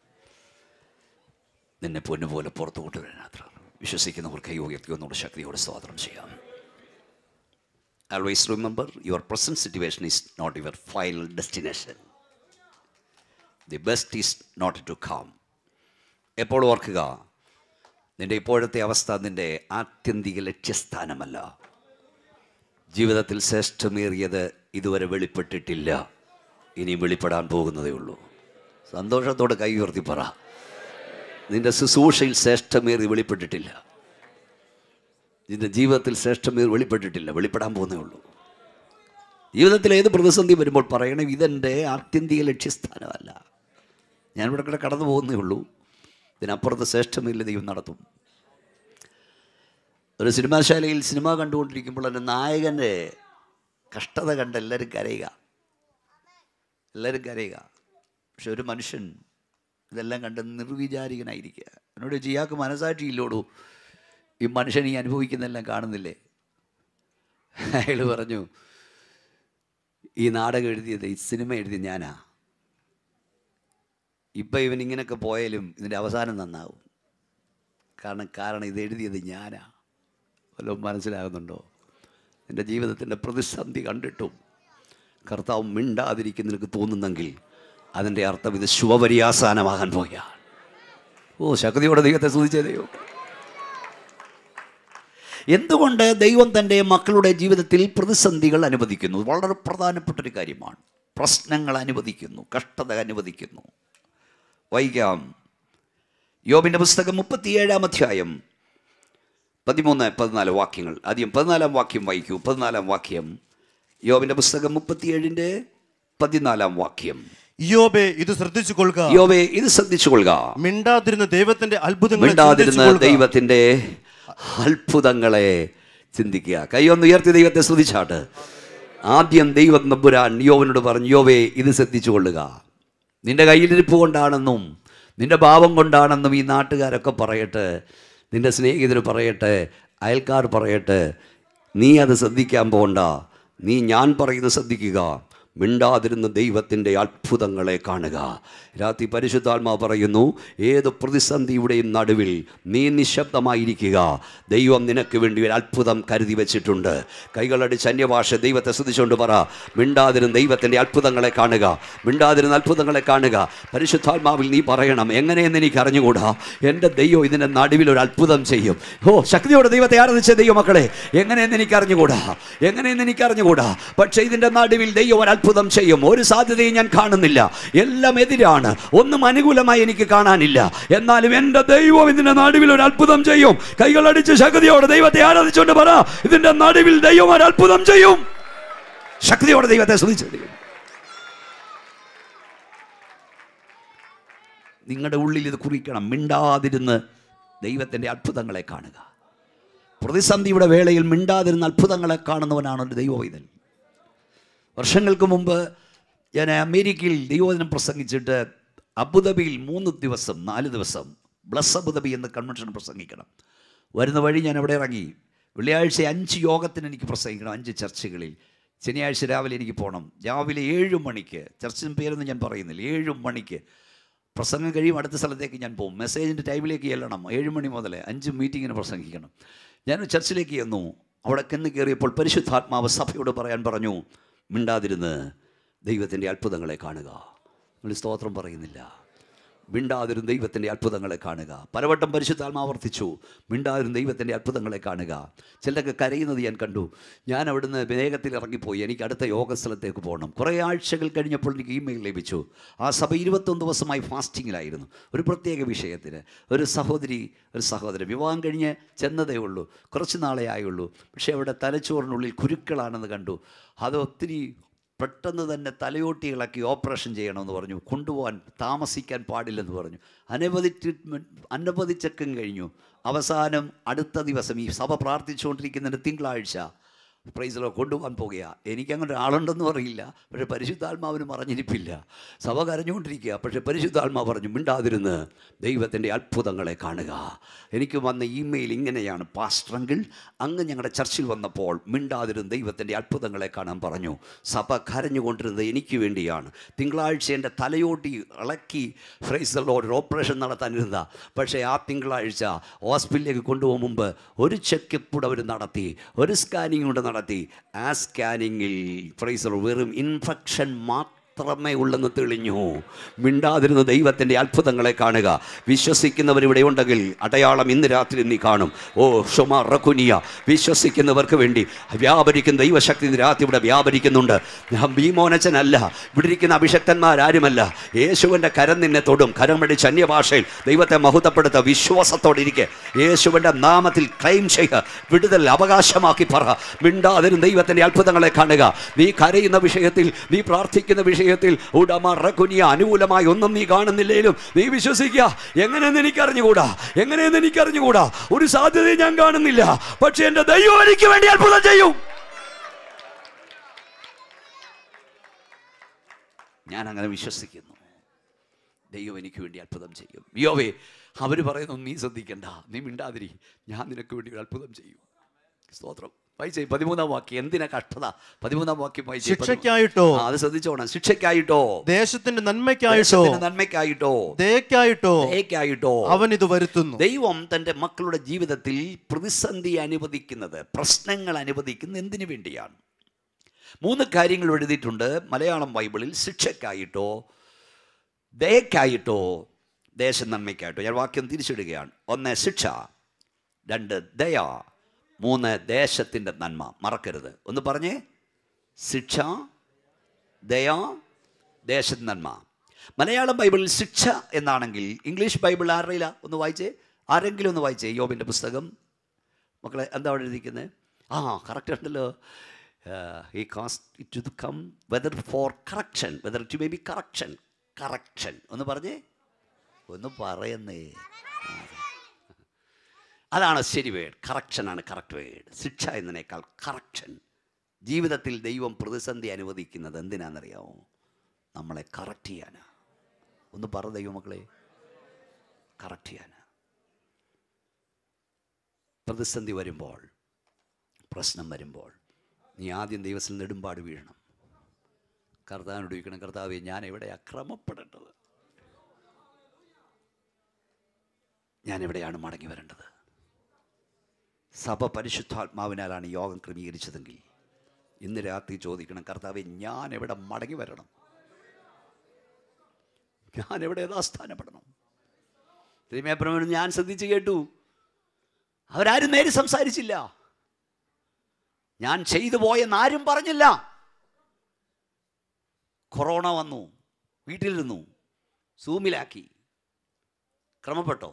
നിന്നെ പൊന്നുപോലെ പുറത്തു കൊണ്ടുവരാനത്ര വിശ്വസിക്കുന്നവർ കൈ ഉയർത്തി ഒന്നുകൂടെ ശക്തിയോടെ സ്വാതന്ത്ര്യം ചെയ്യാം always remember your present situation is not your final destination. The best is not to come. എപ്പോൾ ഓർക്കുക നിന്റെ ഇപ്പോഴത്തെ അവസ്ഥ നിന്റെ ആത്യന്തിക ലക്ഷ്യസ്ഥാനമല്ല ജീവിതത്തിൽ ശ്രേഷ്ഠമേറിയത് ഇതുവരെ വെളിപ്പെട്ടിട്ടില്ല ഇനിയും വെളിപ്പെടാൻ പോകുന്നതേ ഉള്ളൂ സന്തോഷത്തോടെ കൈ ഉയർത്തി പറ നിന്റെ ശുശ്രൂഷയിൽ ശ്രേഷ്ഠമേറി വെളിപ്പെട്ടിട്ടില്ല നിന്റെ ജീവിതത്തിൽ ശ്രേഷ്ഠമേറി വെളിപ്പെട്ടിട്ടില്ല വെളിപ്പെടാൻ പോകുന്നേ ഉള്ളൂ ജീവിതത്തിൽ ഏത് പ്രതിസന്ധി വരുമ്പോൾ പറയണം ഇതെൻ്റെ ആത്യന്തിക ലക്ഷ്യസ്ഥാനമല്ല ഞാൻ ഇവിടെ കൂടെ കടന്നു പോകുന്നേ ഉള്ളൂ ഇതിനപ്പുറത്ത് ശ്രേഷ്ഠമില്ല ദൈവം നടത്തും ഒരു സിനിമാശാലയിൽ സിനിമ കണ്ടുകൊണ്ടിരിക്കുമ്പോൾ എൻ്റെ നായകൻ്റെ കഷ്ടത കണ്ട് എല്ലാവരും കരയുക എല്ലാവരും കരയുക പക്ഷെ ഒരു മനുഷ്യൻ ഇതെല്ലാം കണ്ട് നിർവിചാരികനായിരിക്കുക എന്നോട് ജിയാക്ക് മനസാക്ഷിയില്ലോടൂ ഈ മനുഷ്യൻ ഈ അനുഭവിക്കുന്നതെല്ലാം കാണുന്നില്ലേ അയാൾ പറഞ്ഞു ഈ നാടകം എഴുതിയത് ഈ സിനിമ എഴുതിയത് ഞാനാ ഇപ്പം ഇവൻ ഇങ്ങനെയൊക്കെ പോയാലും ഇതിൻ്റെ അവസാനം നന്നാവും കാരണം കാരണം ഇത് എഴുതിയത് ഞാനാ വല്ലതും മനസ്സിലാകുന്നുണ്ടോ എൻ്റെ ജീവിതത്തിൻ്റെ പ്രതിസന്ധി കണ്ടിട്ടും കർത്താവ് മിണ്ടാതിരിക്കുന്ന നിനക്ക് തോന്നുന്നെങ്കിൽ അതിൻ്റെ അർത്ഥം ഇത് ശുഭപര്യാസാനമാകാൻ പോയാണ് ഓ ശക്തിയോടെ ദൈവത്തെ സൂചിച്ച ദൈവം എന്തുകൊണ്ട് ദൈവം തൻ്റെ മക്കളുടെ ജീവിതത്തിൽ പ്രതിസന്ധികൾ അനുവദിക്കുന്നു വളരെ പ്രധാനപ്പെട്ട ഒരു കാര്യമാണ് പ്രശ്നങ്ങൾ അനുവദിക്കുന്നു കഷ്ടത അനുവദിക്കുന്നു വൈകാം യോബിൻ്റെ പുസ്തകം മുപ്പത്തിയേഴാം അധ്യായം പതിമൂന്ന് പതിനാല് വാക്യങ്ങൾ ആദ്യം പതിനാലാം വാക്യം വായിക്കൂ പതിനാലാം വാക്യം യോബിൻ്റെ പുസ്തകം മുപ്പത്തിയേഴിൻ്റെ പതിനാലാം വാക്യം യോബെ ഇത് ശ്രദ്ധിച്ചു കൊള്ളുക യോബെ ഇത് ശ്രദ്ധിച്ചുകൊള്ളുക മിണ്ടാതിരുന്ന ദൈവത്തിന്റെ അത്ഭുതങ്ങളെ മിണ്ടാതിരുന്ന ചിന്തിച്ചുകൊള്ളുക. ദൈവത്തിൻ്റെ അത്ഭുതങ്ങളെ ചിന്തിക്കുക കൈയൊന്ന് ഉയർത്തി ദൈവത്തെ സ്തുതിച്ചാട്ട് ആദ്യം ദൈവം നമ്പുരാൻ യോവനോട് പറഞ്ഞു യോവേ ഇത് ശ്രദ്ധിച്ചു കൊള്ളുക നിന്റെ കയ്യിലിരിപ്പ് കൊണ്ടാണെന്നും നിന്റെ ഭാവം കൊണ്ടാണെന്നും ഈ നാട്ടുകാരൊക്കെ പറയട്ടെ നിന്റെ സ്നേഹിതർ പറയട്ടെ അയൽക്കാർ പറയട്ടെ നീ അത് ശ്രദ്ധിക്കാൻ പോകണ്ട നീ ഞാൻ പറയുന്നത് ശ്രദ്ധിക്കുക മിണ്ടാതിരുന്ന ദൈവത്തിൻ്റെ അത്ഭുതങ്ങളെ കാണുക രാത്രി പരിശുദ്ധാത്മാ പറയുന്നു ഏത് പ്രതിസന്ധിയുടെയും നടുവിൽ നീ നിശബ്ദമായിരിക്കുക ദൈവം നിനക്ക് വേണ്ടി ഒരു അത്ഭുതം കരുതി വെച്ചിട്ടുണ്ട് കൈകളടിച്ച് അന്യഭാഷ ദൈവത്തെ ശ്രദ്ധിച്ചുകൊണ്ട് പറ മിണ്ടാതിരുന്ന ദൈവത്തിൻ്റെ അത്ഭുതങ്ങളെ കാണുക മിണ്ടാതിരുന്ന അത്ഭുതങ്ങളെ കാണുക പരിശുദ്ധാത്മാവിൽ നീ പറയണം എങ്ങനെയെന്ന് എനിക്ക് അറിഞ്ഞുകൂടാ എൻ്റെ ദൈവം ഇതിൻ്റെ നടുവിൽ ഒരു അത്ഭുതം ചെയ്യും ഓ ശക്തിയോടെ ദൈവത്തെ ആരാധിച്ച ദൈവമക്കളെ എങ്ങനെയെന്ന് എനിക്ക് അറിഞ്ഞുകൂടാ എങ്ങനെയെന്ന് എനിക്ക് അറിഞ്ഞുകൂടാ പക്ഷേ ഇതിൻ്റെ നടുവിൽ ദൈവം ഒരു അത്ഭുതം ചെയ്യും ഒരു സാധ്യതയും ഞാൻ കാണുന്നില്ല എല്ലാം എതിരാണ് ഒന്നും അനുകൂലമായി എനിക്ക് കാണാനില്ല എന്നാലും എൻ്റെ ദൈവം ഇതിൻ്റെ നടുവിൽ ഒരു അത്ഭുതം ചെയ്യും കൈകളടിച്ച് ശക്തിയോടെ ദൈവത്തെ ആരാധിച്ചുകൊണ്ട് പറ ഇതിൻ്റെ നടുവിൽ ദൈവം ഒരു അത്ഭുതം ചെയ്യും ശക്തിയോടെ ദൈവത്തെ ശ്രദ്ധിച്ചു നിങ്ങളുടെ ഉള്ളിൽ ഇത് കുറിക്കണം മിണ്ടാതിരുന്ന് ദൈവത്തിൻ്റെ അത്ഭുതങ്ങളെ കാണുക പ്രതിസന്ധിയുടെ വേളയിൽ മിണ്ടാതിരുന്ന അത്ഭുതങ്ങളെ കാണുന്നവനാണ് ഒരു ദൈവവൈതൽ വർഷങ്ങൾക്ക് മുമ്പ് ഞാൻ അമേരിക്കയിൽ ദൈവവചനം പ്രസംഗിച്ചിട്ട് അബുദാബിയിൽ മൂന്ന് ദിവസം നാല് ദിവസം ബ്ലസ് അബുദാബി എന്ന കൺവെൻഷൻ പ്രസംഗിക്കണം വരുന്ന വഴി ഞാൻ അവിടെ ഇറങ്ങി വെള്ളിയാഴ്ച അഞ്ച് യോഗത്തിന് എനിക്ക് പ്രസംഗിക്കണം അഞ്ച് ചർച്ചകളിൽ ശനിയാഴ്ച രാവിലെ എനിക്ക് പോകണം രാവിലെ ഏഴ് മണിക്ക് ചർച്ചിന് പേരൊന്നും ഞാൻ പറയുന്നില്ല ഏഴ് മണിക്ക് പ്രസംഗം കഴിയും അടുത്ത സ്ഥലത്തേക്ക് ഞാൻ പോകും മെസ്സേജിൻ്റെ ടൈമിലേക്ക് ചെല്ലണം ഏഴ് മണി മുതൽ അഞ്ച് മീറ്റിങ്ങിന് പ്രസംഗിക്കണം ഞാൻ ചർച്ചിലേക്ക് ചെന്നു അവിടെ ചെന്ന് കയറിയപ്പോൾ പരിശുദ്ധാത്മാവ് സഭയോട് പറയാൻ പറഞ്ഞു മിണ്ടാതിരുന്ന് ദൈവത്തിൻ്റെ അത്ഭുതങ്ങളെ കാണുക നിങ്ങൾ സ്തോത്രം പറയുന്നില്ല മിണ്ടാതിരുന്ന് ദൈവത്തിൻ്റെ അത്ഭുതങ്ങളെ കാണുക പലവട്ടം പരിശുദ്ധാത്മാ ആവർത്തിച്ചു മിണ്ടാതിരുന്ന് ദൈവത്തിൻ്റെ അത്ഭുതങ്ങളെ കാണുക ചിലരൊക്കെ കരയുന്നത് ഞാൻ കണ്ടു ഞാൻ അവിടുന്ന് വേഗത്തിൽ ഇറങ്ങിപ്പോയി എനിക്ക് അടുത്ത യോഗ സ്ഥലത്തേക്ക് പോകണം കുറേ ആഴ്ചകൾ കഴിഞ്ഞപ്പോൾ എനിക്ക് ഇമെയിൽ ലഭിച്ചു ആ സഭ ഇരുപത്തൊന്ന് ദിവസമായി ഫാസ്റ്റിങ്ങിലായിരുന്നു ഒരു പ്രത്യേക വിഷയത്തിന് ഒരു സഹോദരി ഒരു സഹോദരൻ വിവാഹം കഴിഞ്ഞ് ചെന്നതേ ഉള്ളൂ കുറച്ച് നാളേ ആയുള്ളൂ പക്ഷേ അവിടെ തലച്ചോറിനുള്ളിൽ കുരുക്കളാണെന്ന് കണ്ടു അത് ഒത്തിരി പെട്ടെന്ന് തന്നെ തലയോട്ടി ഇളക്കി ഓപ്പറേഷൻ ചെയ്യണമെന്ന് പറഞ്ഞു കൊണ്ടുപോകാൻ താമസിക്കാൻ പാടില്ലെന്ന് പറഞ്ഞു അനവധി ട്രീറ്റ്മെൻറ്റ് അനവധി ചെക്കും കഴിഞ്ഞു അവസാനം അടുത്ത ദിവസം ഈ സഭ പ്രാർത്ഥിച്ചുകൊണ്ടിരിക്കുന്നതിൻ്റെ തിങ്കളാഴ്ച പ്രൈസിലോ കൊണ്ടുപോകാൻ പോകുക എനിക്കങ്ങനെ ഒരാളുണ്ടെന്ന് പറയില്ല പക്ഷേ പരിശുദ്ധാത്മാവിന് പറഞ്ഞിരിപ്പില്ല സഭ കരഞ്ഞുകൊണ്ടിരിക്കുക പക്ഷേ പരിശുദ്ധാത്മാവ് പറഞ്ഞു മിണ്ടാതിരുന്ന് ദൈവത്തിൻ്റെ അത്ഭുതങ്ങളെ കാണുക എനിക്ക് വന്ന ഇമെയിൽ ഇങ്ങനെയാണ് പാസ്റ്ററെങ്കിൽ അങ്ങ് ഞങ്ങളുടെ ചർച്ചിൽ വന്നപ്പോൾ മിണ്ടാതിരുന്ന് ദൈവത്തിൻ്റെ അത്ഭുതങ്ങളെ കാണാൻ പറഞ്ഞു സഭ കരഞ്ഞുകൊണ്ടിരുന്നത് എനിക്ക് വേണ്ടിയാണ് തിങ്കളാഴ്ച എൻ്റെ തലയോട്ടി ഇളക്കി ഫ്രൈസറിൽ ഒരു ഓപ്പറേഷൻ നടത്താനിരുന്ന പക്ഷേ ആ തിങ്കളാഴ്ച ഹോസ്പിറ്റലിലേക്ക് കൊണ്ടുപോകും മുമ്പ് ഒരു ചെക്കപ്പ് കൂടെ അവർ നടത്തി ഒരു സ്കാനിങ് കൂടെ നടത്തി ആ സ്കാനിങ്ങിൽ ഫ്രൈസർ വെറും ഇൻഫെക്ഷൻ മാത്രമേ ഉള്ളെന്ന് തെളിഞ്ഞു മിണ്ടാതിരുന്ന ദൈവത്തിൻ്റെ അത്ഭുതങ്ങളെ കാണുക വിശ്വസിക്കുന്നവർ ഇവിടെ ഉണ്ടെങ്കിൽ അടയാളം ഇന്ന് രാത്രി നീ കാണും ഓ ഷൊമ റക്കുനിയ വിശ്വസിക്കുന്നവർക്ക് വേണ്ടി വ്യാപരിക്കുന്ന ദൈവശക്തി ഇന്ന് രാത്രി ഇവിടെ വ്യാപരിക്കുന്നുണ്ട് ഞാൻ ഭീമോനച്ചനല്ല ഇവിടെ ഇരിക്കുന്ന അഭിഷക്തന്മാരാരുമല്ല യേശുവിൻ്റെ കരം നിന്നെ തൊടും കരം പിടിച്ച് അന്യഭാഷയിൽ ദൈവത്തെ മഹത്വപ്പെടുത്ത വിശ്വാസത്തോടെ ഇരിക്കെ യേശുവിൻ്റെ നാമത്തിൽ ക്ലെയിം ചെയ്യുക വിടുതൽ അവകാശമാക്കി പറ മിണ്ടാതിരും ദൈവത്തിൻ്റെ അത്ഭുതങ്ങളെ കാണുക നീ കരയുന്ന വിഷയത്തിൽ നീ പ്രാർത്ഥിക്കുന്ന വിഷയത്തിൽ ഉടമ റക്കുനിയ അനുകൂലമായി ഒന്നും നീ കാണുന്നില്ലേലും നീ വിശ്വസിക്കുക എങ്ങനെയെന്ന് എനിക്കറിഞ്ഞുകൂടാ എങ്ങനെയെന്ന് എനിക്കറിഞ്ഞുകൂടാ ഒരു സാധ്യതയും ഞാൻ കാണുന്നില്ല പക്ഷെ എൻ്റെ ദൈവം എനിക്ക് വേണ്ടി അത്ഭുതം ചെയ്യും ഞാൻ അങ്ങനെ വിശ്വസിക്കുന്നു ദൈവം എനിക്ക് വേണ്ടി അത്ഭുതം ചെയ്യും യോവേ അവർ പറയുന്നു നീ ശ്രദ്ധിക്കണ്ട നീ മിണ്ടാതിരി ഞാൻ നിനക്ക് വേണ്ടി ഒരു അത്ഭുതം ചെയ്യും സ്തോത്രം വായിച്ചേ പതിമൂന്നാം വാക്യം എന്തിനാ കഷ്ടത പതിമൂന്നാം വാക്യം വായിച്ചേ ശിക്ഷയ്ക്കായിട്ടോ ആ, അത് ശ്രദ്ധിച്ചോണം ശിക്ഷയ്ക്കായിട്ടോ ദേശത്തിന്റെ നന്മയ്ക്കായിട്ടോ ദേശത്തിന്റെ നന്മയ്ക്കായിട്ടോ ദയക്കായിട്ടോ ദയക്കായിട്ടോ അവൻ ഇത് വരുത്തുന്നു ദൈവം തൻ്റെ മക്കളുടെ ജീവിതത്തിൽ പ്രതിസന്ധി അനുവദിക്കുന്നത് പ്രശ്നങ്ങൾ അനുവദിക്കുന്നത് എന്തിനു വേണ്ടിയാണ് മൂന്ന് കാര്യങ്ങൾ എഴുതിയിട്ടുണ്ട് മലയാളം ബൈബിളിൽ ശിക്ഷയ്ക്കായിട്ടോ ദയക്കായിട്ടോ ദേശ നന്മയ്ക്കായിട്ടോ ഞാൻ വാക്യം തിരിച്ചിടുകയാണ് ഒന്ന് ശിക്ഷ രണ്ട് ദയ മൂന്ന് ദേശത്തിൻ്റെ നന്മ മറക്കരുത് ഒന്ന് പറഞ്ഞേ ശിക്ഷ ദയ ദേശ നന്മ മലയാളം ബൈബിളിൽ ശിക്ഷ എന്നാണെങ്കിൽ ഇംഗ്ലീഷ് ബൈബിൾ ആരുടെയില്ല ഒന്ന് വായിച്ചേ ആരെങ്കിലും ഒന്ന് വായിച്ചേ യോബിൻ്റെ പുസ്തകം മക്കളെ എന്താ അവിടെ എഴുതിയിരിക്കുന്നത് ആ കറക്റ്റ് ഉണ്ടല്ലോ ഈ cast it to come whether for correction whether to may be correction correction ഒന്ന് പറഞ്ഞേ ഒന്ന് പറയുന്നേ ആ. അതാണ് ശരി വേഡ് കറക്ഷനാണ് കറക്റ്റ് വേഡ് ശിക്ഷ എന്നതിനേക്കാൾ കറക്ഷൻ ജീവിതത്തിൽ ദൈവം പ്രതിസന്ധി അനുവദിക്കുന്നത് എന്തിനാണെന്നറിയാമോ നമ്മളെ കറക്റ്റ് ചെയ്യാനാ ഒന്ന് പറ ദൈവമക്കളെ കറക്റ്റ് ചെയ്യാനാ പ്രതിസന്ധി വരുമ്പോൾ പ്രശ്നം വരുമ്പോൾ നീ ആദ്യം ദൈവത്തിൽ നെടുമ്പാട് വീഴണം കർത്താവിനോട് ചോദിക്കണം കർത്താവെ ഞാൻ എവിടെ അക്രമപ്പെടേണ്ടത് ഞാൻ എവിടെയാണ് മടങ്ങി വരേണ്ടത് സഭ പരിശുദ്ധാത്മാവിനാലാണ് യോഗം ക്രമീകരിച്ചതെങ്കിൽ ഇന്ന് രാത്രി ചോദിക്കണം കർത്താവെ ഞാൻ എവിടെ മടങ്ങി വരണം ഞാൻ എവിടെ യഥാസ്ഥാനപ്പെടണം തിരുമേപ്രമേനും ഞാൻ ശ്രദ്ധിച്ച് കേട്ടു അവരാരും നേരെ സംസാരിച്ചില്ല ഞാൻ ചെയ്തു പോയെന്ന് ആരും പറഞ്ഞില്ല കൊറോണ വന്നു വീട്ടിലിരുന്നു സൂമിലാക്കി ക്രമപ്പെട്ടോ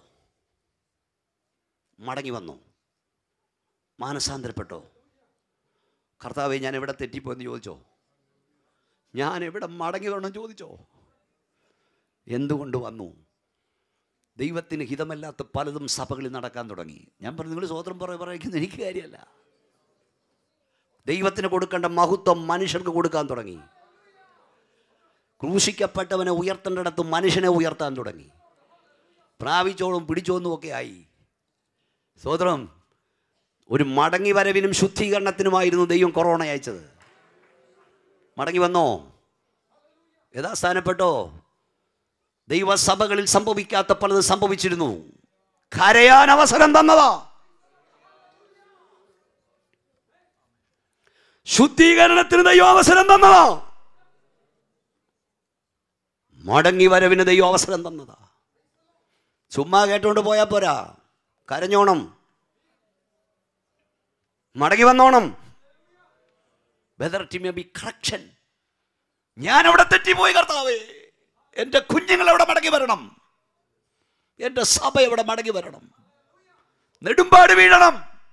മടങ്ങി വന്നു മാനസാന്തരപ്പെട്ടോ കർത്താവെ ഞാൻ എവിടെ തെറ്റിപ്പോയെന്ന് ചോദിച്ചോ ഞാൻ എവിടെ മടങ്ങി വരണം ചോദിച്ചോ എന്തുകൊണ്ട് വന്നു ദൈവത്തിന് ഹിതമല്ലാത്ത പലതും സഭകളിൽ നടക്കാൻ തുടങ്ങി ഞാൻ പറഞ്ഞു നിങ്ങൾ സ്വതന്ത്രം പറ പറയുന്നത് എനിക്ക് കാര്യമല്ല ദൈവത്തിന് കൊടുക്കേണ്ട മഹത്വം മനുഷ്യർക്ക് കൊടുക്കാൻ തുടങ്ങി ക്രൂശിക്കപ്പെട്ടവനെ ഉയർത്തേണ്ടിടത്ത് മനുഷ്യനെ ഉയർത്താൻ തുടങ്ങി പ്രാപിച്ചോളും പിടിച്ചോന്നും ഒക്കെ ആയി സ്വതന്ത്രം ഒരു മടങ്ങി വരവിനും ശുദ്ധീകരണത്തിനുമായിരുന്നു ദൈവം കൊറോണ അയച്ചത് മടങ്ങി വന്നോ യഥാസ്ഥാനപ്പെട്ടോ ദൈവസഭകളിൽ സംഭവിക്കാത്ത പലത് സംഭവിച്ചിരുന്നു കരയാൻ അവസരം തന്നതാ ശുദ്ധീകരണത്തിന് ദൈവം അവസരം തന്നതാ മടങ്ങി വരവിന് ദൈവം അവസരം തന്നതാ ചുമ്മാ കേട്ടുകൊണ്ട് പോയാൽ പോരാ കരഞ്ഞോണം മടങ്ങി വന്നോണം whether to may be correction ഞാൻ അവിടെ തെറ്റിപ്പോയി കർത്താവേ എൻ്റെ കുഞ്ഞുങ്ങൾ എവിടെ മടങ്ങി വരണം എൻ്റെ സഭ എവിടെ മടങ്ങി വരണം നെടുമ്പാട് വീഴണം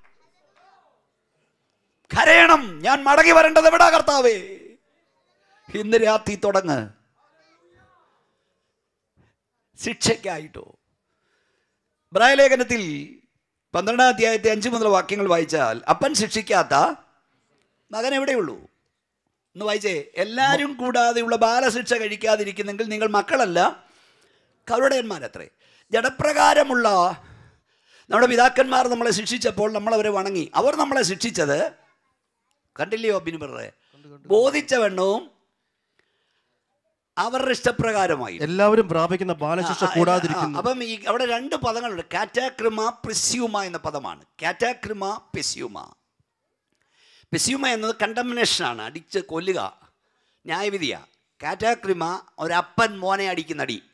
കരയണം ഞാൻ മടങ്ങി വരേണ്ടത് എവിടാ കർത്താവേ ഇന്ന് രാത്രി തുടങ്ങ് ശിക്ഷയ്ക്കായിട്ടോ ലേഖനത്തിൽ പന്ത്രണ്ടാം അധ്യായത്തെ അഞ്ച് മുതൽ വാക്യങ്ങൾ വായിച്ചാൽ അപ്പൻ ശിക്ഷിക്കാത്ത മകൻ എവിടെയുള്ളൂ ഒന്ന് വായിച്ചേ എല്ലാവരും കൂടാതെയുള്ള ബാലശിക്ഷ കഴിക്കാതിരിക്കുന്നെങ്കിൽ നിങ്ങൾ മക്കളല്ല കരുടയന്മാരത്രേ ജഡപ്രകാരമുള്ള നമ്മുടെ പിതാക്കന്മാർ നമ്മളെ ശിക്ഷിച്ചപ്പോൾ നമ്മളവരെ വണങ്ങി അവർ നമ്മളെ ശിക്ഷിച്ചത് കണ്ടില്ലയോ ബിനുബറെ ബോധിച്ചവണ്ണവും അവരുടെ ഇഷ്ടപ്രകാരമായി എല്ലാവരും പ്രാപിക്കുന്ന ബാലശിക്ഷ ആ, ആ, കൂടാതിരിക്കുന്നു അപ്പം ഈ അവിടെ രണ്ട് പദങ്ങളുണ്ട് കാറ്റാക്രിമ പ്രിസ്യൂമ എന്ന പദമാണ് കാറ്റാക്രിമ പെസ്യൂമ പെസ്യൂമ എന്നത് കണ്ടംനേഷനാണ് അടിച്ച് കൊല്ലുക ന്യായവിധിയ കാറ്റാക്രിമ ഒരപ്പൻ മോനെ അടിക്കുന്ന അടി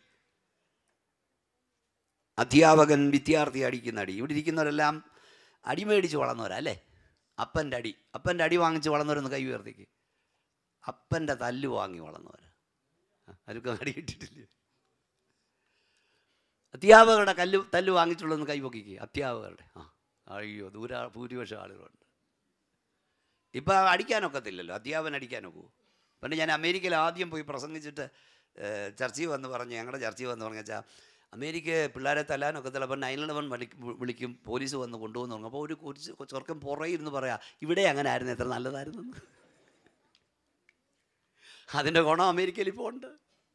അധ്യാപകൻ വിദ്യാർത്ഥി അടിക്കുന്ന അടി ഇവിടെ ഇരിക്കുന്നവരെല്ലാം അടി മേടിച്ച് വളർന്നവരാ അല്ലേ അപ്പൻ്റെ അടി അപ്പൻ്റെ അടി വാങ്ങിച്ച് വളർന്നവരൊന്ന് കൈ ഉയർത്തിക്ക് അപ്പൻ്റെ തല്ല് വാങ്ങി വളർന്നവരാ ആർക്കും അടി കിട്ടിയിട്ടില്ല അധ്യാപകരുടെ കല്ല് തല്ല് വാങ്ങിച്ചുള്ളതെന്ന് കൈപൊക്കിക്ക് അധ്യാപകരുടെ ആ അയ്യോ ദൂര ഭൂരിപക്ഷം ആളുകളുണ്ട് ഇപ്പം അടിക്കാനൊക്കത്തില്ലല്ലോ അധ്യാപകൻ അടിക്കാനൊക്കൂ പണ്ട് ഞാൻ അമേരിക്കയിൽ ആദ്യം പോയി പ്രസംഗിച്ചിട്ട് ഏഹ്, ചർച്ചിൽ വന്ന് പറഞ്ഞ് ഞങ്ങളുടെ ചർച്ചിൽ വന്ന് പറഞ്ഞു വെച്ചാൽ അമേരിക്ക പിള്ളേരെ തല്ലാനൊക്കത്തില്ല അപ്പം നയൻ ഇലവൻ വിളിക്കും പോലീസ് വന്ന് കൊണ്ടുവന്ന് പറഞ്ഞു അപ്പോൾ ഒരു കുറിച്ച് ചെറുക്കൻ പുറകെ ഇരുന്ന് പറയാ ഇവിടെ അങ്ങനെ ആയിരുന്നു എത്ര നല്ലതായിരുന്നു എന്ന്." അതിൻ്റെ ഗുണം അമേരിക്കയിൽ ഇപ്പോൾ ഉണ്ട്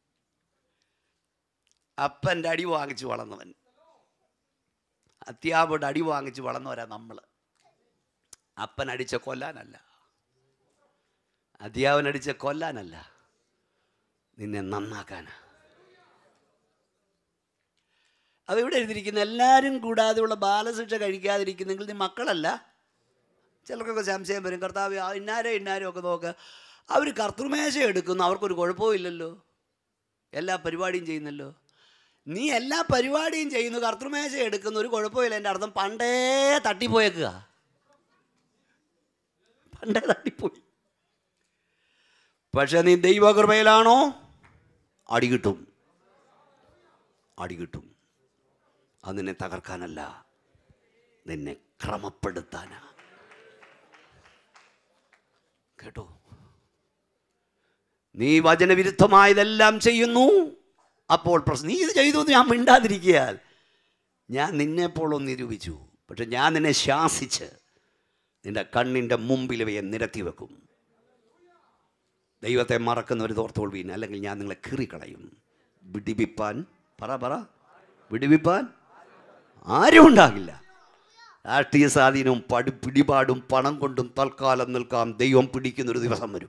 അപ്പൻ്റെ അടി വാങ്ങിച്ച് വളർന്നവൻ അത്യാപയുടെ അടി വാങ്ങിച്ച് വളർന്നവരാ നമ്മൾ അപ്പൻ അടിച്ച കൊല്ലാനല്ല അധ്യാപൻ അടിച്ച കൊല്ലാനല്ല നിന്നെ നന്നാക്കാനാ അത് ഇവിടെ എഴുതിയിരിക്കുന്ന എല്ലാവരും കൂടാതെയുള്ള ബാലശിക്ഷ കഴിക്കാതിരിക്കുന്നെങ്കിൽ നീ മക്കളല്ല ചിലർക്കൊക്കെ സംശയം വരും കർത്താവ് ആ ഇന്നാരോ ഇന്നാരോ ഒക്കെ നോക്ക് അവർ കർത്തൃമേശ എടുക്കുന്നു അവർക്കൊരു കുഴപ്പമില്ലല്ലോ എല്ലാ പരിപാടിയും ചെയ്യുന്നല്ലോ നീ എല്ലാ പരിപാടിയും ചെയ്യുന്നു കർത്തൃമേശ എടുക്കുന്നു ഒരു കുഴപ്പമില്ല എൻ്റെ അർത്ഥം പണ്ടേ തട്ടിപ്പോയേക്കുക പണ്ടേ തട്ടിപ്പോയി പക്ഷെ നീ ദൈവകൃപയിലാണോ അടി കിട്ടും അടി കിട്ടും അത് നിന്നെ തകർക്കാനല്ല നിന്നെ ക്രമപ്പെടുത്താനാ കേട്ടോ നീ വചനവിരുദ്ധമായതെല്ലാം ചെയ്യുന്നു അപ്പോൾ പ്രശ്നം നീ ഇത് ചെയ്തു എന്ന് ഞാൻ മിണ്ടാതിരിക്കുകയാൽ ഞാൻ നിന്നെപ്പോൾ ഒന്ന് നിരൂപിച്ചു പക്ഷെ ഞാൻ നിന്നെ ശാസിച്ച് നിന്റെ കണ്ണിൻ്റെ മുമ്പിൽ ഇവയെ നിരത്തി വെക്കും ദൈവത്തെ മറക്കുന്നവർ തോർത്തോൾവീൻ അല്ലെങ്കിൽ ഞാൻ നിങ്ങളെ കീറിക്കളയും വിടിവിപ്പാൻ പറ പറ വിടിവിപ്പാൻ ആരും ഉണ്ടാകില്ല രാഷ്ട്രീയ സ്വാധീനവും പടി പിടിപാടും പണം കൊണ്ടും തൽക്കാലം നിൽക്കാം ദൈവം പിടിക്കുന്നൊരു ദിവസം വരും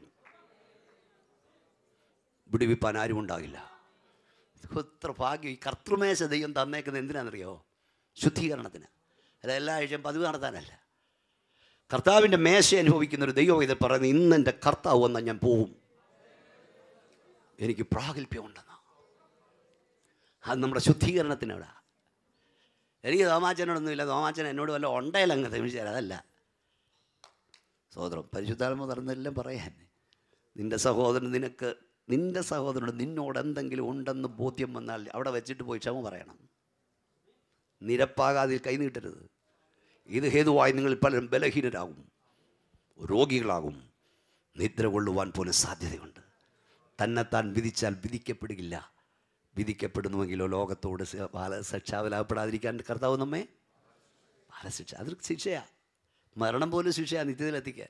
വിടുവിപ്പാൻ ആരും ഉണ്ടാകില്ല എത്ര ഭാഗ്യം ഈ കർത്തൃമേശ ദൈവം തന്നേക്കുന്നത് എന്തിനാണെന്നറിയോ ശുദ്ധീകരണത്തിന് അല്ല എല്ലാ ആഴ്ചയും പതിവ് നടത്താനല്ല കർത്താവിൻ്റെ മേശ അനുഭവിക്കുന്ന ഒരു ദൈവം ഇത് പറയുന്നത് ഇന്ന് എൻ്റെ കർത്താവ് വന്നാൽ ഞാൻ പോവും എനിക്ക് പ്രാഗൽഭ്യമുണ്ടെന്ന് അത് നമ്മുടെ ശുദ്ധീകരണത്തിനവിടെ എനിക്ക് തോമാച്ചനോടൊന്നുമില്ല തോമാച്ചൻ എന്നോട് വല്ല ഉണ്ടയിലങ്ങ് തെമിച്ചാൽ അതല്ല സഹോദരം പരിശുദ്ധാത്മ തുറന്നെല്ലാം പറയാൻ നിന്റെ സഹോദരൻ നിനക്ക് നിന്റെ സഹോദരനോട് നിന്നോട് എന്തെങ്കിലും ഉണ്ടെന്ന് ബോധ്യം വന്നാൽ അവിടെ വെച്ചിട്ട് പോയി ക്ഷമ പറയണം നിരപ്പാകാതെ കൈ നീട്ടരുത് ഇത് ഹേതുവായി നിങ്ങൾ പലരും ബലഹീനരാകും രോഗികളാകും നിദ്ര കൊള്ളുവാൻ പോലും സാധ്യതയുണ്ട് തന്നെത്താൻ വിധിച്ചാൽ വിധിക്കപ്പെടുകയില്ല വിധിക്കപ്പെടുന്നുവെങ്കിലോ ലോകത്തോട് സ- ബാലശിക്ഷാവിലാപ്പെടാതിരിക്കാൻ കർത്താവ് നമ്മെ ബാലശിക്ഷ അതൊരു ശിക്ഷയാ മരണം പോലും ശിക്ഷയാണ് നിത്യത്തിലെത്തിക്കാൻ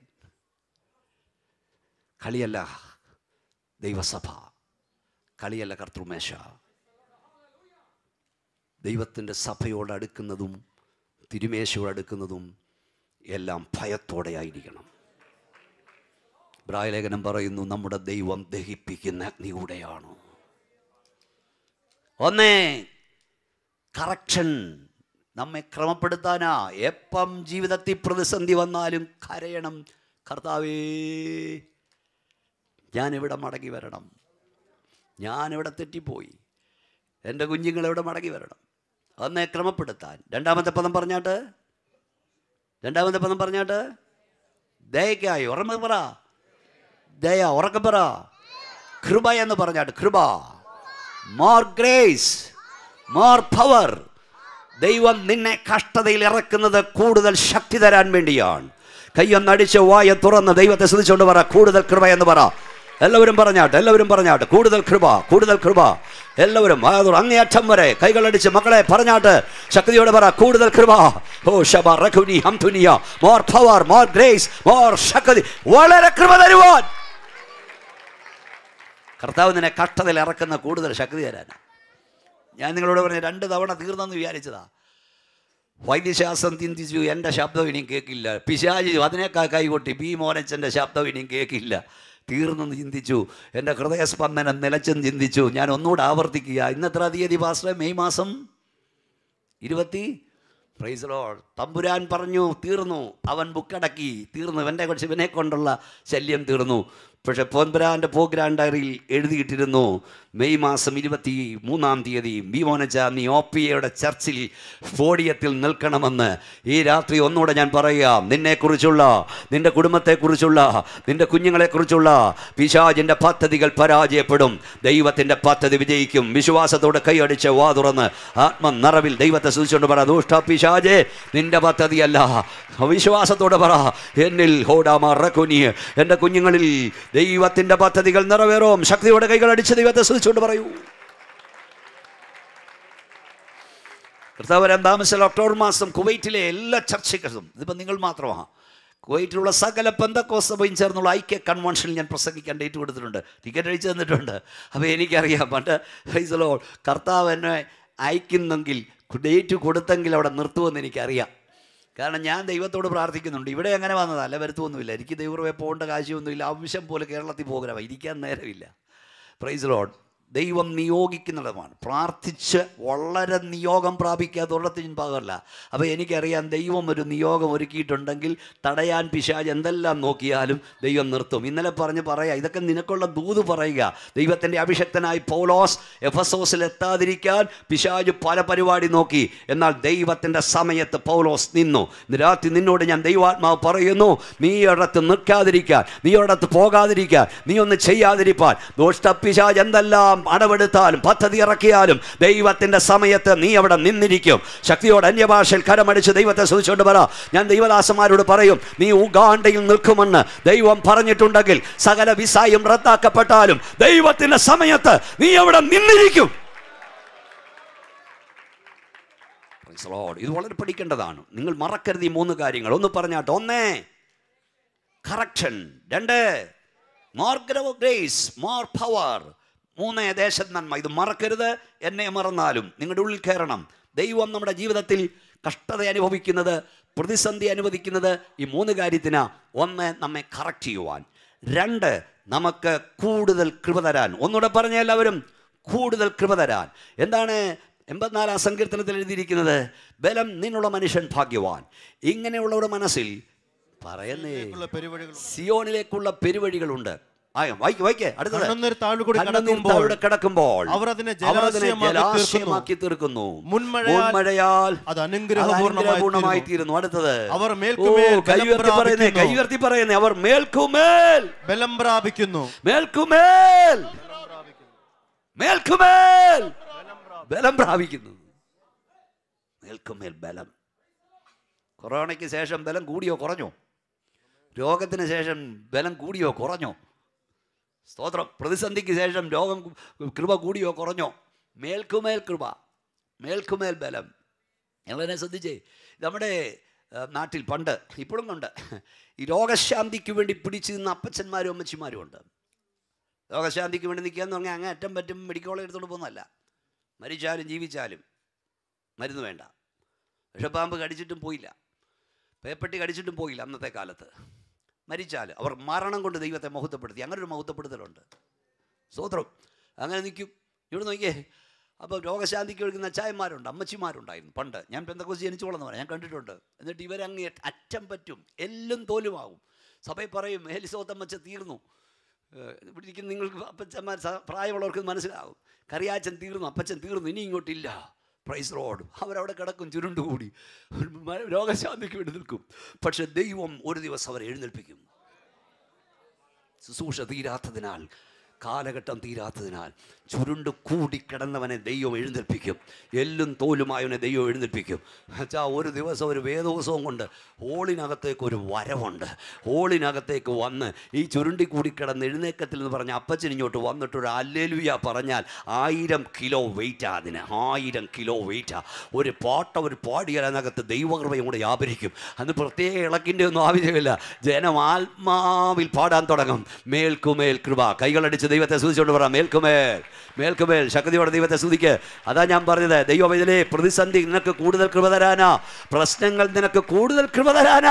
കളിയല്ല ദൈവസഭ കളിയല്ല കർത്തൃമേശ ദൈവത്തിൻ്റെ സഭയോട് അടുക്കുന്നതും തിരുമേശയോട് അടുക്കുന്നതും എല്ലാം ഭയത്തോടെ ആയിരിക്കണം ലേഖനം പറയുന്നു നമ്മുടെ ദൈവം ദഹിപ്പിക്കുന്ന അഗ്നികൂടെയാണ് ഒന്നേ കറക്ഷൻ നമ്മെ ക്രമപ്പെടുത്താനാ എപ്പം ജീവിതത്തിൽ പ്രതിസന്ധി വന്നാലും കരയണം കർത്താവേ ഞാനിവിടെ മടങ്ങി വരണം ഞാനിവിടെ തെറ്റിപ്പോയി എൻ്റെ കുഞ്ഞുങ്ങൾ ഇവിടെ മടങ്ങി വരണം ഒന്നെ ക്രമപ്പെടുത്താൻ രണ്ടാമത്തെ പദം പറഞ്ഞാട്ട് രണ്ടാമത്തെ പദം പറഞ്ഞാട്ട് ദയക്കായി ഉറമ പറ ദയ ഉറക്കം പറ കൃപ എന്ന് പറഞ്ഞാട്ട് കൃപ മോർ ഗ്രേസ് മോർ പവർ ദൈവം നിന്നെ കഷ്ടതയിൽ ഇറക്കുന്നത് കൂടുതൽ ശക്തി തരാൻ വേണ്ടിയാണ് കയ്യൊന്നടിച്ച് വായ തുറന്ന് ദൈവത്തെ ശ്രദ്ധിച്ചുകൊണ്ട് പറ കൂടുതൽ കൃപ എന്ന് പറ എല്ലാവരും പറഞ്ഞാട്ട് എല്ലാവരും പറഞ്ഞാട്ട് കൂടുതൽ കൃപ കൂടുതൽ കൃപ എല്ലാവരും അതോട് അങ്ങേയറ്റം വരെ കൈകളടിച്ച് മക്കളെ പറഞ്ഞാട്ട് ശക്തിയോടെ പറ കൂടുതൽ കൃപ ഓ ശബ റഖുനി ഹംതുനിയ more power more grace more ശക്തി വളരെ കൃപ തരുവാൻ കർത്താവ് നിന്നെ കഷ്ടതയിൽ ഇറക്കുന്ന കൂടുതൽ ശക്തി തരാനാ ഞാൻ നിങ്ങളോട് പറഞ്ഞ രണ്ട് തവണ തീർന്നെന്ന് വിചാരിച്ചതാ വൈദ്യശാസ്ത്രം ചിന്തിച്ചു എൻ്റെ ശബ്ദം ഇനിയും കേൾക്കില്ല പിശാചി അതിനേക്കാൾ കൈകൊട്ടി ബി മോനച്ചൻ്റെ ശബ്ദം ഇനിയും കേൾക്കില്ല തീർന്നെന്ന് ചിന്തിച്ചു എൻ്റെ ഹൃദയസ്പന്ദനം നിലച്ചെന്ന് ചിന്തിച്ചു ഞാൻ ഒന്നുകൂടെ ആവർത്തിക്കുക ഇന്നെത്ര തീയതി പാസ്റ്റർ മെയ് മാസം ഇരുപത്തി പ്രൈസ് ലോഡ് തമ്പുരാൻ പറഞ്ഞു തീർന്നു അവൻ ബുക്കടക്കി തീർന്നു ഇവൻ്റെ കുറച്ച് ഇവനെ കൊണ്ടുള്ള ശല്യം തീർന്നു പക്ഷെ പോൻപുരാൻ്റെ പ്രോഗ്രാം ഡയറിയിൽ എഴുതിയിട്ടിരുന്നു മെയ് മാസം ഇരുപത്തി മൂന്നാം തീയതി ബി മോനച്ച നീ ഒ പി എയുടെ ചർച്ചിൽ പോഡിയത്തിൽ നിൽക്കണമെന്ന് ഈ രാത്രി ഒന്നുകൂടെ ഞാൻ പറയാം നിന്നെക്കുറിച്ചുള്ള നിന്റെ കുടുംബത്തെക്കുറിച്ചുള്ള നിന്റെ കുഞ്ഞുങ്ങളെക്കുറിച്ചുള്ള പിശാജിൻ്റെ പദ്ധതികൾ പരാജയപ്പെടും ദൈവത്തിൻ്റെ പദ്ധതി വിജയിക്കും വിശ്വാസത്തോടെ കൈയടിച്ച് വാ തുറന്ന് ആത്മനിറവിൽ ദൈവത്തെ സൂചിച്ചുകൊണ്ട് പറ ദുഷ്ട പിശാജെ നിന്റെ പദ്ധതിയല്ല വിശ്വാസത്തോടെ പറ എന്നിൽ ഹോഡാമ റക്കുനി എൻ്റെ കുഞ്ഞുങ്ങളിൽ ദൈവത്തിൻ്റെ പദ്ധതികൾ നിറവേറും ശക്തിയോടെ കൈകൾ അടിച്ച് ദൈവത്തെ സൂചിച്ചുകൊണ്ട് പറയൂ കർത്താവ് രണ്ടാം മാസം ഒക്ടോബർ മാസം കുവൈറ്റിലെ എല്ലാ ചർച്ചകളും ഇതിപ്പോൾ നിങ്ങൾ മാത്രമാണ് കുവൈറ്റിലുള്ള സകല പെന്തക്കോസഭയും ചേർന്നുള്ള ഐക്യ കൺവെൻഷനിൽ ഞാൻ പ്രസംഗിക്കാൻ ഡേറ്റ് കൊടുത്തിട്ടുണ്ട് ടിക്കറ്റ് അടിച്ചു തന്നിട്ടുണ്ട് അപ്പോൾ എനിക്കറിയാം പണ്ട് ഫൈസലോ കർത്താവ് എന്നെ അയക്കുന്നെങ്കിൽ ഡേറ്റ് കൊടുത്തെങ്കിൽ അവിടെ നിർത്തുമെന്ന് എനിക്കറിയാം കാരണം ഞാൻ ദൈവത്തോട് പ്രാർത്ഥിക്കുന്നുണ്ട് ഇവിടെ അങ്ങനെ വന്നതല്ല വരുത്തുമൊന്നുമില്ല എനിക്ക് ദൈവമേ പോകേണ്ട കാഴ്ചയൊന്നുമില്ല ആവശ്യം പോലെ കേരളത്തിൽ പോകല ഇരിക്കാൻ നേരമില്ല പ്രൈസ് ലോഡ് ദൈവം നിയോഗിക്കുന്നിടമാണ് പ്രാർത്ഥിച്ച് വളരെ നിയോഗം പ്രാപിക്കാതെ ഒരിടത്തും പാകമല്ല അപ്പോൾ എനിക്കറിയാം ദൈവം ഒരു നിയോഗം ഒരുക്കിയിട്ടുണ്ടെങ്കിൽ തടയാൻ പിശാജ് എന്തെല്ലാം നോക്കിയാലും ദൈവം നിർത്തും ഇന്നലെ പറഞ്ഞ് പറയാം ഇതൊക്കെ നിനക്കുള്ള ദൂത് പറയുക ദൈവത്തിൻ്റെ അഭിഷക്തനായി പൗലോസ് എഫസോസിൽ എത്താതിരിക്കാൻ പിശാജ് പല പരിപാടി നോക്കി എന്നാൽ ദൈവത്തിൻ്റെ സമയത്ത് പൗലോസ് നിന്നു ഇന്ന് രാത്രി നിന്നോട് ഞാൻ ദൈവാത്മാവ് പറയുന്നു നീ ഒരിടത്ത് നിൽക്കാതിരിക്കാൻ നീ ഒരിടത്ത് പോകാതിരിക്കാൻ നീ ഒന്ന് ചെയ്യാതിരിപ്പാൻ ദോഷ്ടപ്പിശാജ് എന്തെല്ലാം അടവെടുത്താലും പദ്ധതി ഇറക്കിയാലും ദൈവത്തിൻ്റെ സമയത്ത് നീ അവിടെ നിന്നിരിക്കും ശക്തിയോട് അന്യഭാഷയിൽ കരമടിച്ച് ദൈവത്തെ ശ്രദ്ധിച്ചുകൊണ്ട് പറ ഞാൻ ദൈവദാസന്മാരോട് പറയും നീ ഉഗാണ്ടയിൽ നിൽക്കുമെന്ന് ദൈവം പറഞ്ഞിട്ടുണ്ടെങ്കിൽ സകല വിസായും റദ്ദാക്കപ്പെട്ടാലും ദൈവത്തിൻ്റെ സമയത്ത് നീ അവിടെ നിന്നിരിക്കും Praise the Lord. ഇത് വളരെ പഠിക്കേണ്ടതാണ് നിങ്ങൾ മറക്കരുത് ഈ മൂന്ന് കാര്യങ്ങൾ ഒന്ന് പറഞ്ഞാട്ട് ഒന്നേ കറക്ഷൻ രണ്ട് മോർ ഗ്രേസ് മോർ പവർ മൂന്ന് ദേശ നന്മ ഇത് മറക്കരുത് എന്നെ മറന്നാലും നിങ്ങളുടെ ഉള്ളിൽ കയറണം ദൈവം നമ്മുടെ ജീവിതത്തിൽ കഷ്ടത അനുഭവിക്കുന്നത് പ്രതിസന്ധി അനുവദിക്കുന്നത് ഈ മൂന്ന് കാര്യത്തിന് ഒന്ന് നമ്മെ കറക്റ്റ് ചെയ്യുവാൻ രണ്ട് നമുക്ക് കൂടുതൽ കൃപ തരാൻ ഒന്നുകൂടെ പറഞ്ഞ എല്ലാവരും കൂടുതൽ കൃപ തരാൻ എന്താണ് എൺപത്തിനാലാം സങ്കീർത്തനത്തിൽ എഴുതിയിരിക്കുന്നത് ബലം നിന്നുള്ള മനുഷ്യൻ ഭാഗ്യവാൻ ഇങ്ങനെയുള്ളവരുടെ മനസ്സിൽ പറയുന്നേ പെരുവഴികൾ സിയോനിലേക്കുള്ള പെരുവഴികളുണ്ട് ആ, വായിക്ക്, വായിക്ക്. അടുത്തത്. കണ്ണുനീർ താഴുകൂടി കണ്ണുനീർ കടക്കുമ്പോൾ താഴുകൂടി കിടക്കുമ്പോൾ അവർ അതിനെ അവർ അതിനെ ജലാശയമാക്കി ജലാശയമാക്കി തീർക്കുന്നു മുൻമഴയാൽ മുൻമഴയാൽ അത് അനുഗ്രഹപൂർണ്ണമായി അനുഗ്രഹപൂർണ്ണമായി തീരുന്നു അടുത്തത് അവർ മേൽക്കുമേൽ ഓ, കൈ ഉയർത്തി ബലം പറയുന്നേ കൈ പ്രാപിക്കുന്നു. ഉയർത്തി പറയുന്നേ അവർ മേൽക്കുമേൽ ബലം പ്രാപിക്കുന്നു മേൽക്കുമേൽ മേൽക്കുമേൽ ബലം പ്രാപിക്കുന്നു മേൽക്കുമേൽ ബലം കൊറോണയ്ക്ക് ശേഷം ബലം കൂടിയോ കുറഞ്ഞോ രോഗത്തിന് ശേഷം ബലം കൂടിയോ കുറഞ്ഞോ സ്തോത്രം പ്രതിസന്ധിക്ക് ശേഷം രോഗം കു- കൃപ കൂടിയോ കുറഞ്ഞോ മേൽക്കുമേൽ കൃപ മേൽക്കുമേൽ ബലം ഞങ്ങളതിനെ ശ്രദ്ധിച്ചേ നമ്മുടെ ആ, നാട്ടിൽ പണ്ട് ഇപ്പോഴും ഉണ്ട് ഈ രോഗശാന്തിക്ക് വേണ്ടി പിടിച്ചു നിന്ന അപ്പച്ചന്മാരും അമ്മച്ചിമാരും ഉണ്ട് രോഗശാന്തിക്ക് വേണ്ടി നിൽക്കുക എന്ന് പറഞ്ഞാൽ അങ്ങ് അറ്റം പറ്റും മെഡിക്കൽ കോളേജ് എടുത്തോണ്ട് പോകുന്നതല്ല മരിച്ചാലും ജീവിച്ചാലും മരുന്ന് വേണ്ട വിഷപ്പാമ്പ് കടിച്ചിട്ടും പോയില്ല പേപ്പട്ടി കടിച്ചിട്ടും പോയില്ല അന്നത്തെ കാലത്ത് മരിച്ചാൽ അവർ മരണം കൊണ്ട് ദൈവത്തെ മഹത്വപ്പെടുത്തി അങ്ങനെ ഒരു മഹത്വപ്പെടുത്തലുണ്ട് സ്തോത്രം അങ്ങനെ നിൽക്കും ഇവിടെ നോക്കിയേ അപ്പോൾ രോഗശാന്തിക്ക് ഒഴുകുന്ന അച്ചായന്മാരുണ്ട് അമ്മച്ചിമാരുണ്ടായിരുന്നു പണ്ട് ഞാൻ പെന്തക്കോസ് ജനിച്ചു വളർന്നവരാണ് ഞാൻ കണ്ടിട്ടുണ്ട് എന്നിട്ട് ഇവരങ്ങ് അറ്റം പറ്റും എല്ലും തോലുമാകും സഭയിൽ പറയും ഹെലിസോത്തമ്മച്ച തീർന്നു ഏഹ് ഇവിടെ ഇരിക്കുന്ന നിങ്ങൾക്ക് അപ്പച്ചന്മാർ സ- പ്രായമുള്ളവർക്ക് ഇത് മനസ്സിലാവും കറിയാച്ചൻ തീർന്നു അപ്പച്ചൻ തീർന്നു ഇനി ഇങ്ങോട്ടില്ല പ്രൈസ് റോഡ് അവരവിടെ കിടക്കും ചുരുണ്ടുകൂടി മ- രോഗശാന്തിക്ക് വേണ്ടി നിൽക്കും പക്ഷെ ദൈവം ഒരു ദിവസം അവരെ എഴുന്നേൽപ്പിക്കും ശുശ്രൂഷ തീരാത്തതിനാൽ കാലഘട്ടം തീരാത്തതിനാൽ ചുരുണ്ട് കൂടിക്കിടന്നവനെ ദൈവം എഴുന്നേൽപ്പിക്കും എല്ലും തോലുമായവനെ ദൈവം എഴുന്നേൽപ്പിക്കും വെച്ചാൽ ഒരു ദിവസം ഒരു വേദോത്സവം കൊണ്ട് ഹോളിനകത്തേക്ക് ഒരു വരവുണ്ട് ഹോളിനകത്തേക്ക് വന്ന് ഈ ചുരുണ്ടി കൂടിക്കിടന്ന് എഴുന്നേക്കത്തിൽ എന്ന് പറഞ്ഞ അപ്പച്ചൻ ഇങ്ങോട്ട് വന്നിട്ട് ഒരു അല്ലേലുയ പറഞ്ഞാൽ ആയിരം കിലോ വെയിറ്റാ അതിന് ആയിരം കിലോ വെയിറ്റാ ഒരു പാട്ട ഒരു പാടിയാൽ അതിനകത്ത് ദൈവകൃപയും കൂടെ വ്യാപരിക്കും അന്ന് പ്രത്യേക ഇളക്കിൻ്റെ ഒന്നും ആവശ്യമില്ല ജനം ആത്മാവിൽ പാടാൻ തുടങ്ങും മേൽക്കുമേൽ കൃപ കൈകളടിച്ച് ദൈവത്തെ സൂചിച്ചുകൊണ്ട് പറ മേൽക്കുമേൽ മേൽക്കുമേൽ ശക്തിയോടെ ദൈവത്തെ സ്തുതിക്ക് അതാ ഞാൻ പറഞ്ഞത് ദൈവം ഇതിലെ പ്രതിസന്ധി നിനക്ക് കൂടുതൽ കൃപ തരാനാ പ്രശ്നങ്ങൾ നിനക്ക് കൂടുതൽ കൃപ തരാനാ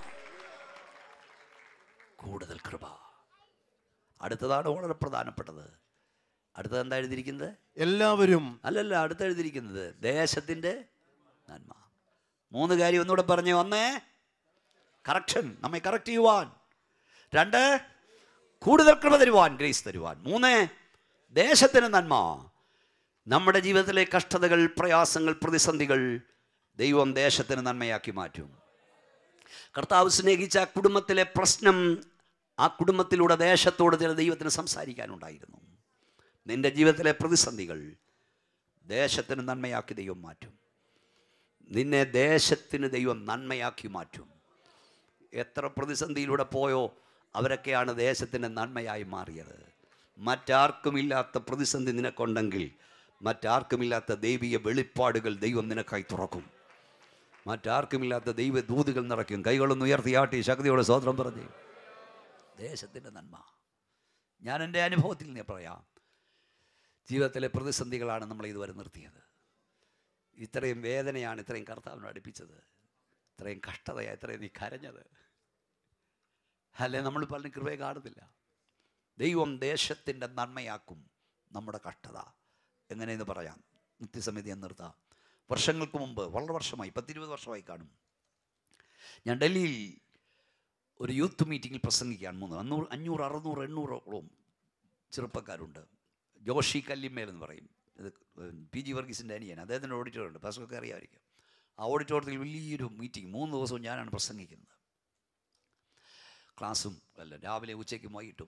കൂടുതൽ കൃപ അടുത്തതാണ് വളരെ പ്രധാനപ്പെട്ടത് അടുത്തത് എന്താ എഴുതിയിരിക്കുന്നത് എല്ലാവരും അല്ലല്ല അടുത്ത് എഴുതിയിരിക്കുന്നത് ദേശത്തിൻ്റെ നന്മ മൂന്ന് കാര്യം ഒന്നുകൂടെ പറഞ്ഞു ഒന്നേ കറക്ഷൻ നമ്മെ കറക്റ്റ് ചെയ്യുവാൻ രണ്ട് കൂടുതൽ കൃപ തരുവാൻ ഗ്രേസ് തരുവാൻ മൂന്ന് ദേശത്തിന് നന്മ നമ്മുടെ ജീവിതത്തിലെ കഷ്ടതകൾ പ്രയാസങ്ങൾ പ്രതിസന്ധികൾ ദൈവം ദേശത്തിന് നന്മയാക്കി മാറ്റും കർത്താവ് സ്നേഹിച്ച ആ കുടുംബത്തിലെ പ്രശ്നം ആ കുടുംബത്തിലൂടെ ദേശത്തോട് ചില ദൈവത്തിന് സംസാരിക്കാനുണ്ടായിരുന്നു നിന്റെ ജീവിതത്തിലെ പ്രതിസന്ധികൾ ദേശത്തിന് നന്മയാക്കി ദൈവം മാറ്റും നിന്നെ ദേശത്തിന് ദൈവം നന്മയാക്കി മാറ്റും എത്ര പ്രതിസന്ധിയിലൂടെ പോയോ അവരൊക്കെയാണ് ദേശത്തിന് നന്മയായി മാറിയത് മറ്റാർക്കുമില്ലാത്ത പ്രതിസന്ധി നിനക്കുണ്ടെങ്കിൽ മറ്റാർക്കുമില്ലാത്ത ദൈവീയ വെളിപ്പാടുകൾ ദൈവം നിനക്കായി തുറക്കും മറ്റാർക്കുമില്ലാത്ത ദൈവ ദൂതുകൾ നിറയ്ക്കും കൈകളൊന്ന് ഉയർത്തിയാട്ടി ശക്തിയോടെ സ്വതന്ത്രം പറഞ്ഞു ദേശത്തിൻ്റെ നന്മ ഞാൻ എൻ്റെ അനുഭവത്തിൽ നിന്ന് പറയാം ജീവിതത്തിലെ പ്രതിസന്ധികളാണ് നമ്മളെ ഇതുവരെ നിർത്തിയത് ഇത്രയും വേദനയാണ് ഇത്രയും കർത്താവിനോട് അടുപ്പിച്ചത് ഇത്രയും കഷ്ടതയാണ് ഇത്രയും നീ കരഞ്ഞത് അല്ലെ നമ്മൾ പലരും കൃപയെ കാണുന്നില്ല ദൈവം ദേശത്തിൻ്റെ നന്മയാക്കും നമ്മുടെ കഷ്ടത എങ്ങനെയെന്ന് പറയാം നിത്യസമിതി എന്ന് നിർത്താം വർഷങ്ങൾക്ക് മുമ്പ് വളരെ വർഷമായി പത്തിരുപത് വർഷമായി കാണും ഞാൻ ഡൽഹിയിൽ ഒരു യൂത്ത് മീറ്റിങ്ങിൽ പ്രസംഗിക്കാൻ മൂന്ന് അഞ്ഞൂറ് അഞ്ഞൂറ് അറുന്നൂറ് എണ്ണൂറോളം ചെറുപ്പക്കാരുണ്ട് ജോഷി കല്ലിമേൽ എന്ന് പറയും ഇത് പി ജി വർഗീസിൻ്റെ അനിയൻ അദ്ദേഹത്തിൻ്റെ ഓഡിറ്റോറിയം ഉണ്ട് പാസ്സൊക്കെ അറിയാമായിരിക്കും ആ ഓഡിറ്റോറിയത്തിൽ വലിയൊരു മീറ്റിംഗ് മൂന്ന് ദിവസവും ഞാനാണ് പ്രസംഗിക്കുന്നത് ക്ലാസ്സും അല്ല രാവിലെ ഉച്ചയ്ക്കും വൈകിട്ടും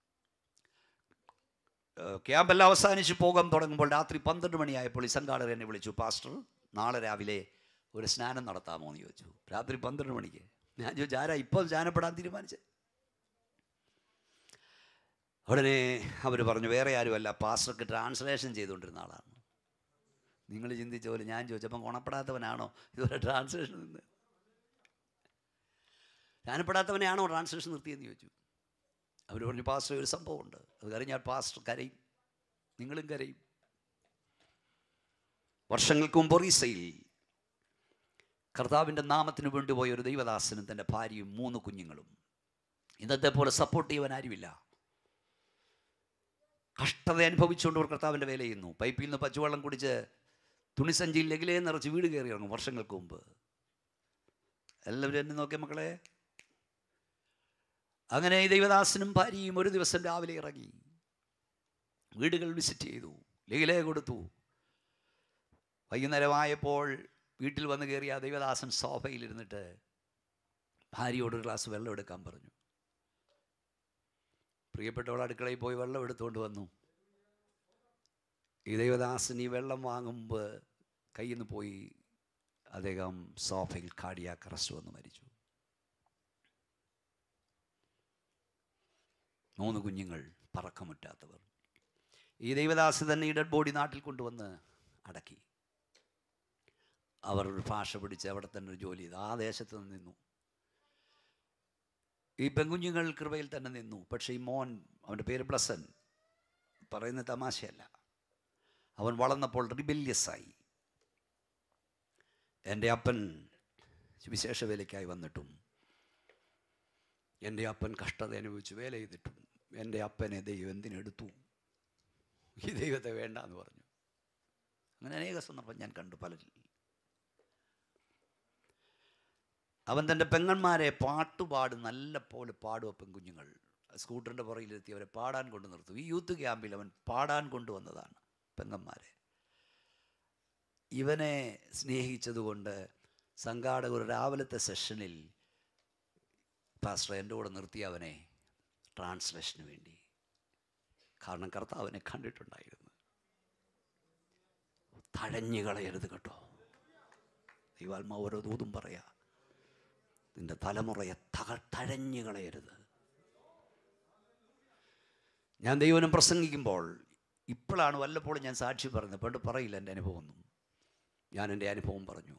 ഏഹ് ക്യാമ്പെല്ലാം അവസാനിച്ച് പോകാൻ തുടങ്ങുമ്പോൾ രാത്രി പന്ത്രണ്ട് മണിയായപ്പോൾ ഈ സംഘാടകർ എന്നെ വിളിച്ചു പാസ്റ്റർ നാളെ രാവിലെ ഒരു സ്നാനം നടത്താമോ എന്ന് ചോദിച്ചു രാത്രി പന്ത്രണ്ട് മണിക്ക് ഞാൻ ചോദിച്ചു ആരാ ഇപ്പോൾ സ്നാനപ്പെടാൻ തീരുമാനിച്ചത് ഉടനെ അവർ പറഞ്ഞു വേറെ ആരുമല്ല പാസ്റ്റർക്ക് ട്രാൻസ്ലേഷൻ ചെയ്തുകൊണ്ടിരുന്ന ആളാണ് നിങ്ങൾ ചിന്തിച്ച പോലെ ഞാൻ ചോദിച്ചപ്പം ഗുണപ്പെടാത്തവനാണോ ഇതുവരെ ട്രാൻസ്ലേഷൻ നിന്ന് ധ്യാനപ്പെടാത്തവനെയാണോ ട്രാൻസ്ലേഷൻ നിർത്തിയെന്ന് ചോദിച്ചു അവർ പറഞ്ഞു പാസ്റ്റർ ഒരു സംഭവമുണ്ട് അത് കഴിഞ്ഞാൽ പാസ്റ്റർ കരയും നിങ്ങളും കരയും വർഷങ്ങൾക്ക് മുമ്പ് ഒറീസയിൽ കർത്താവിൻ്റെ നാമത്തിന് വേണ്ടി പോയ ഒരു ദൈവദാസനും തൻ്റെ ഭാര്യയും മൂന്ന് കുഞ്ഞുങ്ങളും ഇന്നത്തെ പോലെ സപ്പോർട്ട് ചെയ്യുവാൻ ആരുമില്ല കഷ്ടത അനുഭവിച്ചുകൊണ്ട് അവർ കർത്താവിൻ്റെ വേല ചെയ്യുന്നു പൈപ്പിൽ നിന്ന് പച്ചവെള്ളം കുടിച്ച് തുണിസഞ്ചിയിൽ ലഗിലേ നിറച്ച് വീട് കയറി ഇറങ്ങും വർഷങ്ങൾക്ക് മുമ്പ് എല്ലാവരും എന്നെ നോക്കിയ മക്കളെ അങ്ങനെ ഈ ദൈവദാസനും ഭാര്യയും ഒരു ദിവസം രാവിലെ ഇറങ്ങി വീടുകൾ വിസിറ്റ് ചെയ്തു ലഗിലേ കൊടുത്തു വൈകുന്നേരമായപ്പോൾ വീട്ടിൽ വന്ന് കയറിയ ആ ദൈവദാസൻ സോഫയിലിരുന്നിട്ട് ഭാര്യയോട് ഒരു ഗ്ലാസ് വെള്ളം എടുക്കാൻ പറഞ്ഞു പ്രിയപ്പെട്ടവൾ അടുക്കളയിൽ പോയി വെള്ളം എടുത്തുകൊണ്ട് വന്നു ഈ ദൈവദാസൻ ഈ വെള്ളം വാങ്ങുമ്പോൾ കയ്യിൽ നിന്ന് പോയി അദ്ദേഹം സോഫയിൽ കാർഡിയാക്ക് അറസ്റ്റ് വന്ന് മരിച്ചു മൂന്ന് കുഞ്ഞുങ്ങൾ പറക്കമുറ്റാത്തവർ ഈ ദൈവദാസ് തന്നെ ഈ ഡെഡ് ബോഡി നാട്ടിൽ കൊണ്ടുവന്ന് അടക്കി അവർ ഒരു ഭാഷ പിടിച്ച് അവിടെ തന്നെ ഒരു ജോലി ചെയ്തു ആ ദേശത്ത് നിന്ന് നിന്നു ഈ പെൺകുഞ്ഞുങ്ങൾ കൃപയിൽ തന്നെ നിന്നു പക്ഷേ ഈ മോൻ അവൻ്റെ പേര് ബ്ലസൻ പറയുന്ന തമാശയല്ല അവൻ വളർന്നപ്പോൾ റിബല്യസ് ആയി എൻ്റെ അപ്പൻ വിശേഷ വേലയ്ക്കായി വന്നിട്ടും എൻ്റെ അപ്പൻ കഷ്ടത അനുഭവിച്ച് വേല ചെയ്തിട്ടും എൻ്റെ അപ്പനെ ദൈവം എന്തിനെടുത്തു ഈ ദൈവത്തെ വേണ്ട എന്ന് പറഞ്ഞു അങ്ങനെ അനേക സന്ദർഭം ഞാൻ കണ്ടു പലരിൽ അവൻ തൻ്റെ പെങ്ങന്മാരെ പാട്ടുപാട് നല്ല പോലെ പാടുക പെൺകുഞ്ഞുങ്ങൾ സ്കൂട്ടറിൻ്റെ പുറകിലെത്തി അവരെ പാടാൻ കൊണ്ട് നിർത്തും ഈ യൂത്ത് ക്യാമ്പിൽ അവൻ പാടാൻ കൊണ്ടുവന്നതാണ് പെങ്ങന്മാരെ ഇവനെ സ്നേഹിച്ചതുകൊണ്ട് സംഘാടകർ രാവിലത്തെ സെഷനിൽ പാസ്റ്റർ എൻ്റെ കൂടെ നിർത്തി അവനെ ട്രാൻസ്ലേഷന് വേണ്ടി കാരണം കർത്താവിനെ കണ്ടിട്ടുണ്ടായിരുന്നു തഴഞ്ഞു കളയരുത് കേട്ടോ ദൈവാത്മാവ് ഓരോ ദൂതും പറയാ നിന്റെ തലമുറയെ തക തഴഞ്ഞു കളയരുത് ഞാൻ ദൈവനം പ്രസംഗിക്കുമ്പോൾ ഇപ്പോഴാണ് വല്ലപ്പോഴും ഞാൻ സാക്ഷി പറയുന്നത് പണ്ട് പറയില്ല എൻ്റെ അനുഭവം ഒന്നും ഞാൻ എൻ്റെ അനുഭവം പറഞ്ഞു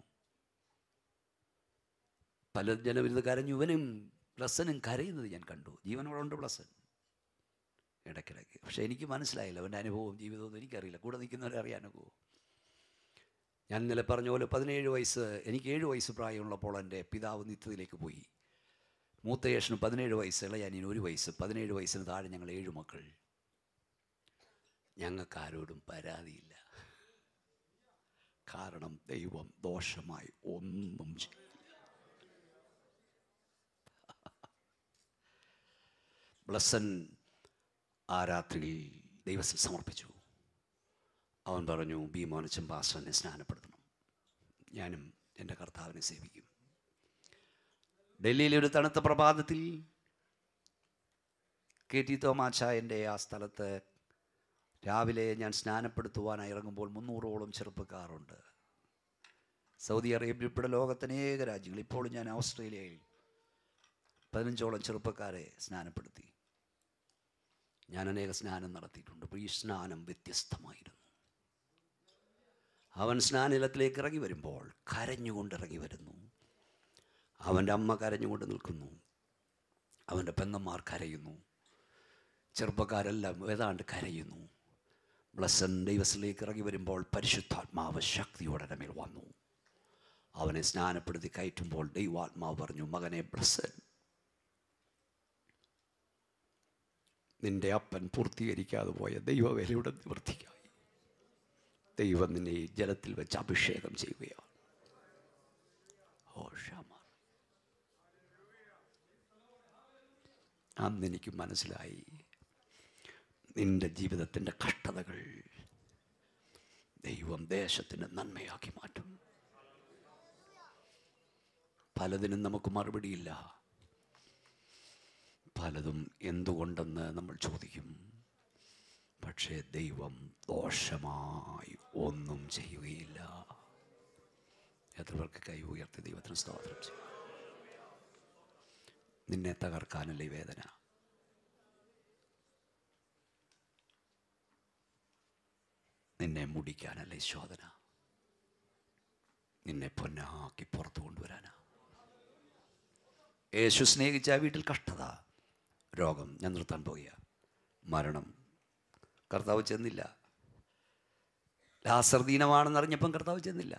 പല ജനവിരുദ്ധ കരഞ്ഞു ഇവനും ബ്ലസ്സനും കരയുന്നത് ഞാൻ കണ്ടു ജീവനോടുണ്ട് ബ്ലസ്സൻ ഇടയ്ക്കിടയ്ക്ക് പക്ഷേ എനിക്ക് മനസ്സിലായില്ല അവൻ്റെ അനുഭവവും ജീവിതവും എനിക്കറിയില്ല കൂടെ നിൽക്കുന്നവരെ അറിയാനൊക്കെ ഞാൻ ഇന്നലെ പറഞ്ഞ പോലെ പതിനേഴ് വയസ്സ് എനിക്ക് ഏഴ് വയസ്സ് പ്രായമുള്ളപ്പോൾ എൻ്റെ പിതാവ് നിത്യത്തിലേക്ക് പോയി മൂത്ത യേശന് പതിനേഴ് വയസ്സ് ഇളയാനിന് ഒരു വയസ്സ് പതിനേഴ് വയസ്സിന് താഴെ ഞങ്ങൾ ഏഴ് മക്കൾ ഞങ്ങൾക്ക് ആരോടും പരാതിയില്ല കാരണം ദൈവം ദോഷമായി ഒന്നും ചെയ്യില്ല ബ്ലസ്സൻ ആ രാത്രിയിൽ ദൈവത്തിൽ സമർപ്പിച്ചു അവൻ പറഞ്ഞു ഭീമോനച്ചൻ പാസ്റ്ററിനെ സ്നാനപ്പെടുത്തണം ഞാനും എൻ്റെ കർത്താവിനെ സേവിക്കും ഡൽഹിയിലെ ഒരു തണുത്ത പ്രഭാതത്തിൽ കെ ടി തോമാച്ചായൻ്റെ ആ സ്ഥലത്ത് രാവിലെ ഞാൻ സ്നാനപ്പെടുത്തുവാനായി ഇറങ്ങുമ്പോൾ മുന്നൂറോളം ചെറുപ്പക്കാരുണ്ട് സൗദി അറേബ്യ ഉൾപ്പെടെ ലോകത്തനേക രാജ്യങ്ങൾ ഇപ്പോൾ ഞാൻ ഓസ്ട്രേലിയയിൽ പതിനഞ്ചോളം ചെറുപ്പക്കാരെ സ്നാനപ്പെടുത്തി ഞാൻ അനേക സ്നാനം നടത്തിയിട്ടുണ്ട് അപ്പോൾ ഈ സ്നാനം വ്യത്യസ്തമായിരുന്നു അവൻ സ്നാനിലത്തിലേക്ക് ഇറങ്ങി വരുമ്പോൾ കരഞ്ഞുകൊണ്ട് ഇറങ്ങി വരുന്നു അവൻ്റെ അമ്മ കരഞ്ഞുകൊണ്ട് നിൽക്കുന്നു അവൻ്റെ പെങ്ങന്മാർ കരയുന്നു ചെറുപ്പക്കാരെല്ലാം ഏതാണ്ട് കരയുന്നു ബ്ലസ്സൻ ദൈവസിലേക്ക് ഇറങ്ങി വരുമ്പോൾ പരിശുദ്ധാത്മാവ് ശക്തിയോടെ മേൽ വന്നു അവനെ സ്നാനപ്പെടുത്തി കയറ്റുമ്പോൾ ദൈവാത്മാവ് പറഞ്ഞു മകനെ ബ്ലസ്സൻ നിന്റെ അപ്പൻ പൂർത്തീകരിക്കാതെ പോയ ദൈവവേലയുടെ നിവൃത്തിക്കായി ദൈവം നിന്നെ ഈ ജലത്തിൽ വെച്ച് അഭിഷേകം ചെയ്യുകയാണ് ഓ ക്ഷമ അന്ന് എനിക്ക് മനസ്സിലായി നിന്റെ ജീവിതത്തിൻ്റെ കഷ്ടതകൾ ദൈവം ദേശത്തിൻ്റെ നന്മയാക്കി മാറ്റും പലതിനും നമുക്ക് മറുപടിയില്ല പലതും എന്തുകൊണ്ടെന്ന് നമ്മൾ ചോദിക്കും പക്ഷേ ദൈവം ദോഷമായി ഒന്നും ചെയ്യുകയില്ല എത്ര പേർക്ക് കൈ ഉയർത്തി ദൈവത്തിന് സ്തോത്രം ചെയ്യും നിന്നെ തകർക്കാനല്ല ഈ വേദന നിന്നെ മുടിക്കാനല്ല ഈ ശോധന നിന്നെ പൊന്നാക്കി പുറത്തു കൊണ്ടുവരാനാ യേശു സ്നേഹിച്ച ആ വീട്ടിൽ കഷ്ടത രോഗം ഞാൻ നിർത്താൻ പോകുക മരണം കർത്താവ് ചെന്നില്ല ലാസർ ദീനമാണെന്ന് അറിഞ്ഞപ്പം കർത്താവ് ചെന്നില്ല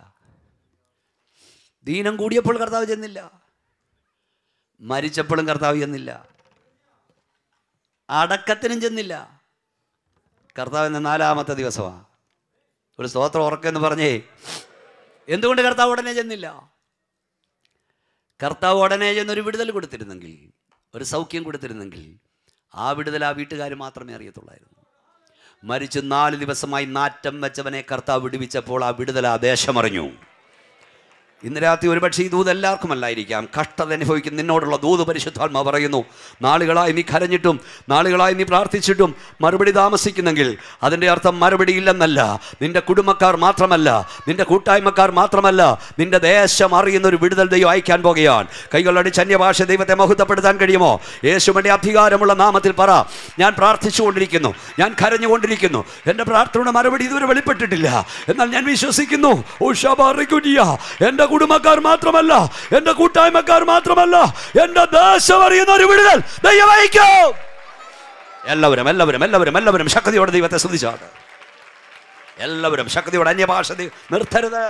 ദീനം കൂടിയപ്പോൾ കർത്താവ് ചെന്നില്ല മരിച്ചപ്പോഴും കർത്താവ് ചെന്നില്ല അടക്കത്തിനും ചെന്നില്ല കർത്താവിൻ്റെ നാലാമത്തെ ദിവസമാണ് ഒരു സ്തോത്രം ഉറക്കെന്ന് പറഞ്ഞേ എന്തുകൊണ്ട് കർത്താവ് ഉടനെ ചെന്നില്ല കർത്താവ് ഉടനെ ചെന്നൊരു വിടുതൽ കൊടുത്തിരുന്നെങ്കിൽ ഒരു സൗഖ്യം കൊടുത്തിരുന്നെങ്കിൽ ആ വിടുതൽ ആ വീട്ടുകാർ മാത്രമേ അറിയത്തുള്ളായിരുന്നു മരിച്ച് നാല് ദിവസമായി നാറ്റം വെച്ചവനെ കർത്താവ് വിടുവിച്ചപ്പോൾ ആ വിടുതൽ ആ ദേശമറിഞ്ഞു ഇന്ന് രാത്രി ഒരുപക്ഷെ ഈ ദൂത് എല്ലാവർക്കും അല്ലായിരിക്കാം കഷ്ടത അനുഭവിക്കുന്ന നിന്നോടുള്ള ദൂത് പരിശുദ്ധാത്മ പറയുന്നു നാളുകളായി നീ കരഞ്ഞിട്ടും നാളുകളായി നീ പ്രാർത്ഥിച്ചിട്ടും മറുപടി താമസിക്കുന്നെങ്കിൽ അതിൻ്റെ അർത്ഥം മറുപടി ഇല്ലെന്നല്ല നിന്റെ കുടുംബക്കാർ മാത്രമല്ല നിന്റെ കൂട്ടായ്മക്കാർ മാത്രമല്ല നിന്റെ ദേശം അറിയുന്ന ഒരു വിടുതൽ ദൈവം അയക്കാൻ പോകുകയാണ് കൈകളടിച്ച് അന്യഭാഷ ദൈവത്തെ മഹത്വപ്പെടുത്താൻ കഴിയുമോ യേശുവിൻ്റെ അധികാരമുള്ള നാമത്തിൽ പറ ഞാൻ പ്രാർത്ഥിച്ചുകൊണ്ടിരിക്കുന്നു ഞാൻ കരഞ്ഞുകൊണ്ടിരിക്കുന്നു എൻ്റെ പ്രാർത്ഥനയുടെ മറുപടി ഇതുവരെ വെളിപ്പെട്ടിട്ടില്ല എന്നാൽ ഞാൻ വിശ്വസിക്കുന്നു ഉഷാബാറിക്കുനിയ എൻ്റെ കുടുംബക്കാർ മാത്രമല്ല എൻ്റെ കൂട്ടായ്മക്കാർ മാത്രമല്ല എൻ്റെ ദേശം അറിയുന്ന ഒരു വിടുതൽ ദൈവം അയക്കും എല്ലാവരും എല്ലാവരും എല്ലാവരും എല്ലാവരും ശക്തിയോടെ ദൈവത്തെ ശ്രദ്ധിച്ചാണ് എല്ലാവരും ശക്തിയോടെ അന്യഭാഷ ദൈ- നിർത്തരുത്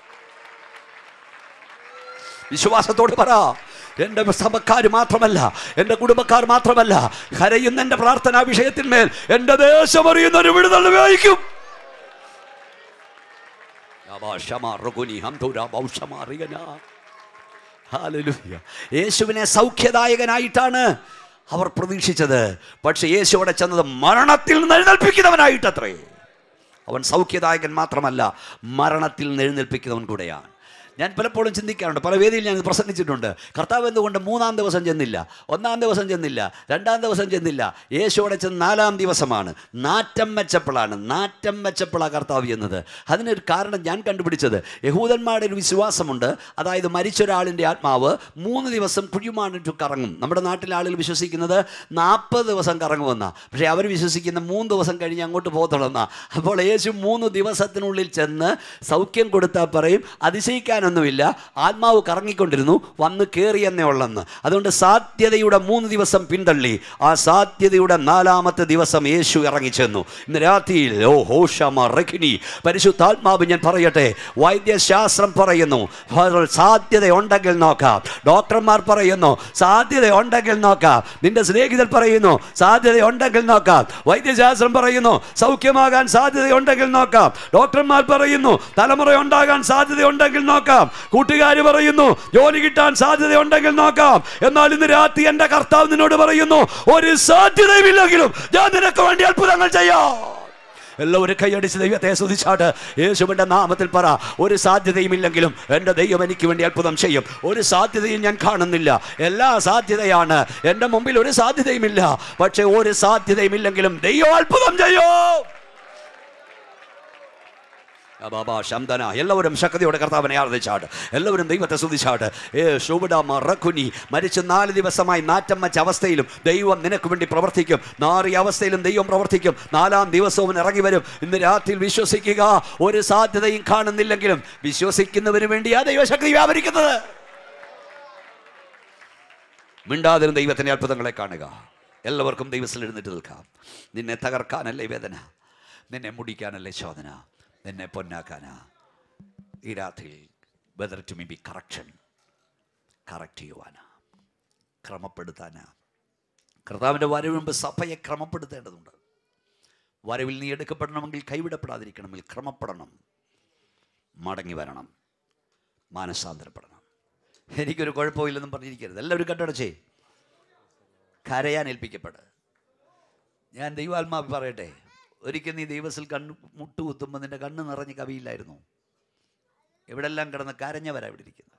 വിശ്വാസത്തോട് പറ എൻ്റെ സഭക്കാർ മാത്രമല്ല എൻ്റെ കുടുംബക്കാർ മാത്രമല്ല കരയുന്ന എൻ്റെ പ്രാർത്ഥനാ വിഷയത്തിന്മേൽ എൻ്റെ ദേശം അറിയുന്ന ഒരു വിടുതൽ ഉപയോഗിക്കും ഹാലലൂയ. യേശുവിനെ സൗഖ്യദായകനായിട്ടാണ് അവർ പ്രതീക്ഷിച്ചത് പക്ഷെ യേശു അവിടെ ചെന്നത് മരണത്തിൽ നിന്ന് എഴുന്നേൽപ്പിക്കുന്നവനായിട്ടത്രേ അവൻ സൗഖ്യദായകൻ മാത്രമല്ല മരണത്തിൽ നിന്ന് എഴുന്നേൽപ്പിക്കുന്നവൻ കൂടെയാണ് ഞാൻ പലപ്പോഴും ചിന്തിക്കാറുണ്ട് പല വേദിയിൽ ഞാൻ ഇത് പ്രസംഗിച്ചിട്ടുണ്ട് കർത്താവ് എന്തുകൊണ്ട് മൂന്നാം ദിവസം ചെന്നില്ല ഒന്നാം ദിവസം ചെന്നില്ല രണ്ടാം ദിവസം ചെന്നില്ല യേശോടെ ചെന്ന് നാലാം ദിവസമാണ് നാറ്റം വെച്ചപ്പോഴാണ് നാറ്റം വെച്ചപ്പോഴാണ് കർത്താവ് ചെന്നത് അതിനൊരു കാരണം ഞാൻ കണ്ടുപിടിച്ചത് യഹൂദന്മാരുടെ ഒരു വിശ്വാസമുണ്ട് അതായത് മരിച്ച ഒരാളിൻ്റെ ആത്മാവ് മൂന്ന് ദിവസം കുഴിമാണിട്ട് കറങ്ങും നമ്മുടെ നാട്ടിലെ ആളുകൾ വിശ്വസിക്കുന്നത് നാൽപ്പത് ദിവസം കറങ്ങുമെന്നാണ് പക്ഷേ അവർ വിശ്വസിക്കുന്ന മൂന്ന് ദിവസം കഴിഞ്ഞ് അങ്ങോട്ട് പോകത്തുള്ളെന്നാ അപ്പോൾ യേശു മൂന്ന് ദിവസത്തിനുള്ളിൽ ചെന്ന് സൗഖ്യം കൊടുത്താൽ പറയും അതിശയിക്കാനൊന്നുമില്ല ആത്മാവ് കറങ്ങിക്കൊണ്ടിരുന്നു വന്ന് കയറിയെന്നേ ഉള്ളെന്ന് അതുകൊണ്ട് സാധ്യതയുടെ മൂന്ന് ദിവസം പിന്തള്ളി ആ സാധ്യതയുടെ നാലാമത്തെ ദിവസം യേശു ഇറങ്ങിച്ചെന്നു ഇന്ന് രാത്രിയിൽ ഓ ഹോഷമ റഖിനി പരിശുദ്ധാത്മാവ് ഞാൻ പറയട്ടെ വൈദ്യശാസ്ത്രം പറയുന്നു സാധ്യത ഉണ്ടെങ്കിൽ നോക്കാം ഡോക്ടർമാർ പറയുന്നു സാധ്യത ഉണ്ടെങ്കിൽ നോക്കാം നിന്റെ സ്നേഹിതർ പറയുന്നു സാധ്യത ഉണ്ടെങ്കിൽ നോക്കാം വൈദ്യശാസ്ത്രം പറയുന്നു സൗഖ്യമാകാൻ സാധ്യതയുണ്ടെങ്കിൽ നോക്കാം ഡോക്ടർമാർ പറയുന്നു തലമുറ ഉണ്ടാകാൻ സാധ്യതയുണ്ടെങ്കിൽ നോക്കാം കൂട്ടുകാർ പറയുന്നു ജോലി കിട്ടാൻ സാധ്യതയുണ്ടെങ്കിൽ നോക്കാം എന്നാൽ ഇന്ന് രാത്രി എന്റെ കർത്താവ് നിന്നോട് പറയുന്നു ഒരു സാധ്യതയുമില്ലെങ്കിലും ഞാൻ നിനക്ക് വേണ്ടി അത്ഭുതങ്ങൾ ചെയ്യാം എല്ലാവരും കൈയടിച്ച് ദൈവത്തെ സ്തുതിച്ചാട്ട് യേശുവിൻ്റെ നാമത്തിൽ പറ ഒരു സാധ്യതയുമില്ലെങ്കിലും എൻ്റെ ദൈവം എനിക്ക് വേണ്ടി അത്ഭുതം ചെയ്യും ഒരു സാധ്യതയും ഞാൻ കാണുന്നില്ല എല്ലാ സാധ്യതയാണ് എൻ്റെ മുമ്പിൽ ഒരു സാധ്യതയുമില്ല പക്ഷേ ഒരു സാധ്യതയുമില്ലെങ്കിലും ദൈവം അത്ഭുതം ചെയ്യും അബാബാ ശബ്ദന എല്ലാവരും ശക്തിയോടെ കർത്താവിനെ ആർദ്ദിച്ചാട്ട് എല്ലാവരും ദൈവത്തെ സ്തുതിച്ചാട്ട് ഏ ശോഭിടാമ റഖുനി മരിച്ച നാല് ദിവസമായി നാറ്റം വച്ച അവസ്ഥയിലും ദൈവം നിനക്ക് വേണ്ടി പ്രവർത്തിക്കും നാറിയ അവസ്ഥയിലും ദൈവം പ്രവർത്തിക്കും നാലാം ദിവസവും ഇറങ്ങി വരും ഇന്ന് രാത്രിയിൽ വിശ്വസിക്കുക ഒരു സാധ്യതയും കാണുന്നില്ലെങ്കിലും വിശ്വസിക്കുന്നവന് വേണ്ടിയാ ദൈവശക്തി വ്യാപരിക്കുന്നത് മിണ്ടാതിരും ദൈവത്തിൻ്റെ അത്ഭുതങ്ങളെ കാണുക എല്ലാവർക്കും ദൈവത്തിൽ എഴുന്നേറ്റ് നിൽക്കാം നിന്നെ തകർക്കാനല്ലേ വേദന നിന്നെ മുടിക്കാനല്ലേ ചോദന നിന്നെ പൊന്നാക്കാനാ ഈ രാത്രിയിൽ whether to me be correction correct ചെയ്യുവാനാ ക്രമപ്പെടുത്താനാ കർത്താവിൻ്റെ വരവ് മുമ്പ് സഭയെ ക്രമപ്പെടുത്തേണ്ടതുണ്ട് വരവിൽ നീ എടുക്കപ്പെടണമെങ്കിൽ കൈവിടപ്പെടാതിരിക്കണമെങ്കിൽ ക്രമപ്പെടണം മടങ്ങി വരണം മാനസാന്തരപ്പെടണം എനിക്കൊരു കുഴപ്പമില്ലെന്നും പറഞ്ഞിരിക്കരുത് എല്ലാവരും കണ്ടടച്ചേ കരയാൻ ഏൽപ്പിക്കപ്പെട് ഞാൻ ദൈവാത്മാവ് പറയട്ടെ ഒരിക്കൽ നീ ദൈവത്തിൽ കണ്ണ് മുട്ടുകുത്തുമ്പോൾ നിന്റെ കണ്ണ് നിറഞ്ഞ് കവിയില്ലായിരുന്നു എവിടെല്ലാം കിടന്ന് കരഞ്ഞവരാ ഇവിടെ ഇരിക്കുന്നത്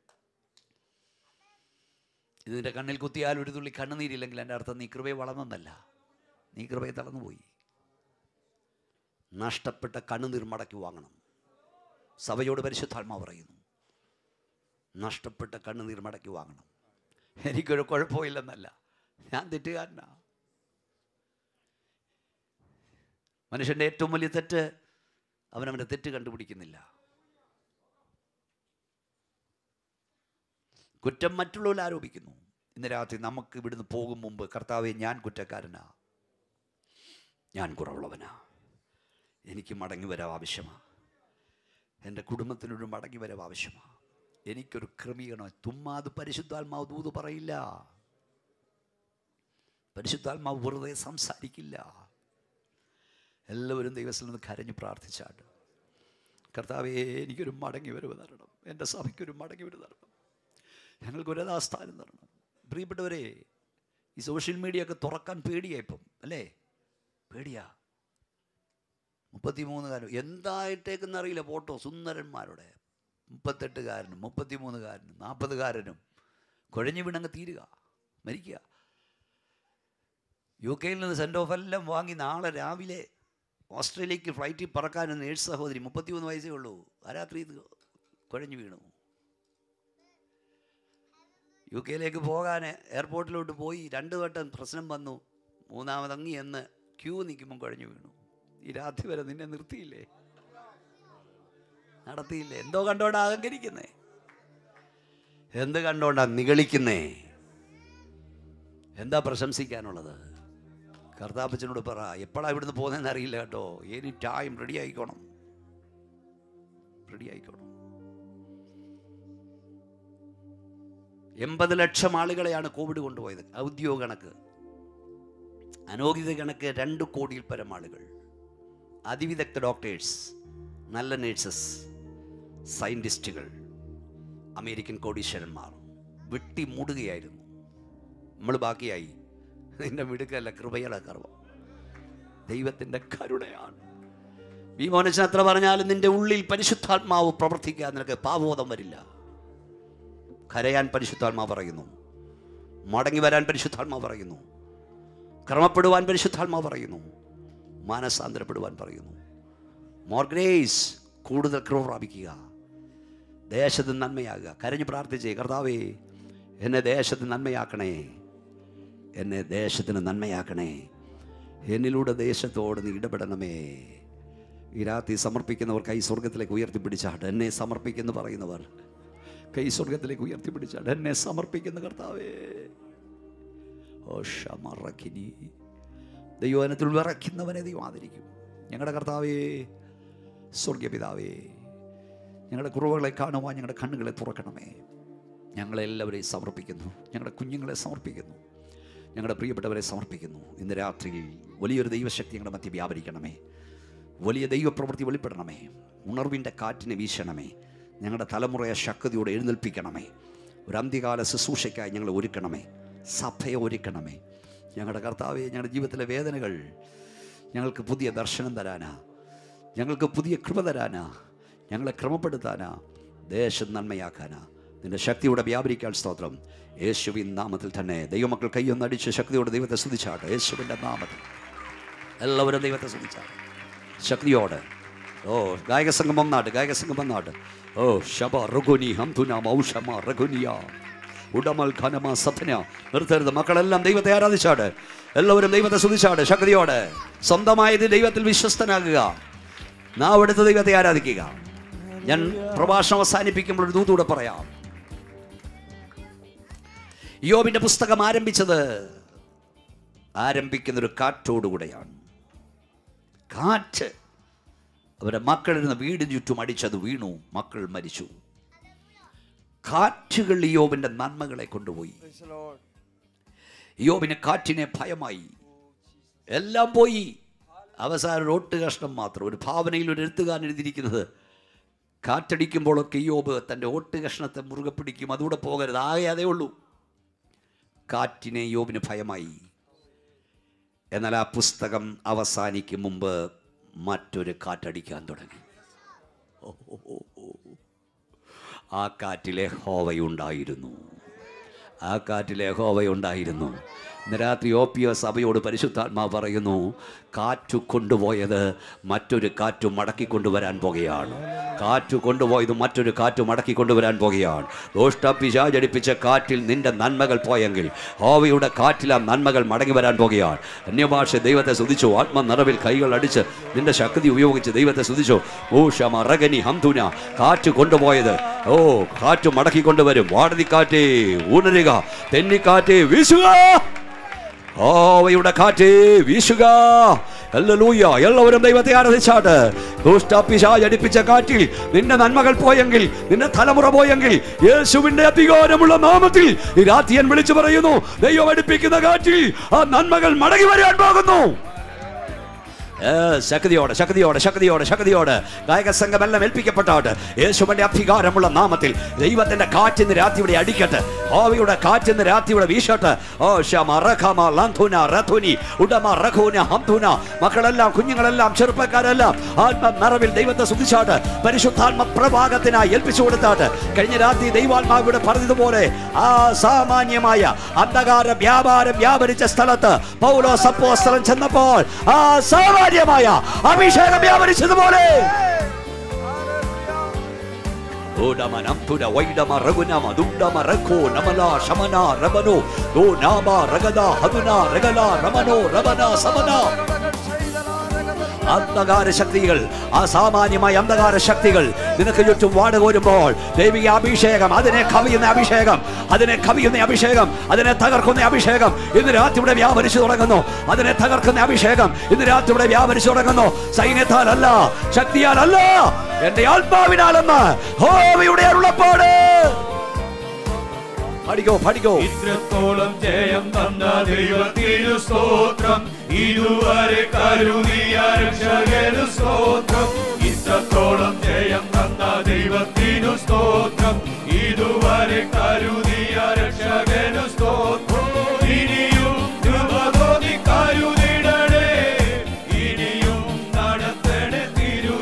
ഇതിൻ്റെ കണ്ണിൽ കുത്തിയാൽ ഒരു തുള്ളി കണ്ണുനീരില്ലെങ്കിൽ എൻ്റെ അർത്ഥം നീ കൃപയെ വളർന്നെന്നല്ല നീ കൃപയെ തളർന്നുപോയി നഷ്ടപ്പെട്ട കണ്ണുനീർ മടക്കി വാങ്ങണം സഭയോട് പരിശുദ്ധാത്മാവ് പറയുന്നു നഷ്ടപ്പെട്ട കണ്ണുനീർ മടക്കി വാങ്ങണം എനിക്കൊരു കുഴപ്പമില്ലെന്നല്ല ഞാൻ തെറ്റുകാരനാ മനുഷ്യൻ്റെ ഏറ്റവും വലിയ തെറ്റ് അവനവൻ്റെ തെറ്റ് കണ്ടുപിടിക്കുന്നില്ല കുറ്റം മറ്റുള്ളവർ ആരോപിക്കുന്നു ഇന്ന് രാത്രി നമുക്ക് ഇവിടുന്ന് പോകും മുമ്പ് കർത്താവെ ഞാൻ കുറ്റക്കാരനാ ഞാൻ കുറവുള്ളവനാ എനിക്ക് മടങ്ങി വരാൻ ആവശ്യമാണ് എൻ്റെ കുടുംബത്തിനൊരു മടങ്ങി വരവ് ആവശ്യമാണ് എനിക്കൊരു ക്രമീകരണം തുമ്മാത് പരിശുദ്ധാത്മാവ് ദൂത് പറയില്ല പരിശുദ്ധാത്മാവ് വെറുതെ സംസാരിക്കില്ല എല്ലാവരും ദൈവത്തിൽ നിന്ന് കരഞ്ഞ് പ്രാർത്ഥിച്ചാട്ട് കർത്താവേ എനിക്കൊരു മടങ്ങി വരവ് തരണം എൻ്റെ സഭയ്ക്കൊരു മടങ്ങി വരവ് തരണം ഞങ്ങൾക്കൊരു യഥാസ്ഥാനം തരണം പ്രിയപ്പെട്ടവരെ ഈ സോഷ്യൽ മീഡിയ ഒക്കെ തുറക്കാൻ പേടിയാ ഇപ്പം അല്ലേ പേടിയാ മുപ്പത്തിമൂന്നുകാരൻ എന്തായിട്ടേക്കെന്ന് അറിയില്ല ഫോട്ടോ സുന്ദരന്മാരുടെ മുപ്പത്തെട്ടുകാരനും മുപ്പത്തിമൂന്നുകാരനും നാൽപ്പതുകാരനും കുഴഞ്ഞു വീണങ്ങ് തീരുക മരിക്കുക യു കെയിൽ നിന്ന് സെൻഡ് ഓഫ് എല്ലാം വാങ്ങി നാളെ രാവിലെ ഓസ്ട്രേലിയക്ക് ഫ്ലൈറ്റിൽ പറക്കാൻ നേഴ്സ് സഹോദരി മുപ്പത്തിമൂന്ന് വയസ്സേ ഉള്ളൂ ആ രാത്രി ഇത് കുഴഞ്ഞു വീണു യു കെയിലേക്ക് പോകാൻ എയർപോർട്ടിലോട്ട് പോയി രണ്ട് വട്ടം പ്രശ്നം വന്നു മൂന്നാമതങ്ങി എന്ന് ക്യൂ നിൽക്കുമ്പം കുഴഞ്ഞു വീണു ഈ രാത്രി വരെ നിന്നെ നിർത്തിയില്ലേ നടത്തിയില്ലേ എന്തോ കണ്ടോണ്ടാ അഹങ്കരിക്കുന്നേ എന്ത് കണ്ടോണ്ടാ നിഗളിക്കുന്നേ എന്താ പ്രശംസിക്കാനുള്ളത് കർത്താപ്പച്ചനോട് പറ എപ്പോഴാ ഇവിടുന്ന് പോകുന്നതെന്ന് അറിയില്ല കേട്ടോ എനി ടൈം റെഡി ആയിക്കോണം റെഡി ആയിക്കോണം എൺപത് ലക്ഷം ആളുകളെയാണ് കോവിഡ് കൊണ്ടുപോയത് ഔദ്യോഗിക കണക്ക് അനൗദ്യോഗിക കണക്ക് രണ്ട് കോടിയിൽ പരം ആളുകൾ അതിവിദഗ്ധ ഡോക്ടേഴ്സ് നല്ല നേഴ്സസ് സയൻറ്റിസ്റ്റുകൾ അമേരിക്കൻ കോടീശ്വരന്മാർ വെട്ടി മൂടുകയായിരുന്നു നമ്മൾ ബാക്കിയായി നിന്റെ മിടുക്കല്ല കൃപയുടെ കർമ്മം ദൈവത്തിൻ്റെ കരുണയാണ് ഈ മോനച്ചൻ എത്ര പറഞ്ഞാലും നിന്റെ ഉള്ളിൽ പരിശുദ്ധാത്മാവ് പ്രവർത്തിക്കാൻ നിനക്ക് പാവബോധം വരില്ല കരയാൻ പരിശുദ്ധാത്മാവ് പറയുന്നു മടങ്ങി വരാൻ പരിശുദ്ധാത്മാവ് പറയുന്നു ക്രമപ്പെടുവാൻ പരിശുദ്ധാത്മാവ് പറയുന്നു മാനസാന്തരപ്പെടുവാൻ പറയുന്നു മോർ ഗ്രേസ് കൂടുതൽ കൃപ പ്രാപിക്കുക ദേശത്ത് നന്മയാകുക കരഞ്ഞ് പ്രാർത്ഥിച്ചേ കർത്താവേ എന്നെ ദേശത്ത് നന്മയാക്കണേ എന്നെ ദേശത്തിന് നന്മയാക്കണേ എന്നിലൂടെ ദേശത്തോട് നീ ഇടപെടണമേ ഈ രാത്രി സമർപ്പിക്കുന്നവർ കൈ സ്വർഗത്തിലേക്ക് ഉയർത്തിപ്പിടിച്ചാട്ട് എന്നെ സമർപ്പിക്കുന്നു പറയുന്നവർ കൈ സ്വർഗത്തിലേക്ക് ഉയർത്തിപ്പിടിച്ചാട്ട് എന്നെ സമർപ്പിക്കുന്ന കർത്താവേ ഓ ഷമറക്കിനി ദൈവവനത്തിൽ വിറയ്ക്കുന്നവനെ ദൈവം ആദരിക്കും ഞങ്ങളുടെ കർത്താവേ സ്വർഗീയ പിതാവേ ഞങ്ങളുടെ കുറവുകളെ കാണുവാൻ ഞങ്ങളുടെ കണ്ണുകളെ തുറക്കണമേ ഞങ്ങളെല്ലാവരെയും സമർപ്പിക്കുന്നു ഞങ്ങളുടെ കുഞ്ഞുങ്ങളെ സമർപ്പിക്കുന്നു ഞങ്ങളുടെ പ്രിയപ്പെട്ടവരെ സമർപ്പിക്കുന്നു ഇന്ന് രാത്രിയിൽ വലിയൊരു ദൈവശക്തി ഞങ്ങളുടെ മധ്യ വ്യാപരിക്കണമേ വലിയ ദൈവപ്രവൃത്തി വെളിപ്പെടണമേ ഉണർവിൻ്റെ കാറ്റിനെ വീശണമേ ഞങ്ങളുടെ തലമുറയെ ശക്തിയോടെ എഴുന്നേൽപ്പിക്കണമേ ഒരു അന്ത്യകാല ശുശ്രൂഷയ്ക്കായി ഞങ്ങളെ ഒരുക്കണമേ സഭയെ ഒരുക്കണമേ ഞങ്ങളുടെ കർത്താവെ ഞങ്ങളുടെ ജീവിതത്തിലെ വേദനകൾ ഞങ്ങൾക്ക് പുതിയ ദർശനം തരാനാ ഞങ്ങൾക്ക് പുതിയ കൃപ തരാനാ ഞങ്ങളെ ക്രമപ്പെടുത്താനാ ദേശം നന്മയാക്കാനാ നിന്റെ ശക്തിയോടെ വ്യാപരിക്കാൻ സ്തോത്രം യേശുവിൻ നാമത്തിൽ തന്നെ ദൈവമക്കൾ കൈയൊന്നടിച്ച് ശക്തിയോടെ ദൈവത്തെ സ്തുതിച്ചാട്ടെ യേശുവിൻ്റെ നാമത്തിൽ എല്ലാവരും ദൈവത്തെ സ്തുതിച്ചാട്ടെ ശക്തിയോടെ ഓ ഗായക സംഘം വന്നാട്ട് ഗായക സംഘം വന്നാട്ട് ഓ ശബ റഘുനി ഹംതുന മൗഷമ റഘുനിയ ഉടമൽ ഖനമ സഥന നിർത്തരുത് മക്കളെല്ലാം ദൈവത്തെ ആരാധിച്ചാട് എല്ലാവരും ദൈവത്തെ സ്തുതിച്ചാട് ശക്തിയോടെ സ്വന്തമായത് ദൈവത്തിൽ വിശ്വസ്തനാകുക നാം എടുത്ത് ദൈവത്തെ ആരാധിക്കുക ഞാൻ പ്രഭാഷണം അവസാനിപ്പിക്കുമ്പോൾ ഒരു ദൂതൂടെ പറയാം യോബിന്റെ പുസ്തകം ആരംഭിച്ചത് ആരംഭിക്കുന്ന ഒരു കാറ്റോടുകൂടെയാണ് കാറ്റ് അവരുടെ മക്കളിരുന്ന വീടിന് ചുറ്റും അടിച്ചത് വീണു മക്കൾ മരിച്ചു കാറ്റുകൾ യോബിന്റെ നന്മകളെ കൊണ്ടുപോയി യോബിന് കാറ്റിനെ ഭയമായി എല്ലാം പോയി അവസാനം ഒരു ഒട്ട് കഷ്ണം മാത്രം ഒരു ഭാവനയിൽ ഒരു എഴുത്തുകാരൻ എഴുതിയിരിക്കുന്നത് കാറ്റടിക്കുമ്പോഴൊക്കെ യോബ് തൻ്റെ ഒട്ട് കഷ്ണത്തെ മുറുകെ പിടിക്കും അതുകൂടെ പോകരുത് ആകെ അതേ ഉള്ളൂ കാറ്റിനെ യോബിന് ഭയമായി എന്നാൽ ആ പുസ്തകം അവസാനിക്കും മുമ്പ് മറ്റൊരു കാറ്റടിക്കാൻ തുടങ്ങി ഓ, ഓ, ഓ, ഓ. ആ കാറ്റിലെ ഹോവയുണ്ടായിരുന്നു ആ കാറ്റിലെ ഹോവയുണ്ടായിരുന്നു ഇന്ന് രാത്രി ഒ പി എസ് സഭയോട് പരിശുദ്ധാത്മാ പറയുന്നു കാറ്റു കൊണ്ടുപോയത് മറ്റൊരു കാറ്റു മടക്കി കൊണ്ടുവരാൻ പോകുകയാണ് കാറ്റു കൊണ്ടുപോയത് മറ്റൊരു കാറ്റു മടക്കി കൊണ്ടുവരാൻ പോകുകയാണ് ദോഷ്ടപ്പിശാചടിപ്പിച്ച കാറ്റിൽ നിന്റെ നന്മകൾ പോയെങ്കിൽ ഹോവയുടെ കാറ്റിൽ ആ നന്മകൾ മടങ്ങി വരാൻ പോകുകയാണ് അന്യഭാഷ ദൈവത്തെ സ്തുതിച്ചു ആത്മ നിറവിൽ കൈകൾ അടിച്ച് നിന്റെ ശക്തി ഉപയോഗിച്ച് ദൈവത്തെ സ്തുതിച്ചു ഊഷമ റഗനി ഹംതുന കാറ്റ് കൊണ്ടുപോയത് ഓ കാറ്റ് മടക്കി കൊണ്ടുവരും വാടതിക്കാറ്റേ ഉണരുക തെന്നിക്കാറ്റേ വീശുക ഹോവയുടെ കാറ്റ് വീശുക ഹല്ലേലൂയ എല്ലാവരും ദൈവത്തെ ആരാധിച്ചാട്ട് ദുഷ്ടപിശാച് അടിപ്പിച്ച കാറ്റിൽ നിന്റെ നന്മകൾ പോയെങ്കിൽ നിന്റെ തലമുറ പോയെങ്കിൽ യേശുവിന്റെ അധികാരമുള്ള നാമത്തിൽ ഈ രാത്രി ഞാൻ വിളിച്ചു പറയുന്നു ദൈവം അടിപ്പിക്കുന്ന കാറ്റിൽ ആ നന്മകൾ മടങ്ങി വരാൻ പോകുന്നു ഏ, ശക്തിയോടെ ശക്തിയോടെ ശക്തിയോടെ ശക്തിയോടെ ഗായക സംഘമെല്ലാം ഏൽപ്പിക്കപ്പെട്ടാട്ട് യേശുവിന്റെ അധികാരമുള്ള നാമത്തിൽ ദൈവത്തിന്റെ കാറ്റിന്ന് രാത്രിയുടെ അടിക്കട്ടെ ഹോവിയുടെ കാറ്റിന്ന് രാത്രിയുടെ വീശട്ടെ ഓ ശമ റഖമ ലന്ധുന റഥുനി ഉടമ റഘുന ഹംധുന മക്കളെല്ലാം കുഞ്ഞുങ്ങളെല്ലാം ചെറുപ്പക്കാരെല്ലാം ആത്മ നിറവിൽ ദൈവത്തെ സുധിച്ചാട്ട് പരിശുദ്ധാത്മ പ്രഭാഗത്തിനായി ഏൽപ്പിച്ചു കൊടുത്താട്ട് കഴിഞ്ഞ രാത്രി ദൈവാത്മാവിടെ പറഞ്ഞതുപോലെ ആ സാമാന്യമായ അന്ധകാര വ്യാപാരം വ്യാപരിച്ച സ്ഥലത്ത് പൗലോ സപ്പോസ്തലം ചെന്നപ്പോൾ ആ സാമാന്യമായ അഭിഷേകം വ്യാപരിച്ചതുപോലെ ഓടമനം തുര വൈഡമ രഘുനമ ദുണ്ടമ രഘോ നമല ശമന രമനോ ദോ നാമ രഗദ ഹതുന രഗല രമനോ രമന സമന അന്ധകാര ശക്തികൾ അസാമാന്യമായ അന്ധകാര ശക്തികൾ നിനക്ക് ചുറ്റും വാടുകോരുമ്പോൾ ദൈവിക അഭിഷേകം അതിനെ കവിയുന്ന അഭിഷേകം അതിനെ കവിയുന്ന അഭിഷേകം അതിനെ തകർക്കുന്ന അഭിഷേകം ഇന്ന് രാത്രി ഇവിടെ വ്യാപരിച്ചു തുടങ്ങുന്നു അതിനെ തകർക്കുന്ന അഭിഷേകം ഇന്ന് രാത്രി ഇവിടെ വ്യാപരിച്ചു തുടങ്ങുന്നു സൈന്യത്താലല്ല ശക്തിയാലല്ല എന്റെ ആത്മാവിനാലെന്ന് ഹോവയുടെ അരുളപ്പാട് പഠിക്കോ പഠിക്കോ ഇത്രത്തോളം ജയം തന്ന ദൈവത്തിനു സ്തോത്രം ഇതുവരെ കരുതിയ രക്ഷകനു സ്തോത്രം ഇത്രത്തോളം ജയം തന്ന ദൈവത്തിനു സ്തോത്രം ഇതുവരെ കരുതിയ രക്ഷകനു സ്തോത്രം ഇനിയും കൃപ തോന്നി കരുതിടണേ ഇനിയും നടത്തണേ തിരു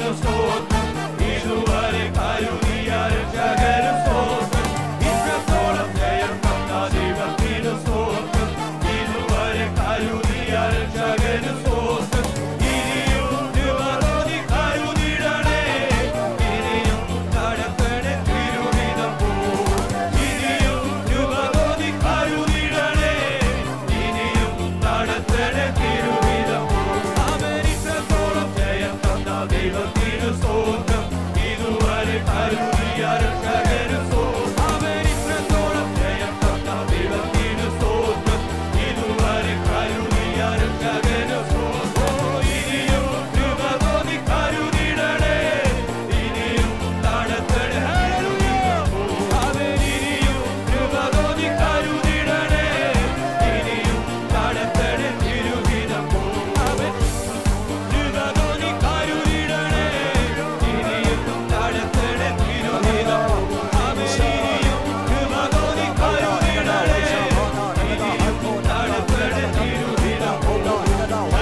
ദൈവത്തിനു സ്തോത്രം ഇതുവരെ കരുതിയ രക്ഷകനു സ്തോത്രം ഇത്രത്തോളം ജയം തന്ന ദൈവത്തിനു സ്തോത്രം ഇതുവരെ കരുതിയ രക്ഷകനു സ്തോത്രം ഇനിയും ദൈവത്തോടി കരുതിടണേ ഇനിയും നടത്തണേ തിരുവിധം പോ ഇനിയും ദൈവത്തോടി കരുതിടണേ ഇനിയും നടത്തണേ തിരുവിധം പോ അവരിത്രത്തോളം ജയം തന്ന ദൈവത്തിനു സ്തോത്രം ഇതുവരെ കരുതിയ രക്ഷകനു സ്തോത്രം അവരിത്രത്തോളം ജയം തന്ന ദൈവത്തിനു സ്തോത്രം ഇതുവരെ കരുതിയ രക്ഷകനു സ്തോത്രം ഇനിയും കൃപ തോന്നി കരുതിടണേ ഇനിയും നടത്തണേ അവരിനിയും കൃപ തോന്നി കരുതിടണേ ഇനിയും നടത്തണേ തിരുവിധം പോ അവൻ കൃപതോനി കരുതിടണേ ഇനിയും നടത്തണേ തിരുവിധം അവനിയും കൃപതോനി കരുതിടണേ ഇനിയും നടത്തണേ തിരുവിധം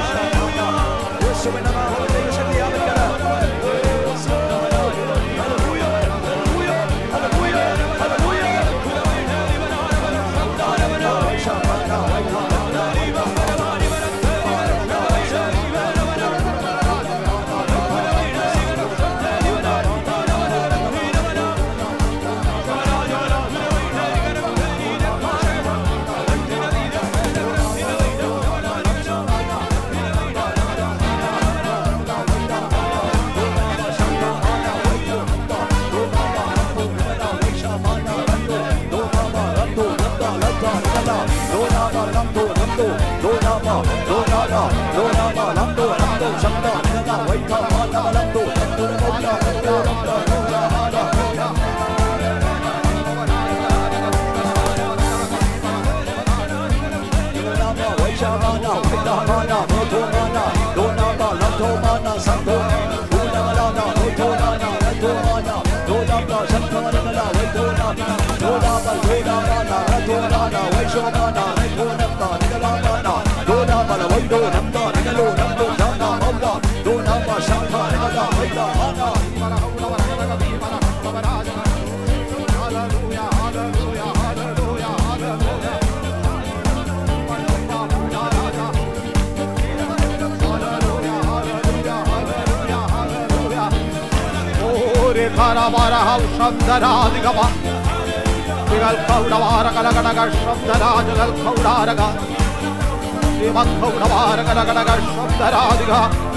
ഓരെ ധാരാവാരഹ ശബ്ദരാധികമ വികൾ കൗടവാര കലകടക ശബ്ദരാജകൾ കൗടാരക ശ്രീമദ്കൗടവാര കലകടക ശബ്ദരാധിക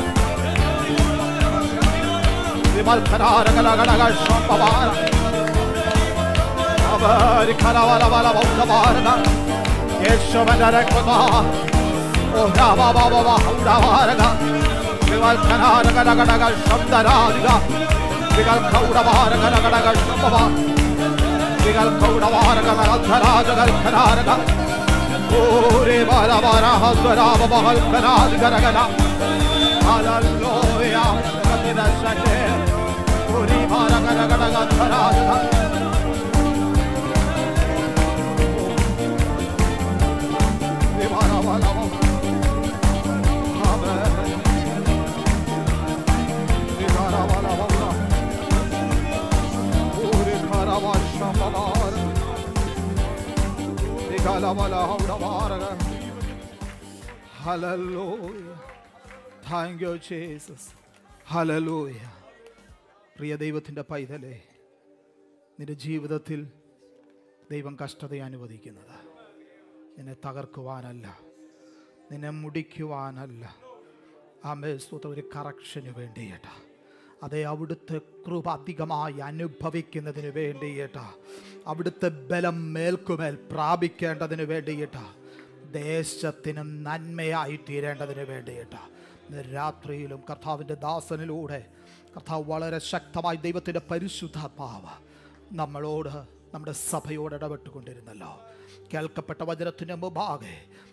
വിമൽഖനാര കലകടക ശബ്ദവാര അവരി കലവല വല ബൗദ്ധവാരക യേശുവന്റെ രക്തത ഓ രാമ ബാബ ഹൗടവാരക വിമൽഖനാര കലകടക ശബ്ദരാധിക വികൾ കൗടവാര കലകടക ശബ്ദവാര വികൾ കൗടവാര കലധരാജകൾ ഖനാരക ഓരേ ബാല ബാല ഹസ്വരാമ മഹൽ ഖനാദികരകന ഹല്ലേലൂയ കതിരശനെ ഓരി ബാല കലകടക ധരാജക വിമാന ബാല ആമേൻ വിമാന ബാല ബാല ഓരേ ഖരാവ ശമബാര Hallelujah. Thank you, Jesus. Hallelujah. പ്രിയ ദൈവത്തിൻ്റെ പൈതലേ നിന്റെ ജീവിതത്തിൽ ദൈവം കഷ്ടത അനുവദിക്കുന്നത് നിന്നെ തകർക്കുവാനല്ല നിന്നെ മുടിക്കുവാനല്ല ആമേ സ്തുത ഒരു കറക്ഷന് വേണ്ടിയേട്ട അതേ അവിടുത്തെ കൃപ അധികമായി അനുഭവിക്കുന്നതിന് വേണ്ടിയേട്ട അവിടുത്തെ ബലം മേൽക്കുമേൽ പ്രാപിക്കേണ്ടതിന് വേണ്ടിയിട്ട ദേശത്തിന് നന്മയായി തീരേണ്ടതിന് വേണ്ടിയിട്ട ഇന്ന് രാത്രിയിലും കർത്താവിൻ്റെ ദാസനിലൂടെ കർത്താവ് വളരെ ശക്തമായി ദൈവത്തിൻ്റെ പരിശുദ്ധാത്മാവ് നമ്മളോട് നമ്മുടെ സഭയോട് ഇടപെട്ടുകൊണ്ടിരുന്നല്ലോ കേൾക്കപ്പെട്ട വചനത്തിന് മുമ്പാകെ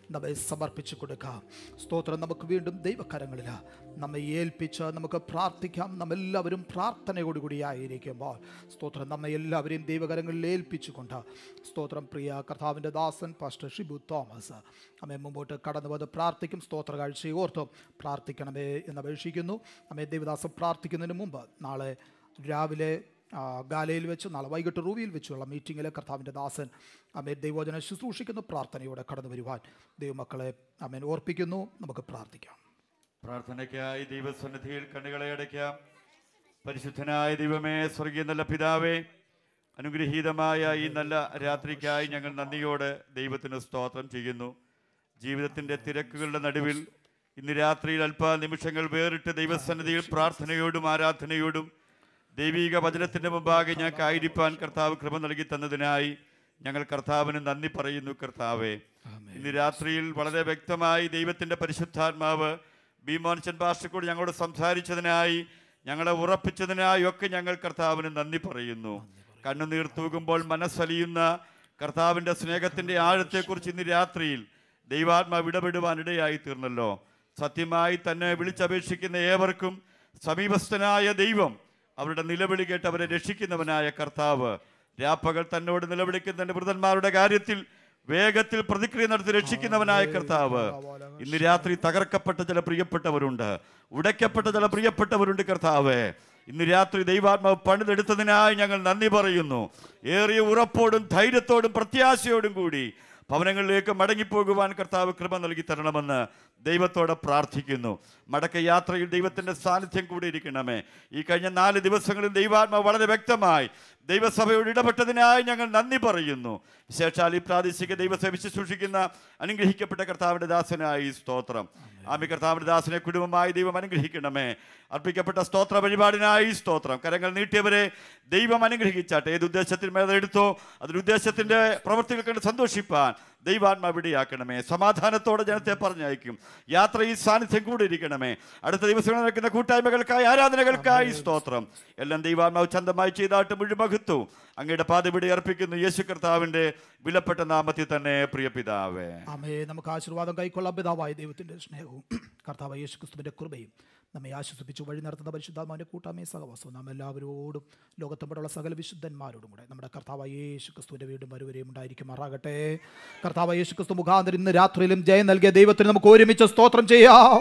നമ്മെ സമർപ്പിച്ചു കൊടുക്കാം സ്തോത്രം നമുക്ക് വീണ്ടും ദൈവകരങ്ങളിൽ നമ്മെ ഏൽപ്പിച്ച് നമുക്ക് പ്രാർത്ഥിക്കാം നമ്മെല്ലാവരും പ്രാർത്ഥനയോടുകൂടി ആയിരിക്കുമ്പോൾ സ്തോത്രം നമ്മെ എല്ലാവരെയും ദൈവകരങ്ങളിൽ ഏൽപ്പിച്ചുകൊണ്ട് സ്തോത്രം പ്രിയ കർത്താവിൻ്റെ ദാസൻ പാസ്റ്റർ ഷിബു തോമസ് അമ്മേ മുമ്പോട്ട് കടന്നു വന്ന് പ്രാർത്ഥിക്കും സ്തോത്ര കാഴ്ചയെ ഓർത്ത് പ്രാർത്ഥിക്കണമേ എന്ന് അപേക്ഷിക്കുന്നു അമ്മേ ദേവദാസൻ പ്രാർത്ഥിക്കുന്നതിന് മുമ്പ് നാളെ രാവിലെ ആ, ഗാലയിൽ വെച്ച് നാളെ വൈകിട്ട് റൂവിയിൽ വെച്ചുള്ള മീറ്റിങ്ങിൽ കർത്താവിൻ്റെ ദാസൻ അമേൻ ദൈവോചന ശുശ്രൂഷിക്കുന്ന പ്രാർത്ഥനയോടെ കടന്നു വരുവാൻ ദൈവമക്കളെ അമേൻ ഓർപ്പിക്കുന്നു നമുക്ക് പ്രാർത്ഥിക്കാം പ്രാർത്ഥനയ്ക്കായി ദൈവസന്നിധിയിൽ കണ്ണുകളെ അടയ്ക്കാം പരിശുദ്ധനായ ദൈവമേ സ്വർഗീയ നല്ല പിതാവേ അനുഗ്രഹീതമായ ഈ നല്ല രാത്രിക്കായി ഞങ്ങൾ നന്ദിയോടെ ദൈവത്തിന് സ്തോത്രം ചെയ്യുന്നു ജീവിതത്തിൻ്റെ തിരക്കുകളുടെ നടുവിൽ ഇന്ന് രാത്രിയിൽ അല്പ നിമിഷങ്ങൾ വേറിട്ട് ദൈവസന്നിധിയിൽ പ്രാർത്ഥനയോടും ആരാധനയോടും ദൈവിക വചനത്തിൻ്റെ മുമ്പാകെ ഞങ്ങൾക്ക് ആയിരിക്കാൻ കർത്താവ് കൃപ നൽകി തന്നതിനായി ഞങ്ങൾ കർത്താവിന് നന്ദി പറയുന്നു കർത്താവേ ഇന്ന് രാത്രിയിൽ വളരെ വ്യക്തമായി ദൈവത്തിൻ്റെ പരിശുദ്ധാത്മാവ് ഭീമോൻചൻ പാസ്റ്റർ ഞങ്ങളോട് സംസാരിച്ചതിനായി ഞങ്ങളെ ഉറപ്പിച്ചതിനായി ഒക്കെ ഞങ്ങൾ കർത്താവിന് നന്ദി പറയുന്നു കണ്ണുനീർ തൂകുമ്പോൾ മനസ്സലിയുന്ന കർത്താവിൻ്റെ സ്നേഹത്തിൻ്റെ ആഴത്തെക്കുറിച്ച് ഇന്ന് രാത്രിയിൽ ദൈവാത്മാവ് ഇടപെടുവാൻ ഇടയായി തീർന്നല്ലോ സത്യമായി തന്നെ വിളിച്ചപേക്ഷിക്കുന്ന ഏവർക്കും സമീപസ്ഥനായ ദൈവം അവരുടെ നിലവിളി കേട്ട് അവരെ രക്ഷിക്കുന്നവനായ കർത്താവ് രാപ്പകൽ തന്നോട് നിലവിളിക്കുന്ന തന്റെ വൃതന്മാരുടെ കാര്യത്തിൽ വേഗത്തിൽ പ്രതിക്രിയ നടത്തി രക്ഷിക്കുന്നവനായ കർത്താവ് ഇന്ന് രാത്രി തകർക്കപ്പെട്ട ചില പ്രിയപ്പെട്ടവരുണ്ട് ഉടയ്ക്കപ്പെട്ട ചില പ്രിയപ്പെട്ടവരുണ്ട് കർത്താവ് ഇന്ന് രാത്രി ദൈവാത്മാവ് പണിതെടുത്തതിനായി ഞങ്ങൾ നന്ദി പറയുന്നു ഏറിയ ഉറപ്പോടും ധൈര്യത്തോടും പ്രത്യാശയോടും കൂടി ഭവനങ്ങളിലേക്ക് മടങ്ങിപ്പോകുവാൻ കർത്താവ് കൃപ നൽകി തരണമെന്ന് ദൈവത്തോടെ പ്രാർത്ഥിക്കുന്നു മടക്ക യാത്രയിൽ ദൈവത്തിൻ്റെ സാന്നിധ്യം കൂടി ഇരിക്കണമേ ഈ കഴിഞ്ഞ നാല് ദിവസങ്ങളിൽ ദൈവാത്മാവ് വളരെ വ്യക്തമായി ദൈവസഭയോട് ഇടപെട്ടതിനായി ഞങ്ങൾ നന്ദി പറയുന്നു വിശേഷാൽ ഈ പ്രാദേശിക ദൈവസഭ ശുശ്രൂഷിക്കുന്ന അനുഗ്രഹിക്കപ്പെട്ട കർത്താവിൻ്റെ ദാസനായി സ്തോത്രം ആമി കർത്താവിൻ്റെ ദാസനെ കുടുംബമായി ദൈവം അനുഗ്രഹിക്കണമേ അർപ്പിക്കപ്പെട്ട സ്തോത്ര വഴിപാടിനായി സ്തോത്രം കരങ്ങൾ നീട്ടിയവരെ ദൈവം അനുഗ്രഹിച്ചാട്ടെ ഏത് ഉദ്ദേശത്തിൽ മേലെടുത്തോ അതിൽ ഉദ്ദേശത്തിൻ്റെ പ്രവൃത്തികൾ കണ്ട് സന്തോഷിപ്പാൻ ദൈവാത്മാവ് ഇടയാക്കണമേ സമാധാനത്തോടെ ജനത്തെ പറഞ്ഞയക്കും യാത്ര ഈ സാന്നിധ്യം കൂടി ഇരിക്കണമേ അടുത്ത ദിവസങ്ങളിൽ നടക്കുന്ന കൂട്ടായ്മകൾക്കായി ആരാധനകൾക്കായി സ്തോത്രം എല്ലാം ദൈവാത്മാവ് ചന്തമായി ചെയ്താട്ട് മുഴുമഹത്തു അങ്ങയുടെ പാതപിടി അർപ്പിക്കുന്നു യേശു കർത്താവിൻ്റെ വിലപ്പെട്ട നാമത്തിൽ തന്നെ പ്രിയ പിതാവേ അമ്മയെ നമുക്ക് ആശീർവാദം കൈക്കൊള്ളാം പിതാവായ ദൈവത്തിൻ്റെ സ്നേഹവും കർത്താവ് യേശു ക്രിസ്തുവിൻ്റെ കൃപയും നമ്മെ ആശ്വസിപ്പിച്ച് വഴി നടത്തുന്ന പരിശുദ്ധാത്മാവിൻ്റെ കൂട്ടാമേ സഹവാസവും നാം എല്ലാവരോടും ലോകത്തുമ്പോഴുള്ള സകല വിശുദ്ധന്മാരോടും കൂടെ നമ്മുടെ കർത്താവ് യേശു ക്രിസ്തുവിൻ്റെ വീണ്ടും വരുവരെയും ഉണ്ടായിരിക്കുമാറാകട്ടെ കർത്താവ് യേശു ക്രിസ്തു മുഖാന്തരം ഇന്ന് രാത്രിയിലും ജയം നൽകിയ ദൈവത്തിന് നമുക്ക് ഒരുമിച്ച് സ്തോത്രം ചെയ്യാം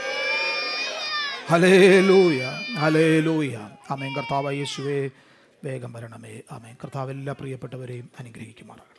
ഹലേ ലൂയ ഹലേ ലൂയ അമേൻ കർത്താവ് യേശുവേ വേഗം വരണമേ അമേൻ കർത്താവ് എല്ലാ പ്രിയപ്പെട്ടവരെയും അനുഗ്രഹിക്കുമാറാകട്ടെ